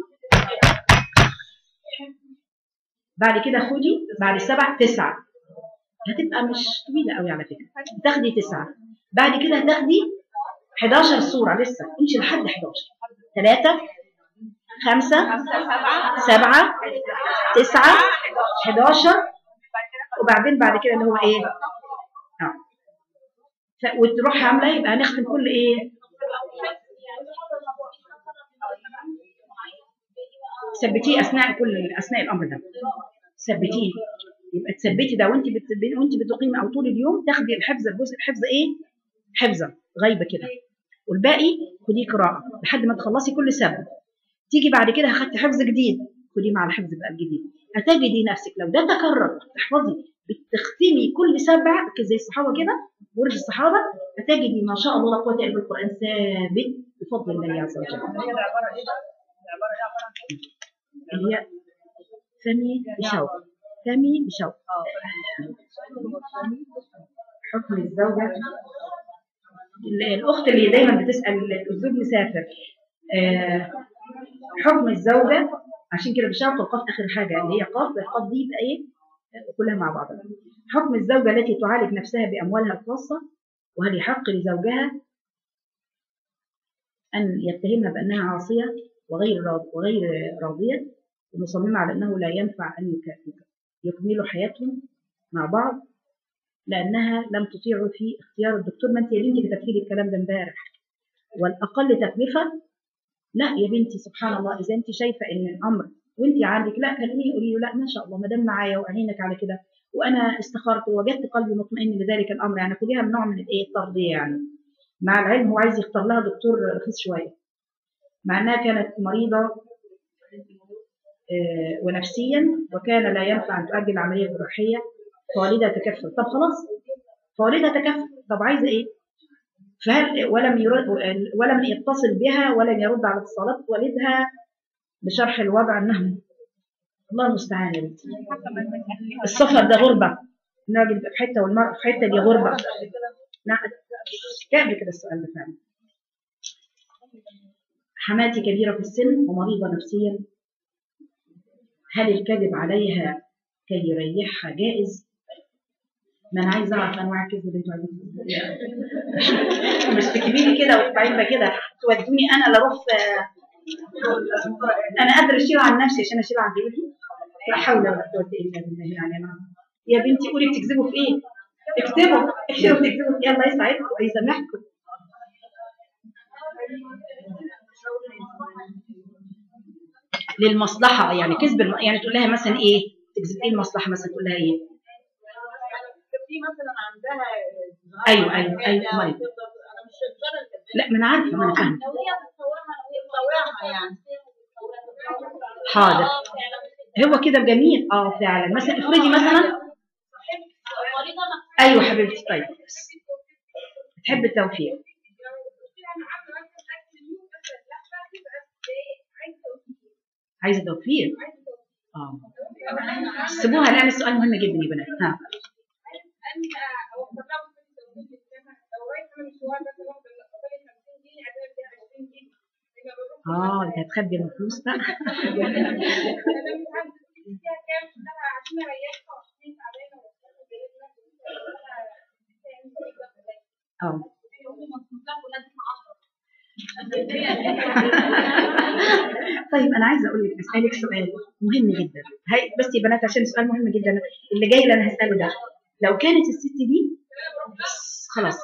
بعد كده خدي بعد السبع تسعة هتبقى مش طويلة قوي على فكرة تاخدي تسعة بعد كده هتاخدي 11 صورة لسه امشي لحد 11 ثلاثة خمسة سبعة تسعة 11 وبعدين بعد كده اللي هو ايه اه ف- وتروح عاملة يبقى هنختم كل ايه ثبتيه اثناء كل اثناء الامر ده ثبتيه يبقى تثبتي ده وانت بت... وانت بتقيمي او طول اليوم تاخدي الحفظ الجزء الحفظ ايه حفظا غايبه كده والباقي خديه قراءه لحد ما تخلصي كل سبب تيجي بعد كده اخدتي حفظ جديد خديه مع الحفظ بقى الجديد هتجدي نفسك لو ده تكرر تحفظي بتختمي كل سبع زي الصحابه كده ورد الصحابه هتجدي ما شاء الله لا قوه الا بالله القران ثابت بفضل الله عز وجل اللي هي فمي بشوق فمي بشوق حكم الزوجة ال- الأخت اللي دايما بتسأل الزوج مسافر آه، حكم الزوجة عشان كده بشرط القاف آخر حاجة اللي هي قاف القاف دي يبقى إيه كلها مع بعضها حكم الزوجة التي تعالج نفسها بأموالها الخاصة وهل يحق لزوجها أن يتهمها بأنها عاصية وغير راض- وغير راضية ومصممة على أنه لا ينفع أن يك- يكملوا حياتهم مع بعض لأنها لم تطيعوا في اختيار الدكتور ما أنت يا بنتي كتبتي لي الكلام ده امبارح والأقل تكلفة لا يا بنتي سبحان الله إذا أنت شايفة إن الأمر وأنت عندك لا كلميه قولي له لا ما شاء الله ما دام معايا وأعينك على كده وأنا استخرت ووجدت قلبي مطمئن لذلك الأمر يعني خديها من نوع من الإيه الترضية يعني مع العلم هو عايز يختار لها دكتور رخيص شوية مع أنها كانت مريضة آه، ونفسيا وكان لا ينفع أن تؤجل العملية الجراحية فوالدها تكفل طب خلاص فوالدها تكفل طب عايزة إيه فهل ولم يرد ولم يتصل بها ولم يرد على اتصالات والدها بشرح الوضع انه الله المستعان يا بنتي السفر ده غربه الراجل يبقى في حته والمرأة في حته دي غربه نعم جاء قبل كده السؤال ده فعلا حماتي كبيره في السن ومريضه نفسيا هل الكذب عليها كي يريحها جائز؟ ما انا عايزه اعرف انواع الكذب اللي انتوا عايزين مش تكتبيني كده وتبعين كده تودوني انا اللي اروح في- انا قادره اشيل عن نفسي عشان اشيل عن غيري لا حول ولا قوه الا بالله العلي العظيم يا بنتي قولي بتكذبوا في ايه؟ اكتبوا اكتبوا بتكذبوا في ايه الله يسعدكم ويسامحكم للمصلحه يعني كذب الم... يعني تقول لها مثلا ايه؟ تكذب ايه المصلحه مثلا تقول لها ايه؟ في مثلا عندها ايوه ايوه ايوه مريض انا مش شغاله الكذاب لا ما انا عارفه ما انا فاهمه لو هي بتصورها لو هي بتصورها يعني حاضر اه فعلا هو كده جميل اه فعلا مثلا افرضي مثلا مريضه ما ايوه حبيبتي طيب تحب التوفيق عايزه توفيق اه سيبوها لان السؤال مهم جدا يا بنات ها اه انت هتخبي الفلوس بقى اه طيب انا عايزه اقول لك اسالك سؤال مهم جدا هاي بس يا بنات عشان سؤال مهم جدا اللي جاي اللي انا هساله ده لو كانت الست دي خلاص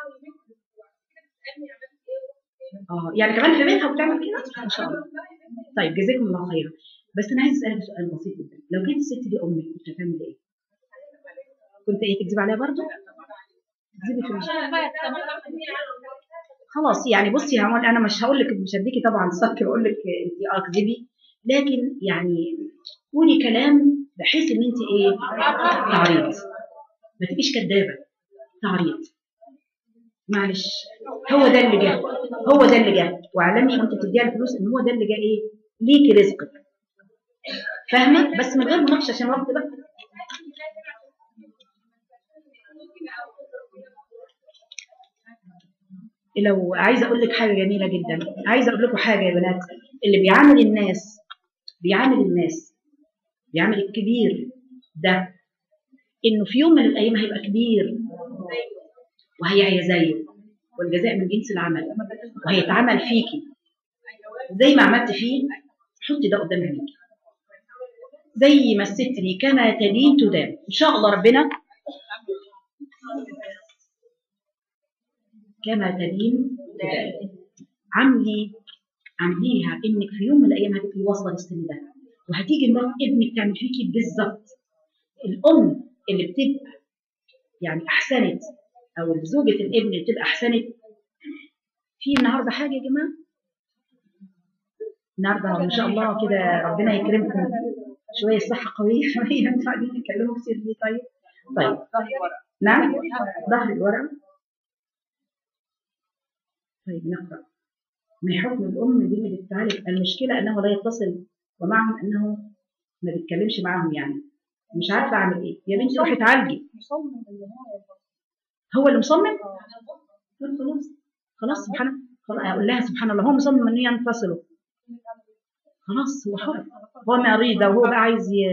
اه يعني كمان في بيتها وبتعمل كده ما شاء الله طيب جزاكم الله خيرا بس انا عايزه اسالك سؤال بسيط جدا لو كانت الست دي امك كنت هتعمل ايه؟ كنت ايه تكذب عليها برضه؟ تكذبي في خلاص يعني بصي يا عمر انا مش هقول لك مش هديكي طبعا صك واقول لك انت اه اكذبي لكن يعني قولي كلام بحيث ان انت ايه تعريض ما تبقيش كدابه تعريض معلش هو ده اللي جه هو ده اللي جه واعلمي وانت بتديها الفلوس ان هو ده اللي جه ايه ليكي رزقك فاهمه بس من غير مناقشه عشان الوقت بقى لو عايزه اقول لك حاجه جميله جدا عايزه اقول لكم حاجه يا بنات اللي بيعامل الناس بيعامل الناس بيعامل الكبير ده انه في يوم من الايام هيبقى كبير وهيعيا زيه والجزاء من جنس العمل وهيتعمل فيكي زي ما عملت فيه حطي ده قدام عينيك زي ما الست دي كما تدين تدان ان شاء الله ربنا كما تدين تدان عملي عمليها انك في يوم من الايام هتبقي واصله للسن ده وهتيجي مرات ابنك تعمل فيكي بالظبط الام اللي بتبقى يعني احسنت او زوجة الابن اللي بتبقى احسنت في النهارده حاجه يا جماعه النهارده ان شاء الله كده ربنا يكرمكم شويه الصحه قويه شويه انتوا قاعدين تتكلموا كتير ليه طيب طيب نعم ظهر الورقه طيب نقرا ما حكم الام دي اللي بتعالج المشكله انه لا يتصل ومعهم انه ما بيتكلمش معاهم يعني مش عارفه اعمل ايه يا بنتي روحي اتعالجي هو اللي مصمم طيب خلاص خلاص سبحان خلاص اقول لها سبحان الله هو مصمم ان ينفصلوا خلاص هو حر هو مريض وهو بقى عايز ي...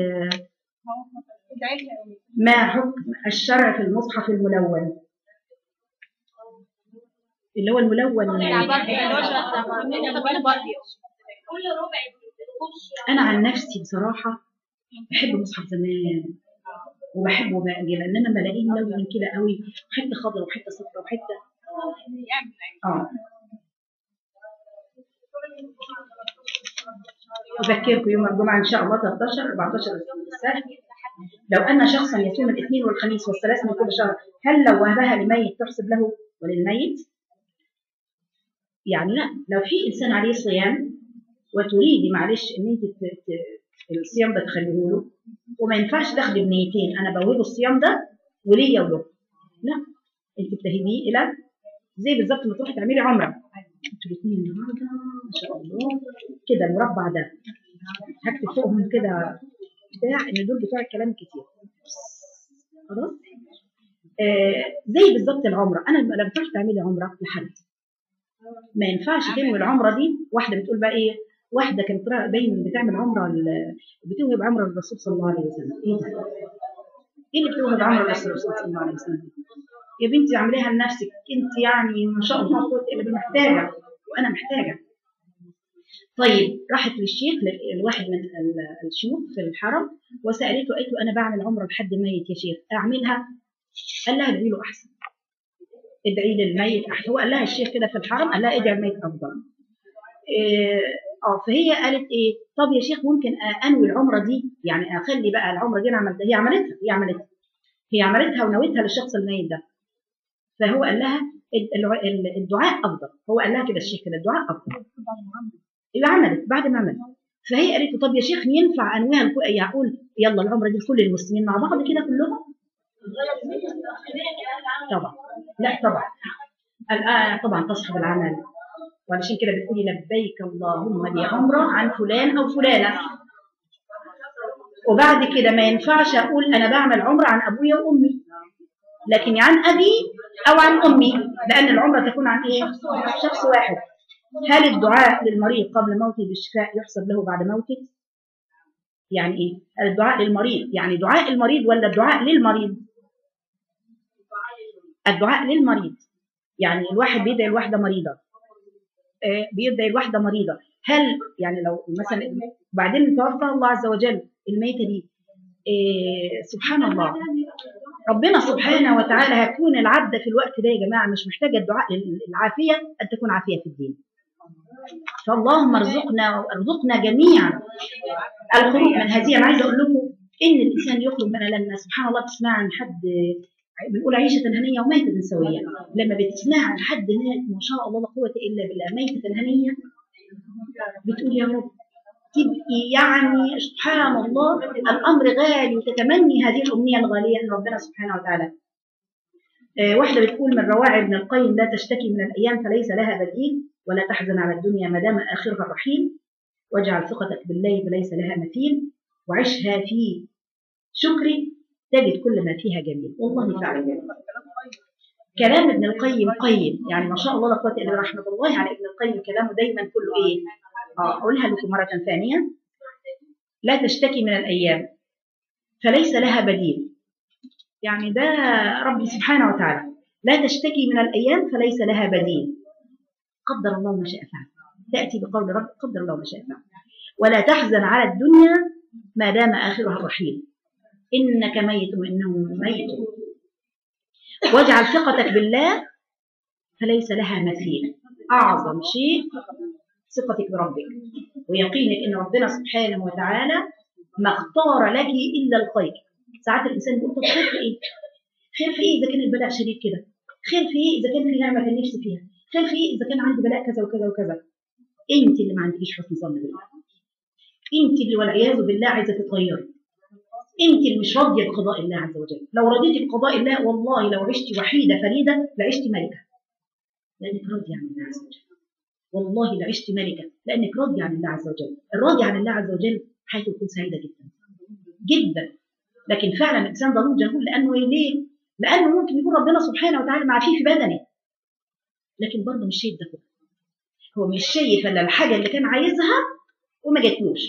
ما حكم الشرع في المصحف الملون اللي هو الملون يعني كل ربع بتخش انا عن نفسي بصراحه بحب مصحف زمان وبحبه بقى لان انا بلاقيه ملون كده قوي وحته خضراء وحته صفراء وحته اه أذكركم يوم الجمعة إن شاء الله 13 14 السنة لو أن شخصا يصوم الاثنين والخميس والثلاث من كل شهر هل لو وهبها لميت تحسب له وللميت؟ يعني لا لو في إنسان عليه صيام وتريدي معلش إن أنت ت- ت- الصيام ده تخليه له وما ينفعش تاخدي بنيتين أنا بوهبه الصيام ده وليا وله لا أنت بتهديه إلى زي بالظبط ما تروحي تعملي عمره انتوا الاثنين النهارده ما شاء الله كده المربع ده هكتب فوقهم كده بتاع ان دول بتوع الكلام كتير خلاص آه زي بالظبط العمره انا لما تروحي تعملي عمره لحد ما ينفعش تنوي العمره دي واحده بتقول بقى ايه واحده كانت را- باين بتعمل عمره ل- بتوهب عمره للرسول صلى الله عليه وسلم ايه ده؟ ايه اللي بتوهب عمره للرسول صلى الله عليه وسلم يا بنتي اعمليها لنفسك انت يعني ما شاء الله قوه الا بالله محتاجه وانا محتاجه طيب راحت للشيخ ل- لواحد من ال- الشيوخ في الحرم وسالته قالت له انا بعمل عمره لحد ميت يا شيخ اعملها قال لها ادعي له احسن ادعي للميت احسن هو قال لها الشيخ كده في الحرم قال لها ادعي الميت افضل إيه، اه فهي قالت ايه طب يا شيخ ممكن أ- انوي العمره دي يعني اخلي بقى العمره دي انا عملتها هي عملتها هي عملتها هي عملتها ونويتها للشخص الميت ده فهو قال لها ال- الع- ال- الدعاء افضل هو قال لها كده الشيخ كده الدعاء افضل اللي عملت بعد ما عملت فهي قالت له طب يا شيخ ينفع انويها لكل- يعني اقول يلا العمره دي لكل المسلمين مع بعض كده كلهم طبعا لا طبعا الآن طبعا تصحب العمل وعلشان كده بتقولي لبيك اللهم لي عمره عن فلان او فلانه وبعد كده ما ينفعش اقول انا بعمل عمره عن ابويا وامي لكن عن ابي او عن امي لان العمره تكون عن ايه شخص واحد هل الدعاء للمريض قبل موته بالشفاء يحسب له بعد موته يعني ايه هل الدعاء للمريض يعني دعاء المريض ولا الدعاء للمريض الدعاء للمريض يعني الواحد بيدعي الواحده مريضه آه، بيدعي الواحده مريضه هل يعني لو مثلا بعدين توفى الله عز وجل الميته دي آه، سبحان الله ربنا سبحانه وتعالى هيكون العبد في الوقت ده يا جماعه مش محتاجه الدعاء العافيه ان تكون عافيه في الدين فاللهم ارزقنا ارزقنا جميعا الخروج من هذه انا عايزه اقول لكم ان الانسان يخرج من لما سبحان الله بتسمع عن حد بنقول عيشة هنية وميتة سوية لما بتسمع عن حد مات ما شاء الله لا قوة إلا بالله ميتة هنية بتقول يا رب تبقي يعني سبحان الله الأمر غالي وتتمني هذه الأمنية الغالية أن ربنا سبحانه وتعالى آه، واحدة بتقول من رواعي ابن القيم لا تشتكي من الأيام فليس لها بديل ولا تحزن على الدنيا ما دام آخرها الرحيل واجعل ثقتك بالله فليس لها مثيل وعشها في شكري تجد كل ما فيها جميل والله فعلا جميل كلام ابن القيم قيم يعني ما شاء الله لا قوه الا بالله رحمه الله على ابن القيم كلامه دايما كله ايه اه اقولها لكم مره ثانيه لا تشتكي من الايام فليس لها بديل يعني ده ربي سبحانه وتعالى لا تشتكي من الايام فليس لها بديل قدر الله ما شاء فعل تاتي بقول رب قدر الله ما شاء فعل ولا تحزن على الدنيا ما دام اخرها الرحيل انك ميت وانهم ميت واجعل ثقتك بالله فليس لها مثيل اعظم شيء ثقتك بربك ويقينك ان ربنا سبحانه وتعالى ما اختار لك الا الخير ساعات الانسان يقول طب خير في ايه؟ خير في ايه اذا كان البلاء شديد كده؟ خير في ايه اذا كان في نعمه كان نفسي فيها؟ خير في ايه اذا كان عندي بلاء كذا وكذا وكذا؟ انت اللي ما عندكيش حسن ظن بالله. انت اللي والعياذ بالله عايزه تتغيري. انت اللي مش راضيه بقضاء الله عز وجل لو رضيتي بقضاء الله والله لو عشتي وحيده فريده لعشتي ملكه لانك راضيه عن الله عز وجل والله لعشت ملكه لانك راضيه عن الله عز وجل الراضي عن الله عز وجل حياته تكون سعيده جدا جدا لكن فعلا الانسان ضروري جهول لانه ليه لانه ممكن يكون ربنا سبحانه وتعالى معافيه في بدنه لكن برضه مش شايف ده كله هو مش شايف الا الحاجه اللي كان عايزها وما جاتلوش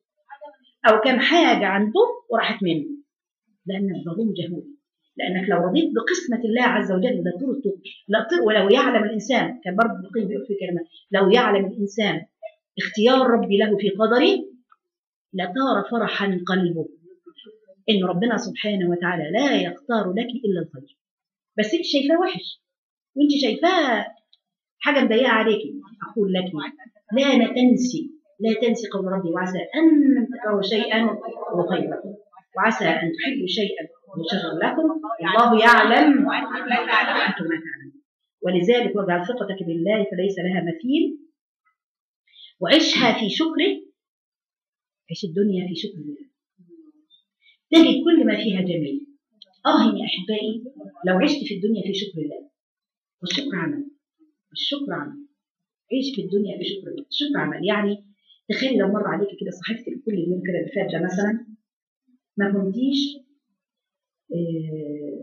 او كان حاجه عنده وراحت منه لان الظلوم جهول لانك لو رضيت بقسمه الله عز وجل لطرت لطر ولو يعلم الانسان كان برضه ابن القيم بيقول في كلمه لو يعلم الانسان اختيار ربي له في قدره لطار فرحا قلبه ان ربنا سبحانه وتعالى لا يختار لك الا الخير بس انت شايفاه وحش وانت شايفاه حاجه مضيقه عليكي اقول لك لا تنسي لا تنسي قول ربي وعسى ان تكرهوا شيئا وهو خير لكم وعسى ان تحبوا شيئا وهو شر لكم الله يعلم وانتم لا تعلمون ولذلك واجعل ثقتك بالله فليس لها مثيل وعشها في شكره عيش الدنيا في شكر الله تجد كل ما فيها جميل اه يا احبائي لو عشت في الدنيا في شكر الله والشكر عمل الشكر عمل عيش في الدنيا بشكر الله الشكر عمل يعني تخيل لو مر عليك كده صحيفتك كل اليوم كده اللي فات ده مثلا ما كنتيش آه،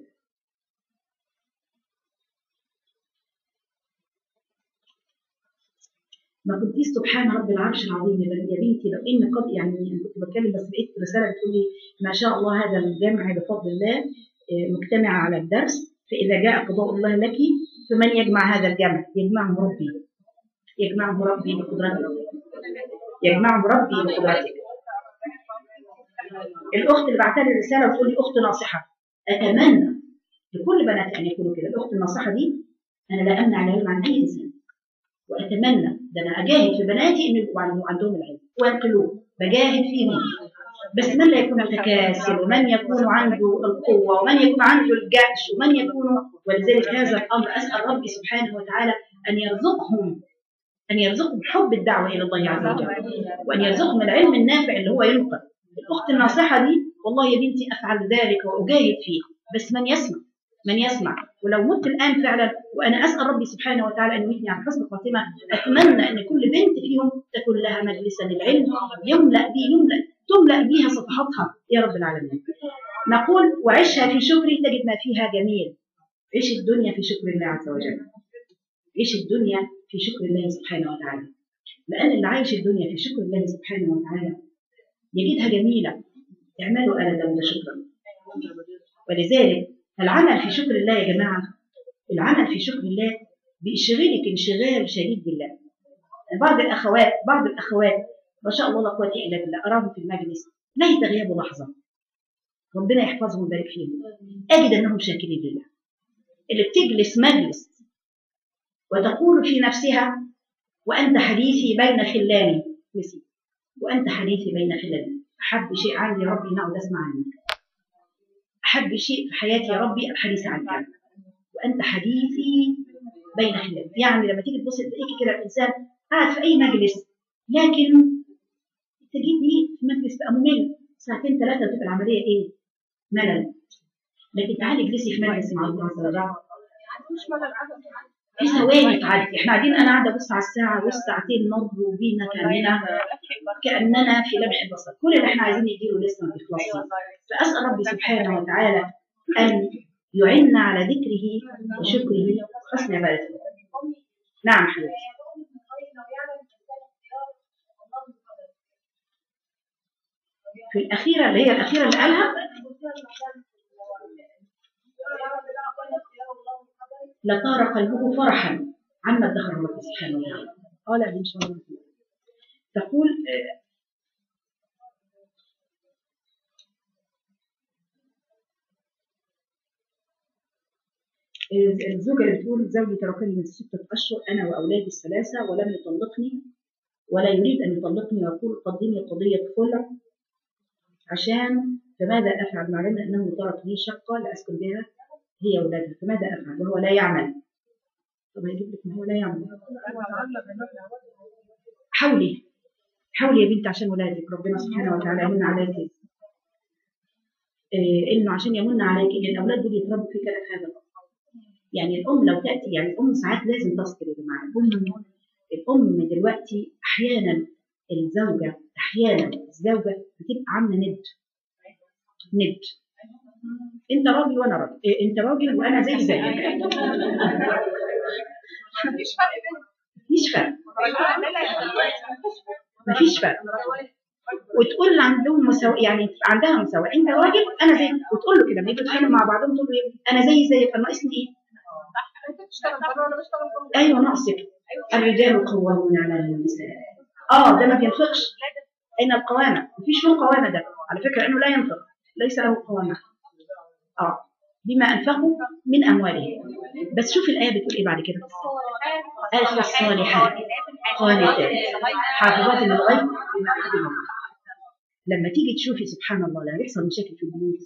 ما كنتيش سبحان رب العرش العظيم يا بنت- يا بنتي لو ان قد يعني أنا كنت بتكلم بس لقيت رساله بتقول لي ما شاء الله هذا الجمع بفضل الله آه، مجتمع على الدرس فاذا جاء قضاء الله لك فمن يجمع هذا الجمع يجمعه ربي يجمعه ربي بقدرته يجمعه ربي بقدرته الاخت اللي بعتها لي الرساله بتقول لي اخت ناصحه اتمنى لكل بنات ان يكونوا كده الاخت الناصحه دي انا لا امنع العلم عن اي انسان واتمنى ده انا اجاهد في بناتي ان يبقوا عندهم- عندهم العلم وينقلوه بجاهد فيهم بس من لا يكون متكاسل ومن يكون عنده القوه ومن يكون عنده الجأش ومن يكون ولذلك هذا الامر اسال ربي سبحانه وتعالى ان يرزقهم ان يرزقهم حب الدعوه الى الله عز وجل وان يرزقهم العلم النافع اللي هو ينقل الاخت الناصحه دي والله يا بنتي افعل ذلك واجاهد فيه بس من يسمع من يسمع ولو مت الان فعلا وانا اسال ربي سبحانه وتعالى ان يميتني عن حسن خاتمه اتمنى ان كل بنت فيهم تكون لها مجلسا للعلم يملا به يملا تملا بها صفحاتها يا رب العالمين نقول وعيشها في شكري تجد ما فيها جميل عيش الدنيا في شكر الله عز وجل عيش الدنيا في شكر الله سبحانه وتعالى لان اللي عايش الدنيا في شكر الله سبحانه وتعالى يجدها جميله اعملوا الا داود شكرا ولذلك العمل في شكر الله يا جماعه العمل في شكر الله بيشغلك انشغال شديد بالله بعض الاخوات بعض الاخوات ما شاء الله لا قوه الا بالله اراهم في المجلس لا يتغيبوا لحظه ربنا يحفظهم ويبارك فيهم اجد انهم شاكرين لله اللي بتجلس مجلس وتقول في نفسها وانت حديثي بين خلاني نسيت وانت حديثي بين خلاني احب شيء عندي يا ربي ان اقعد اسمع عنك احب شيء في حياتي يا ربي الحديث عنك وانت حديثي بين خلاني يعني لما تيجي تبص تلاقيكي كده الانسان قاعد في اي مجلس لكن تجيبي في مجلس بقى ممل ساعتين ثلاثه تبقى العمليه ايه؟ ملل لكن تعالي اجلسي في مجلس مع الله عز وجل في ثواني تعدي احنا قاعدين انا قاعده ابص على الساعه والساعتين مروا بينا كامله كاننا في لمح البصر كل اللي احنا عايزين نديله لسه ما بيخلصش فاسال ربي سبحانه وتعالى ان يعنا على ذكره وشكره وحسن عبادته نعم حبيبتي في الأخيرة اللي هي الأخيرة اللي قالها لطار قلبه فرحا عما ادخر الله سبحانه وتعالى قال إن شاء الله تقول آه، آه، الزوجة اللي بتقول زوجي تركني من ستة أشهر أنا وأولادي الثلاثة ولم يطلقني ولا يريد أن يطلقني ويقول قدمي قضية خلع عشان فماذا أفعل مع العلم أنه ترك لي شقة لأسكن بها هي أولادها فماذا أفعل وهو لا يعمل طب هيجيب لك ما هو لا يعمل حاولي حاولي يا بنت عشان ولادك ربنا سبحانه وتعالى يمن عليك إيه انه عشان يمن عليك ان الاولاد دول يتربوا في كلام هذا الأمر. يعني الام لو تاتي يعني الام ساعات لازم تصبر يا جماعه الام الام دلوقتي احيانا الزوجه احيانا الزوجه بتبقى عامله ند ند انت راجل وانا راجل إيه انت راجل وانا زي زيك مفيش فرق بينهم مفيش فرق مفيش فرق وتقول عندهم مساواة يعني تبقى عندها مساواة انت راجل انا زيك وتقول له كده لما يجوا يتكلموا مع بعضهم تقول له ايه انا زي زيك انا ناقصني ايه؟ انت بتشتغل بره وانا بشتغل بره ايوه ناقصك الرجال قوامون على النساء اه ده ما بينفقش اين القوامه مفيش له قوامه ده على فكره انه لا ينفق ليس له قوامه اه بما انفقوا من اموالهم بس شوف الايه بتقول ايه بعد كده آية الصالحات قانتات حافظات للغيب بما حفظ الله لما تيجي تشوفي سبحان الله لا يحصل مشاكل في البيوت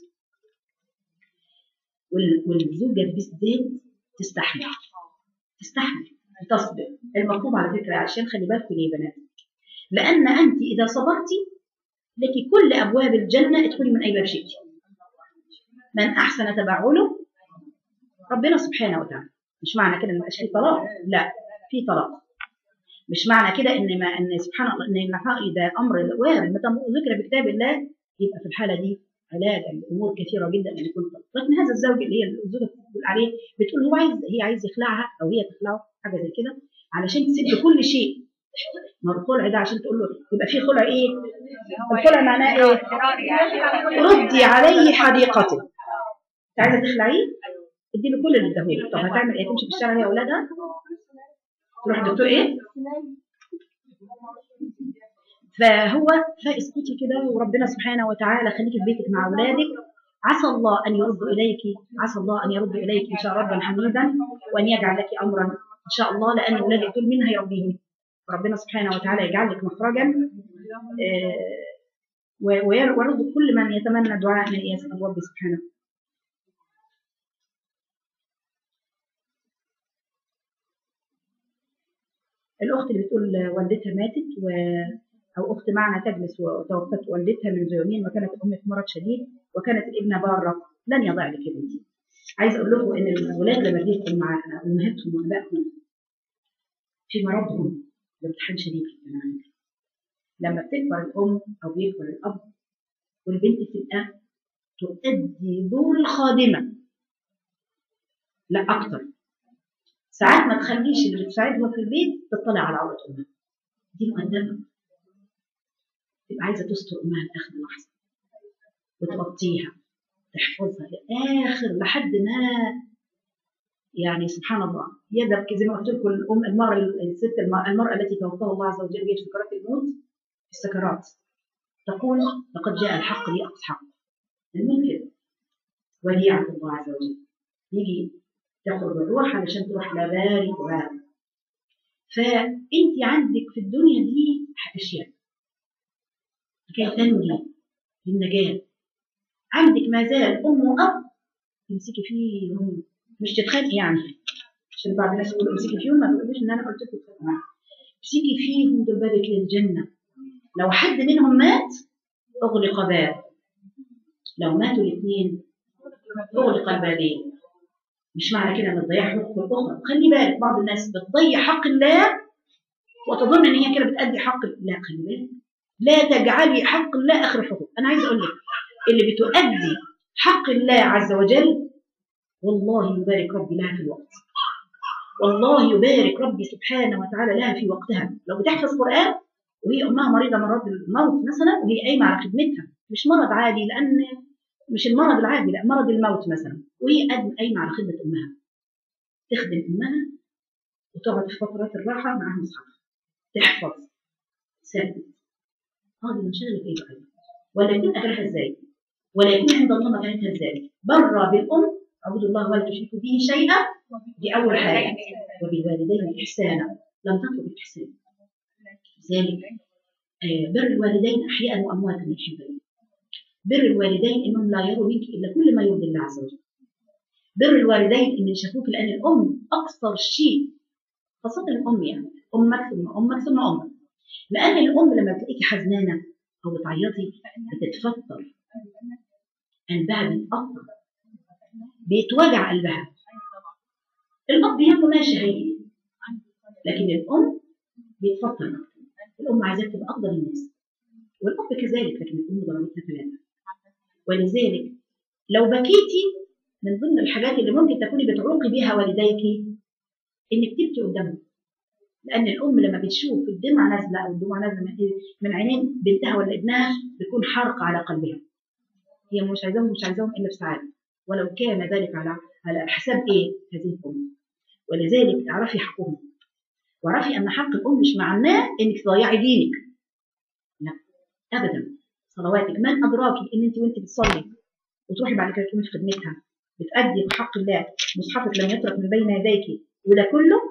وال- والزوجة بالذات تستحمل تستحمل تصبر المطلوب على فكرة عشان خلي بالكم ليه يا بنات لأن أنت إذا صبرتي لك كل أبواب الجنة ادخلي من أي باب شئتي من أحسن تبعله ربنا سبحانه وتعالى مش معنى كده إن مبقاش فيه طلاق لا في طلاق مش معنى كده ان ما ان سبحان الله ان النفاق ده امر وارد متى ذكر في كتاب الله يبقى في الحاله دي علاجا لامور كثيره جدا ان يكون طلاق لكن هذا الزوج اللي هي الزوجه بتقول عليه بتقول هو عايز هي عايز يخلعها او هي تخلعه حاجه زي كده علشان تسد كل شيء ما هو الخلع ده عشان تقول له يبقى في خلع ايه؟ الخلع معناه ايه؟ ردي عليه حديقته انت عايزه تخلعيه؟ ادي له كل اللي اداهولك طب هتعمل ايه؟ تمشي في الشارع هي واولادها؟ تروح الدكتور ايه؟ فهو فاسكتي كده وربنا سبحانه وتعالى خليكي في بيتك مع اولادك عسى الله ان يرد اليك عسى الله ان يرد اليك ان شاء ربا حميدا وان يجعل لك امرا ان شاء الله لان اولادك دول مين هيربيهم؟ ربنا سبحانه وتعالى يجعل لك مخرجا آه، و- وير- ويرزق كل من يتمنى دعاء من يسال ربي سبحانه الاخت اللي بتقول والدتها ماتت و او اخت معنا تجلس وتوفت والدتها منذ يومين وكانت ام في مرض شديد وكانت الابنه باره لن يضع لك يا بنتي عايزه اقول لكم ان الاولاد لما بيكون مع امهاتهم وابائهم في مرضهم ده امتحان شديد جدا على فكرة. لما بتكبر الام او بيكبر الاب والبنت تبقى تؤدي دور الخادمه لا اكتر ساعات ما تخليش اللي بتساعدها في البيت تطلع على عورة أمها دي مؤدبة تبقى عايزة تستر أمها لآخر لحظة وتغطيها تحفظها لآخر لحد ما يعني سبحان الله يدك زي ما قلت لكم الأم المرأة الست المرأة, المرأة التي توفاها الله عز وجل وهي في سكرات الموت في السكرات تقول لقد جاء الحق لي أقص حق الممكن وديعة الله عز وجل يجي تاخد الروح علشان تروح لبارك وبارك فانت عندك في الدنيا دي اشياء لكي تنجي للنجاة عندك ما زال ام واب تمسكي فيهم مش تتخانقي يعني عشان بعض الناس يقولوا امسكي فيهم ما تقولوش ان انا قلت لكم تتخانقوا امسكي فيهم دول بابك للجنه لو حد منهم مات اغلق باب لو ماتوا الاثنين اغلق البابين مش معنى كده ان تضيع حقوق الاخرى خلي بالك بعض الناس بتضيع حق الله وتظن ان هي كده بتأدي حق لا خلي بالك لا تجعلي حق الله اخر حقوق انا عايزه اقول لك اللي بتؤدي حق الله عز وجل والله يبارك ربي لها في الوقت والله يبارك ربي سبحانه وتعالى لها في وقتها لو بتحفظ قرآن وهي أمها مريضة مرض الموت مثلا وهي قايمة على خدمتها مش مرض عادي لأن مش المرض العادي لا مرض الموت مثلا وهي قد- قايمة على خدمة أمها تخدم أمها وتقعد في فترات الراحة معاها مصحف تحفظ تثبت هذه من شغلك ايه بقى ولا يكون اجرها ازاي ولا يكون عند الله مكانتها ازاي بر بالام اعبدوا الله ولا تشركوا به شيئا دي اول حاجه وبالوالدين احسانا لم تطلب الاحسان لذلك آه، بر الوالدين احياء وامواتا يحب الله بر الوالدين انهم لا يروا منك الا كل ما يرضي الله عز وجل بر الوالدين ان يشافوك لان الام اكثر شيء خاصه الام يعني امك ثم امك ثم امك لان الام لما تلاقيكي حزنانه او بتعيطي بتتفطر قلبها بيتقطع بيتوجع قلبها الاب ياكل ماشي هيجي لكن الام بيتفطر أكتر. الام عايزاك تبقى افضل الناس والاب كذلك لكن الام ضربتها ثلاثه ولذلك لو بكيتي من ضمن الحاجات اللي ممكن تكوني بتعوقي بيها والديك انك تبكي قدامهم لان الام لما بتشوف الدمعه نازله او الدموع نازله من من عينين بنتها ولا ابنها بيكون حرق على قلبها هي مش عايزاهم مش عايزاهم الا بسعاده ولو كان ذلك على على حساب ايه هذه الام ولذلك اعرفي حقهم واعرفي ان حق الام مش معناه انك تضيعي دينك لا ابدا صلواتك من ادراكي ان انت وانت بتصلي وتروحي بعد كده تقومي في خدمتها بتأدي بحق الله مصحفك لم يترك من بين يديك وده كله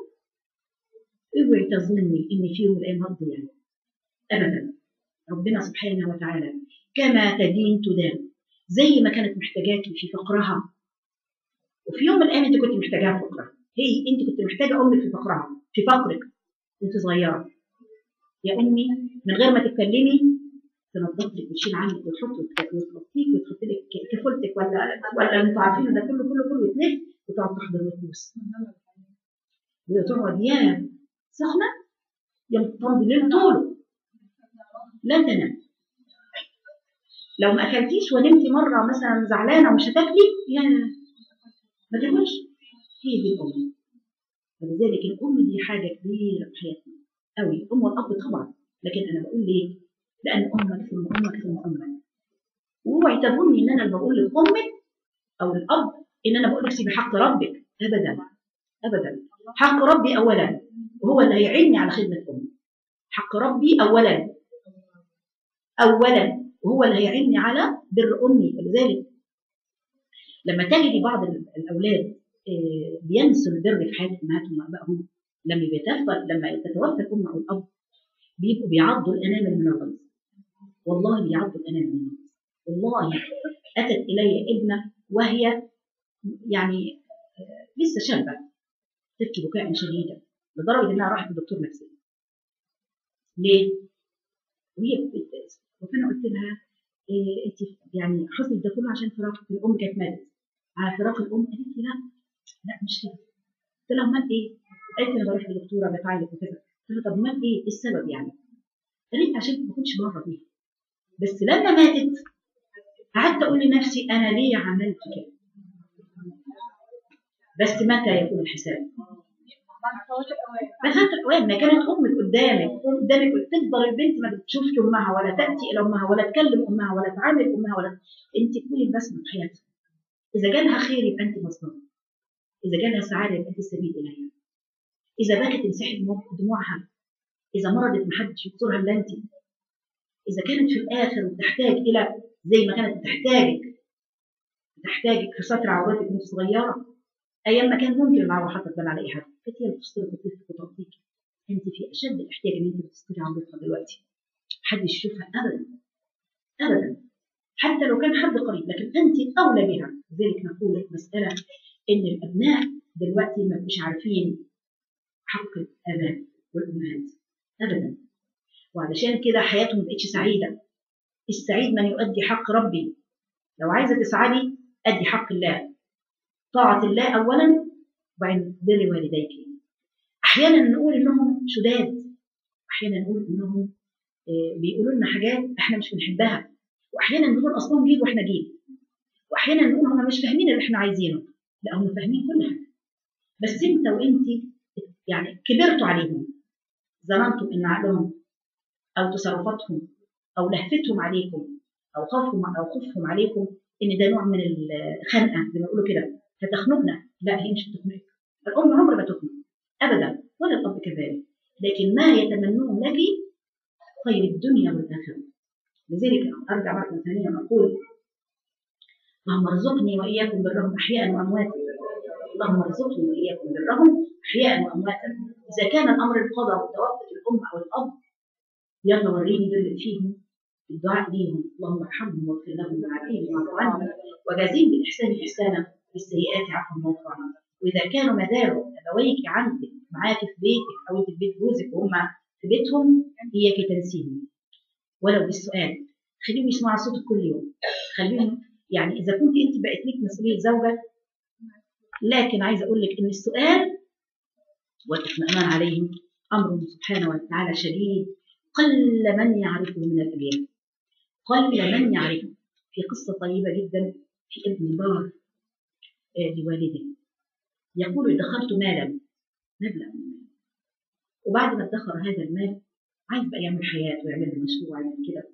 اوعي تظني ان في يوم من الايام هتضيع ابدا ربنا سبحانه وتعالى كما تدين تدان زي ما كانت محتاجاكي في فقرها وفي يوم من الايام انت كنت محتاجاها في فقرها هي انت كنت محتاجه امك في فقرها في فقرك وانت صغيره يا امي من غير ما تتكلمي تنظف لك وتشيل عنك وتحط وتغطيك وتحط لك كفولتك ولا ولا انتوا عارفين ده كله كله كله يتلف وتقعد تحضر وتبوس وتقعد يا سخنة يوم تمضي الليل طوله لا تنام لو ما اكلتيش ونمتي مره مثلا زعلانه ومش هتاكلي يا ما تاكلش هي دي الام ولذلك الام دي حاجه كبيره في حياتنا قوي الام والاب طبعا لكن انا بقول ليه؟ لان امك ثم امك ثم امك واوعي تظني ان انا اللي بقول لك امك او الاب ان انا بقول لك سيبي حق ربك ابدا ابدا حق ربي اولا وهو اللي هيعيني على خدمه امي حق ربي اولا اولا وهو اللي هيعيني على بر امي ولذلك لما تجدي بعض ال- الاولاد آه، بينسوا البر في حياه امهاتهم وابائهم لما بيتوفى لما تتوفى الام او الاب بيبقوا بيعضوا الانامل من الغيظ والله بيعضوا الانامل من الغيظ والله اتت الي ابنه وهي يعني آه، لسه شابه تبكي بكاء شديدا لدرجه انها راحت لدكتور نفسي ليه؟ وهي بت- فانا قلت لها إيه انت يعني حصل ده كله عشان فراق الام كانت ماتت على فراق الام قالت لي لا لا مش كده قلت لها امال ايه؟ قالت لي انا بروح لدكتوره بتعالج وكذا قلت لها طب امال ايه؟ ايه السبب يعني؟ قالت لي عشان ما كنتش بره بيها بس لما ماتت قعدت اقول لنفسي انا ليه عملت كده؟ بس متى يكون الحساب؟ فاتت الاوان ما كانت امك قدامك قدامك تكبر البنت ما بتشوفش امها ولا تاتي الى امها ولا تكلم امها ولا تعامل امها ولا انت تكوني البسمه في حياتها اذا جالها خير يبقى انت مصدر اذا جالها سعاده يبقى انت السبيل اليها اذا بكت تمسحي دموع- دموعها اذا مرضت محدش يكسرها الا انت اذا كانت في الاخر وتحتاج الى زي ما كانت بتحتاجك بتحتاجك في ستر عوراتك وانت صغيره ايام ما كان ممكن العوره حتى تبان على اي حد كانت هي اللي بتسترك وتلفت وتغطيك انت في اشد الاحتياج ان انت تستري عورتها دلوقتي محدش يشوفها ابدا ابدا حتى لو كان حد قريب لكن انت اولى بها لذلك نقول مساله ان الابناء دلوقتي ما مش عارفين حق الاباء والامهات ابدا وعلشان كده حياتهم ما بقتش سعيده السعيد من يؤدي حق ربي لو عايزه تسعدي ادي حق الله طاعه الله اولا وبعدين بر والديك احيانا نقول انهم شداد احيانا نقول انهم آه، بيقولوا لنا حاجات احنا مش بنحبها واحيانا نقول اصلهم جيل واحنا جيل واحيانا نقول هم مش فاهمين اللي احنا عايزينه لا هم فاهمين كل حاجه بس انت وانت يعني كبرتوا عليهم ظننتم ان عقلهم او تصرفاتهم او لهفتهم عليكم او خوفهم او خوفهم عليكم ان ده نوع من الخنقه زي ما بيقولوا كده فتخنقنا لا هي مش بتخنقك الام عمر ما تخنق ابدا ولا الاب كذلك لكن ما يتمنون لك خير الدنيا والاخره لذلك ارجع مره ثانيه واقول اللهم ارزقني واياكم برهم احياء وامواتا اللهم ارزقني واياكم برهم احياء وامواتا اذا كان الامر انقضى وتوفت الام او الاب يلا وريني دول اللي فيهم الدعاء ليهم اللهم ارحمهم واغفر لهم وعافيهم واعف عنهم وجازيهم بالاحسان احسانا بالسيئات عفوا واغفر عنهم واذا كانوا ما زالوا ابويك عندك معاك في بيتك او انت في بيت جوزك وهم في بيتهم اياك تنسيهم ولو بالسؤال خليهم يسمعوا صوتك كل يوم خليهم يعني اذا كنت انت بقت لك مسؤوليه زوجه لكن عايزه اقول لك ان السؤال والاطمئنان عليهم امر سبحانه وتعالى شديد قل من يعرفه من الابيات قل من يعرفه في قصه طيبه جدا في ابن بار آه، لوالده يقول ادخرت مالا مبلغ من المال وبعد ما ادخر هذا المال عايز بقى يعمل حياه ويعمل له مشروع ويعمل كده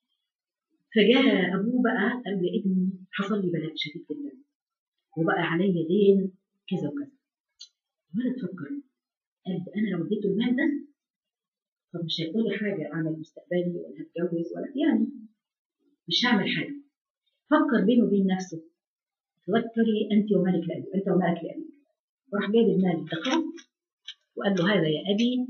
فجاء ابوه بقى قال لابني حصل لي بلاء شديد جدا وبقى عليا دين كذا وكذا الولد فكر قال انا لو اديته المال ده طب مش هيكون لي حاجه اعمل مستقبلي ولا هتجوز ولا يعني مش هعمل حاجه فكر بينه وبين نفسه تذكري انت ومالك لابي انت ومالك لابي وراح جايب المال ادخره وقال له هذا يا ابي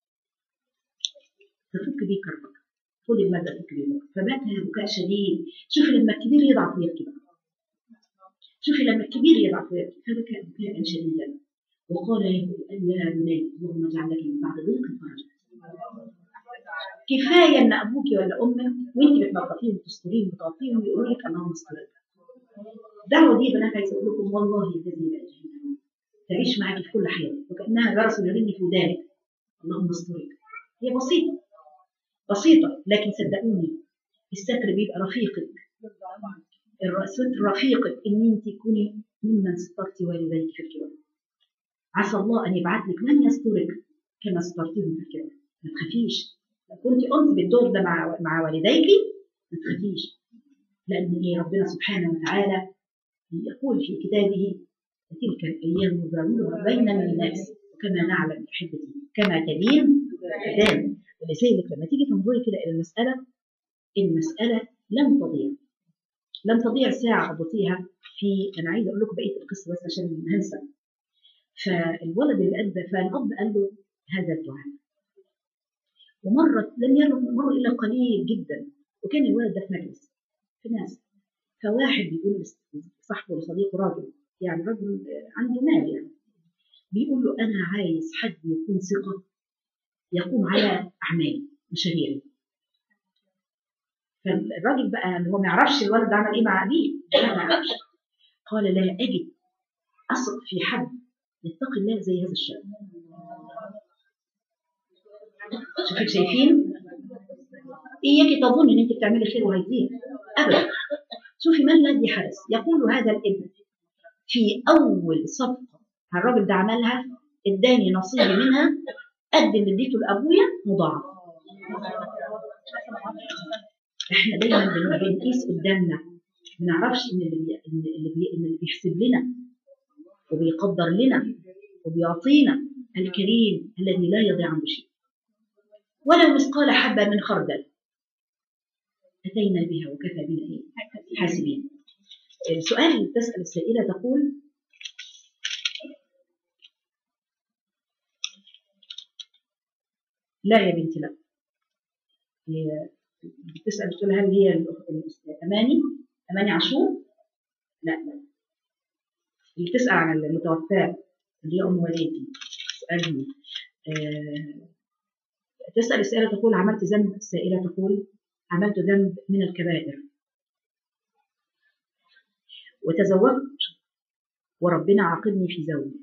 تفك بيه كربك خد المال ده فك بيه كربك فبكى بكاء شديد شوفي لما الكبير يضعف ويبكي بقى شوفي لما الكبير يضعف ويبكي فبكى بكاء شديدا وقال يا يا بني اللهم اجعل لك من بعد ضيق فرجا كفايه ان ابوك ولا امك وانت بتنظفيهم وتستريهم وتغطيهم يقولوا لك اللهم استرك الدعوه دي يا بنات عايزه اقول لكم والله الذي لا اله الا هو تعيش معاك في كل حياتك وكانها جرس يرن في ودانك اللهم استرك هي بسيطة بسيطة لكن صدقوني الستر بيبقى رفيقك الستر رفيقك ان انت تكوني ممن سترتي والديك في الكبر عسى الله ان يبعث لك من يسترك كما سترتيهم في الكبر ما تخافيش لو كنت قمت بالدور ده مع مع والديك ما تخافيش لان إيه ربنا سبحانه وتعالى يقول في كتابه تلك الايام نداولها بين الناس وكما نعلم احبتي كما تدين تدان ولذلك لما تيجي تنظري كده الى المساله المساله لم تضيع لم تضيع ساعه قضيتيها في انا عايزه اقول لكم بقيه القصه بس عشان هنسى فالولد اللي ادى فالاب قال له هذا الدعاء ومرت لم يمر الا قليل جدا وكان الولد ده في مجلس في ناس فواحد بيقول لصاحبه لصديقه راجل يعني رجل عنده مال يعني بيقول له انا عايز حد يكون ثقه يقوم على اعمالي مشاريعي فالراجل بقى اللي هو ما يعرفش الولد ده عمل ايه مع ابيه لا ما يعرفش قال لا اجد اثق في حد يتقي الله زي هذا الشاب شوفك شايفين اياك تظن ان انت بتعملي خير وهيضيع ابدا شوفي ما الذي حدث يقول هذا الابن في اول صفقه الراجل ده عملها اداني نصيبي منها قد اللي اديته لابويا مضاعف احنا دايما بن- بنقيس قدامنا ما نعرفش ان اللي بي... إن اللي, بي... إن اللي بيحسب لنا وبيقدر لنا وبيعطينا الكريم الذي لا يضيع عنه شيء ولو مثقال حبة من خردل أتينا بها وكفى بنا إيه؟ حاسبين السؤال تسأل السائلة تقول لا يا بنتي لا هي بتسأل بتقول هل هي الأخ- الأس- أماني أماني عاشور لا لا اللي بتسأل عن المتوفاة اللي هي أم وليدي سؤالهم آه تسأل السائلة تقول عملت ذنب السائلة تقول عملت ذنب من الكبائر وتزوجت وربنا عاقبني في زوجي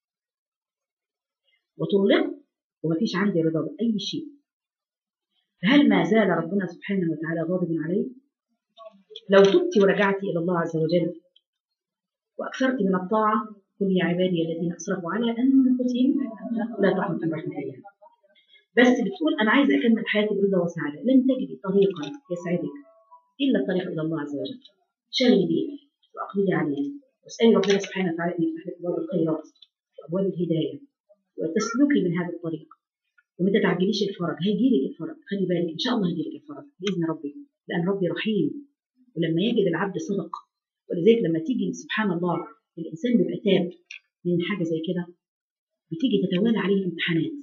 وطلقت ومفيش عندي رضا بأي شيء فهل ما زال ربنا سبحانه وتعالى غاضب علي لو تبت ورجعت إلى الله عز وجل وأكثرت من الطاعة قل يا عبادي الذين أسرفوا على أنفسهم لا تقنطوا من رحمة الله بس بتقول أنا عايزة أكمل حياتي برضا وسعادة لن تجدي طريقا يسعدك إلا الطريق إلى الله عز وجل شغلي بيه وأقبلي عليه واسألي ربنا سبحانه وتعالى أن يفتح لك أبواب الخيرات وأبواب الهداية وتسلكي من هذا الطريق وما تتعجليش الفرج هيجي لك الفرج خلي بالك ان شاء الله هيجي لك الفرج باذن ربي لان ربي رحيم ولما يجد العبد صدق ولذلك لما تيجي سبحان الله الانسان بيبقى تاب من حاجه زي كده بتيجي تتوالى عليه الامتحانات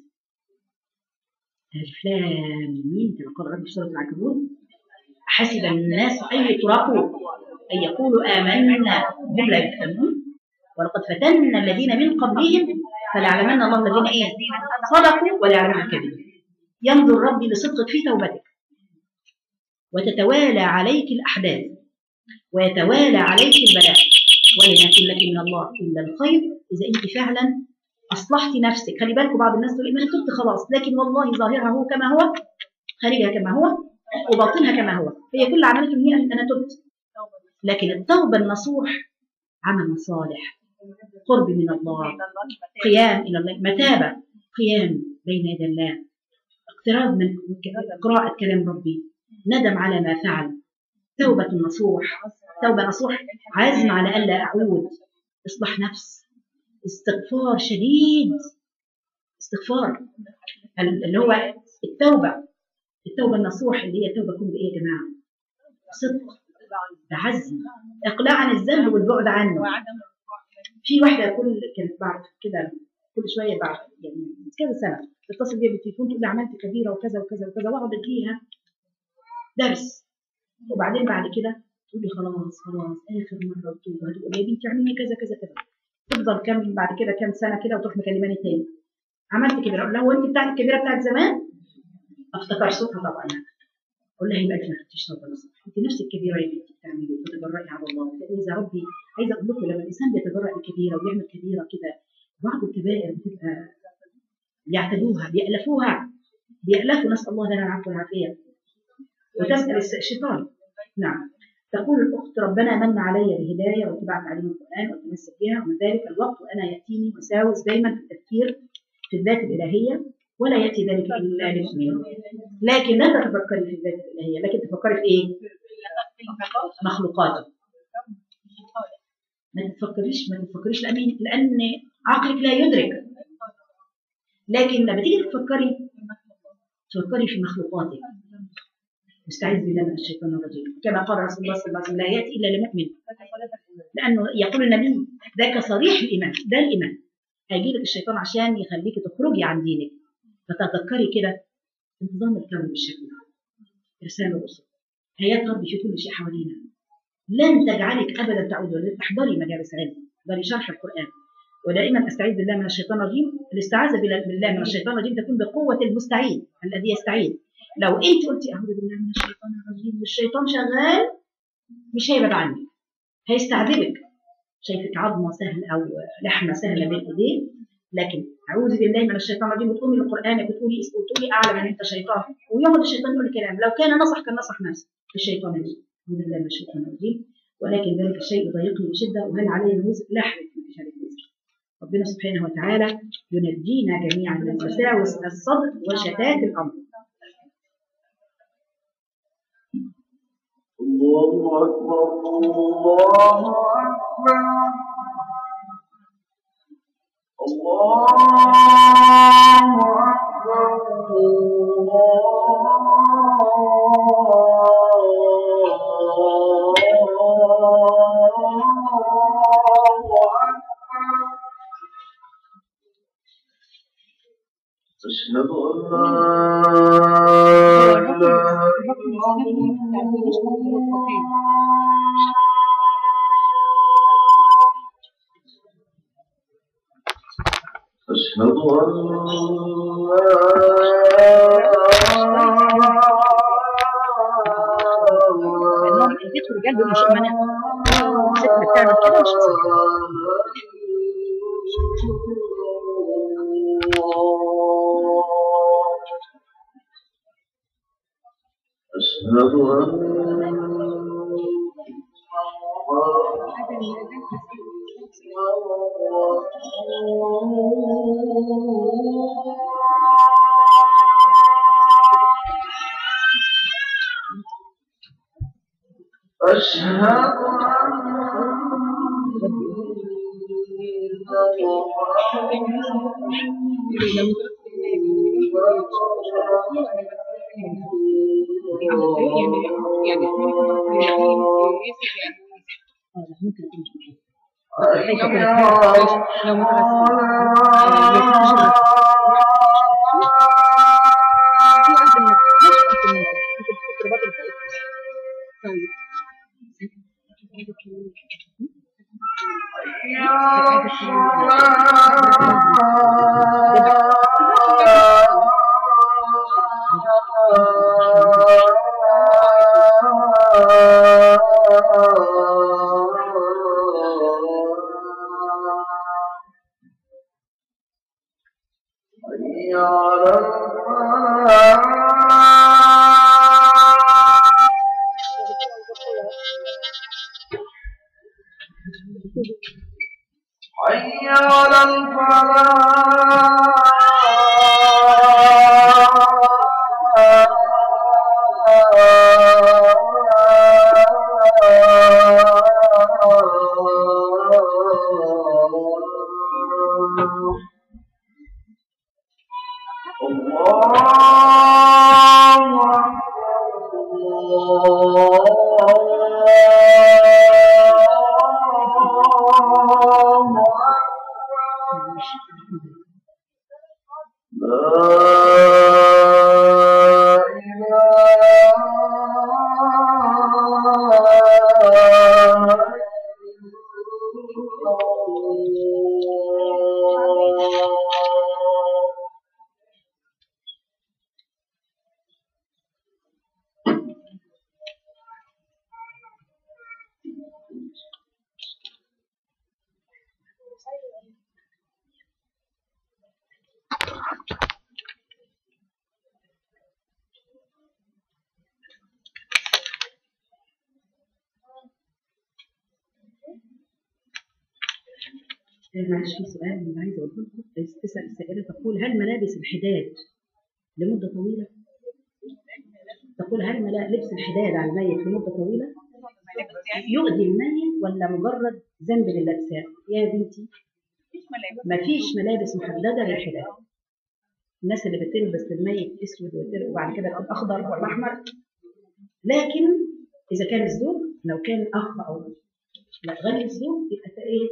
الف لام ميم كما قال رب في سوره العنكبوت حسب الناس ان يتركوا ان يقولوا امنا هم لا يفتنون ولقد فتنا الذين من قبلهم فليعلمن الله الذين ايه صدقوا وليعلمن الكاذبين ينظر ربي لصدقك في توبتك وتتوالى عليك الاحداث ويتوالى عليك البلاء ولن يكن لك من الله الا الخير اذا انت فعلا اصلحت نفسك خلي بالكم بعض الناس تقول ما انا تبت خلاص لكن والله ظاهرها هو كما هو خارجها كما هو وباطنها كما هو هي كل عملته هي ان انا تبت لكن التوبه النصوح عمل صالح قرب من الله قيام الى الله متابه قيام بين يدي الله اقتراب من قراءة كلام ربي ندم على ما فعل توبة نصوح توبة نصوح عزم على ألا أعود إصلاح نفس استغفار شديد استغفار اللي هو التوبة التوبة النصوح اللي هي توبة كن بإيه يا جماعة صدق بعزم إقلاع عن الذنب والبعد عنه في واحدة كل كانت بعد كده كل شوية بعد يعني من كذا سنة تتصل بيا بالتليفون تقول لي عملت كبيرة وكذا وكذا وكذا واقعد اديها درس وبعدين بعد كده تقول لي خلاص خلاص آخر مرة بتوبة تقول يا بنتي اعملي كذا كذا كذا تفضل كام بعد كده كام سنة كده وتروح مكلماني تاني عملت كبيرة أقول لها هو أنت بتاعت الكبيرة بتاعت زمان أفتكر صوتها طبعا يعني أقول لها يبقى أنت ما خدتيش توبة نصوح أنت نفس الكبيرة يا بنتي بتعملي وتتجرئي على الله إذا ربي عايزة أقول لكم لما الإنسان بيتجرأ الكبيرة وبيعمل كبيرة كده بعض الكبائر بتبقى يعتدوها بيألفوها بيألفوا نسأل الله لنا العفو والعافية وتسأل الس- الشيطان نعم تقول الأخت ربنا من علي بهداية واتباع تعليم القرآن والتمسك بها ومن ذلك الوقت وأنا يأتيني وساوس دايما في التفكير في الذات الإلهية ولا يأتي ذلك إلا للمؤمنين لكن لا تتفكري في الذات الإلهية لكن تفكري في إيه؟ مخلوقاته ما تفكريش ما تفكريش لأن لأن عقلك لا يدرك لكن لما تيجي تفكري تفكري في مخلوقاتك مستعيذ بالله من الشيطان الرجيم كما قال رسول الله صلى الله عليه وسلم لا ياتي الا لمؤمن لانه يقول النبي ذاك صريح الايمان ده الايمان هيجي لك الشيطان عشان يخليك تخرجي عن دينك فتتذكري كده انتظام الكون بالشكل ده ارسال الرسل ايات ربي في كل شيء حوالينا لن تجعلك ابدا تعود احضري مجالس علم احضري شرح القران ودائما استعيذ بالله من الشيطان الرجيم الاستعاذه بالله بالله من الشيطان الرجيم تكون بقوه المستعيذ الذي يستعيذ لو انت قلتي اعوذ بالله من الشيطان الرجيم والشيطان شغال مش هيبعد عنك هيستعذبك شايفك عظمه سهل او لحمه سهله بين ايديه لكن اعوذ بالله من الشيطان الرجيم وتقومي القران بتقولي وتقولي اعلم ان انت شيطان ويقعد الشيطان يقول كلام لو كان نصح كان نصح نفسه الشيطان الرجيم اعوذ بالله من الشيطان الرجيم ولكن ذلك الشيء يضايقني بشده وهل علي الوزر لا حرج في انتشار الوزر ربنا سبحانه وتعالى ينجينا جميعا من وساوس الصدر وشتات الامر الله أكبر الله أكبر الله أكبر الله أكبر أشهد أن لا إله إلا الله أشهد أن لانهم البيت والرجال دول مش امناء الست بتعمل كده مش أشهد أن أشهد ممكن تمشي حي على الفلاح حي على الفلاح الله الله لا إله إلا الله آه، معلش في سؤال اللي عايزه اقوله لكم تسال السائله تقول هل ملابس الحداد لمده طويله؟ تقول هل ملا- لبس الحداد على الميت لمده طويله يؤذي الميت ولا مجرد ذنب للابساء؟ يا بنتي ما فيش ملابس محدده للحداد الناس اللي بتلبس للميت اسود وتل- وبعد كده يبقى اخضر ولا احمر لكن اذا كان الزوج لو كان اخ او لا غير الزوج يبقى ده ايه؟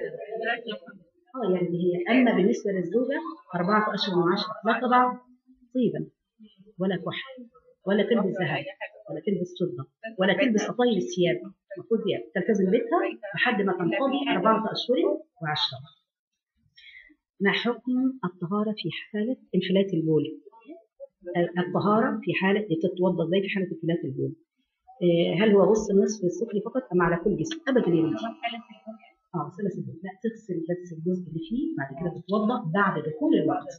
اه يعني هي اما بالنسبه للزوجه اربعه اشهر وعشره لا تضع طيبا ولا كحل ولا تلبس ذهب ولا تلبس فضه ولا تلبس قطايل الثياب المفروض هي تلتزم بيتها لحد ما تنقضي اربعه اشهر وعشره ما حكم الطهاره في حاله انفلات البول الطهاره في حاله تتوضا ازاي في حاله انفلات البول آه، هل هو غسل النصف السفلي فقط ام على كل جسم ابدا يا بنتي اه ثلاث البول لا تغسل بس الجزء اللي فيه بعد كده تتوضا بعد دخول الوقت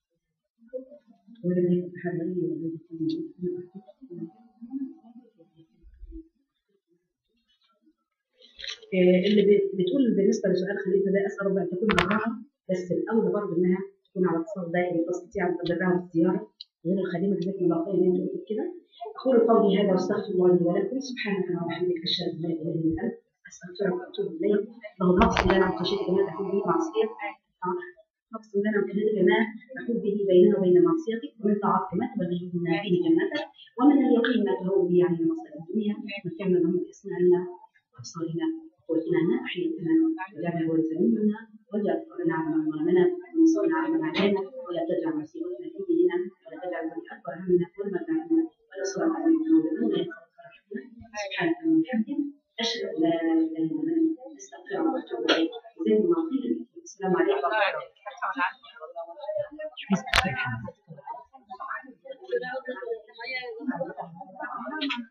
آه، اللي بت- بتقول بالنسبه لسؤال خليفه ده اسال ربنا ان تكون براءه بس الاولى برضه انها تكون على اتصال دائم تستطيع ان تدرعها بالزياره غير الخليمه جزاكم الله خير ان انت قلت كده اقول قولي هذا واستغفر الله لي ولكم سبحانك اللهم وبحمدك اشهد ان لا اله الا انت استغفرك واتوب اليك له النقص لنا من خشيتك ما تكون به معصيه نقص لنا من خشيتك ما تكون به بيننا وبين معصيتك ومن طاعتك ما تبلغنا به جنتك ومن اليقين ما تهون به علينا مصائب الدنيا وكمل لهم باسمائنا وابصارنا وقوتنا ما احييتنا واجعل الوارث منا واجعل ثارنا على من ظلمنا وانصرنا على من عادانا ولا تجعل مصيبتنا في ديننا ولا تجعل من اكبر همنا ولا همنا ولا صراط علينا ولا سبحانك اللهم وبحمدك اشهد ان لا اله الا انت استغفرك واتوب اليك جزاكم الله خيرا السلام عليكم ورحمه الله وبركاته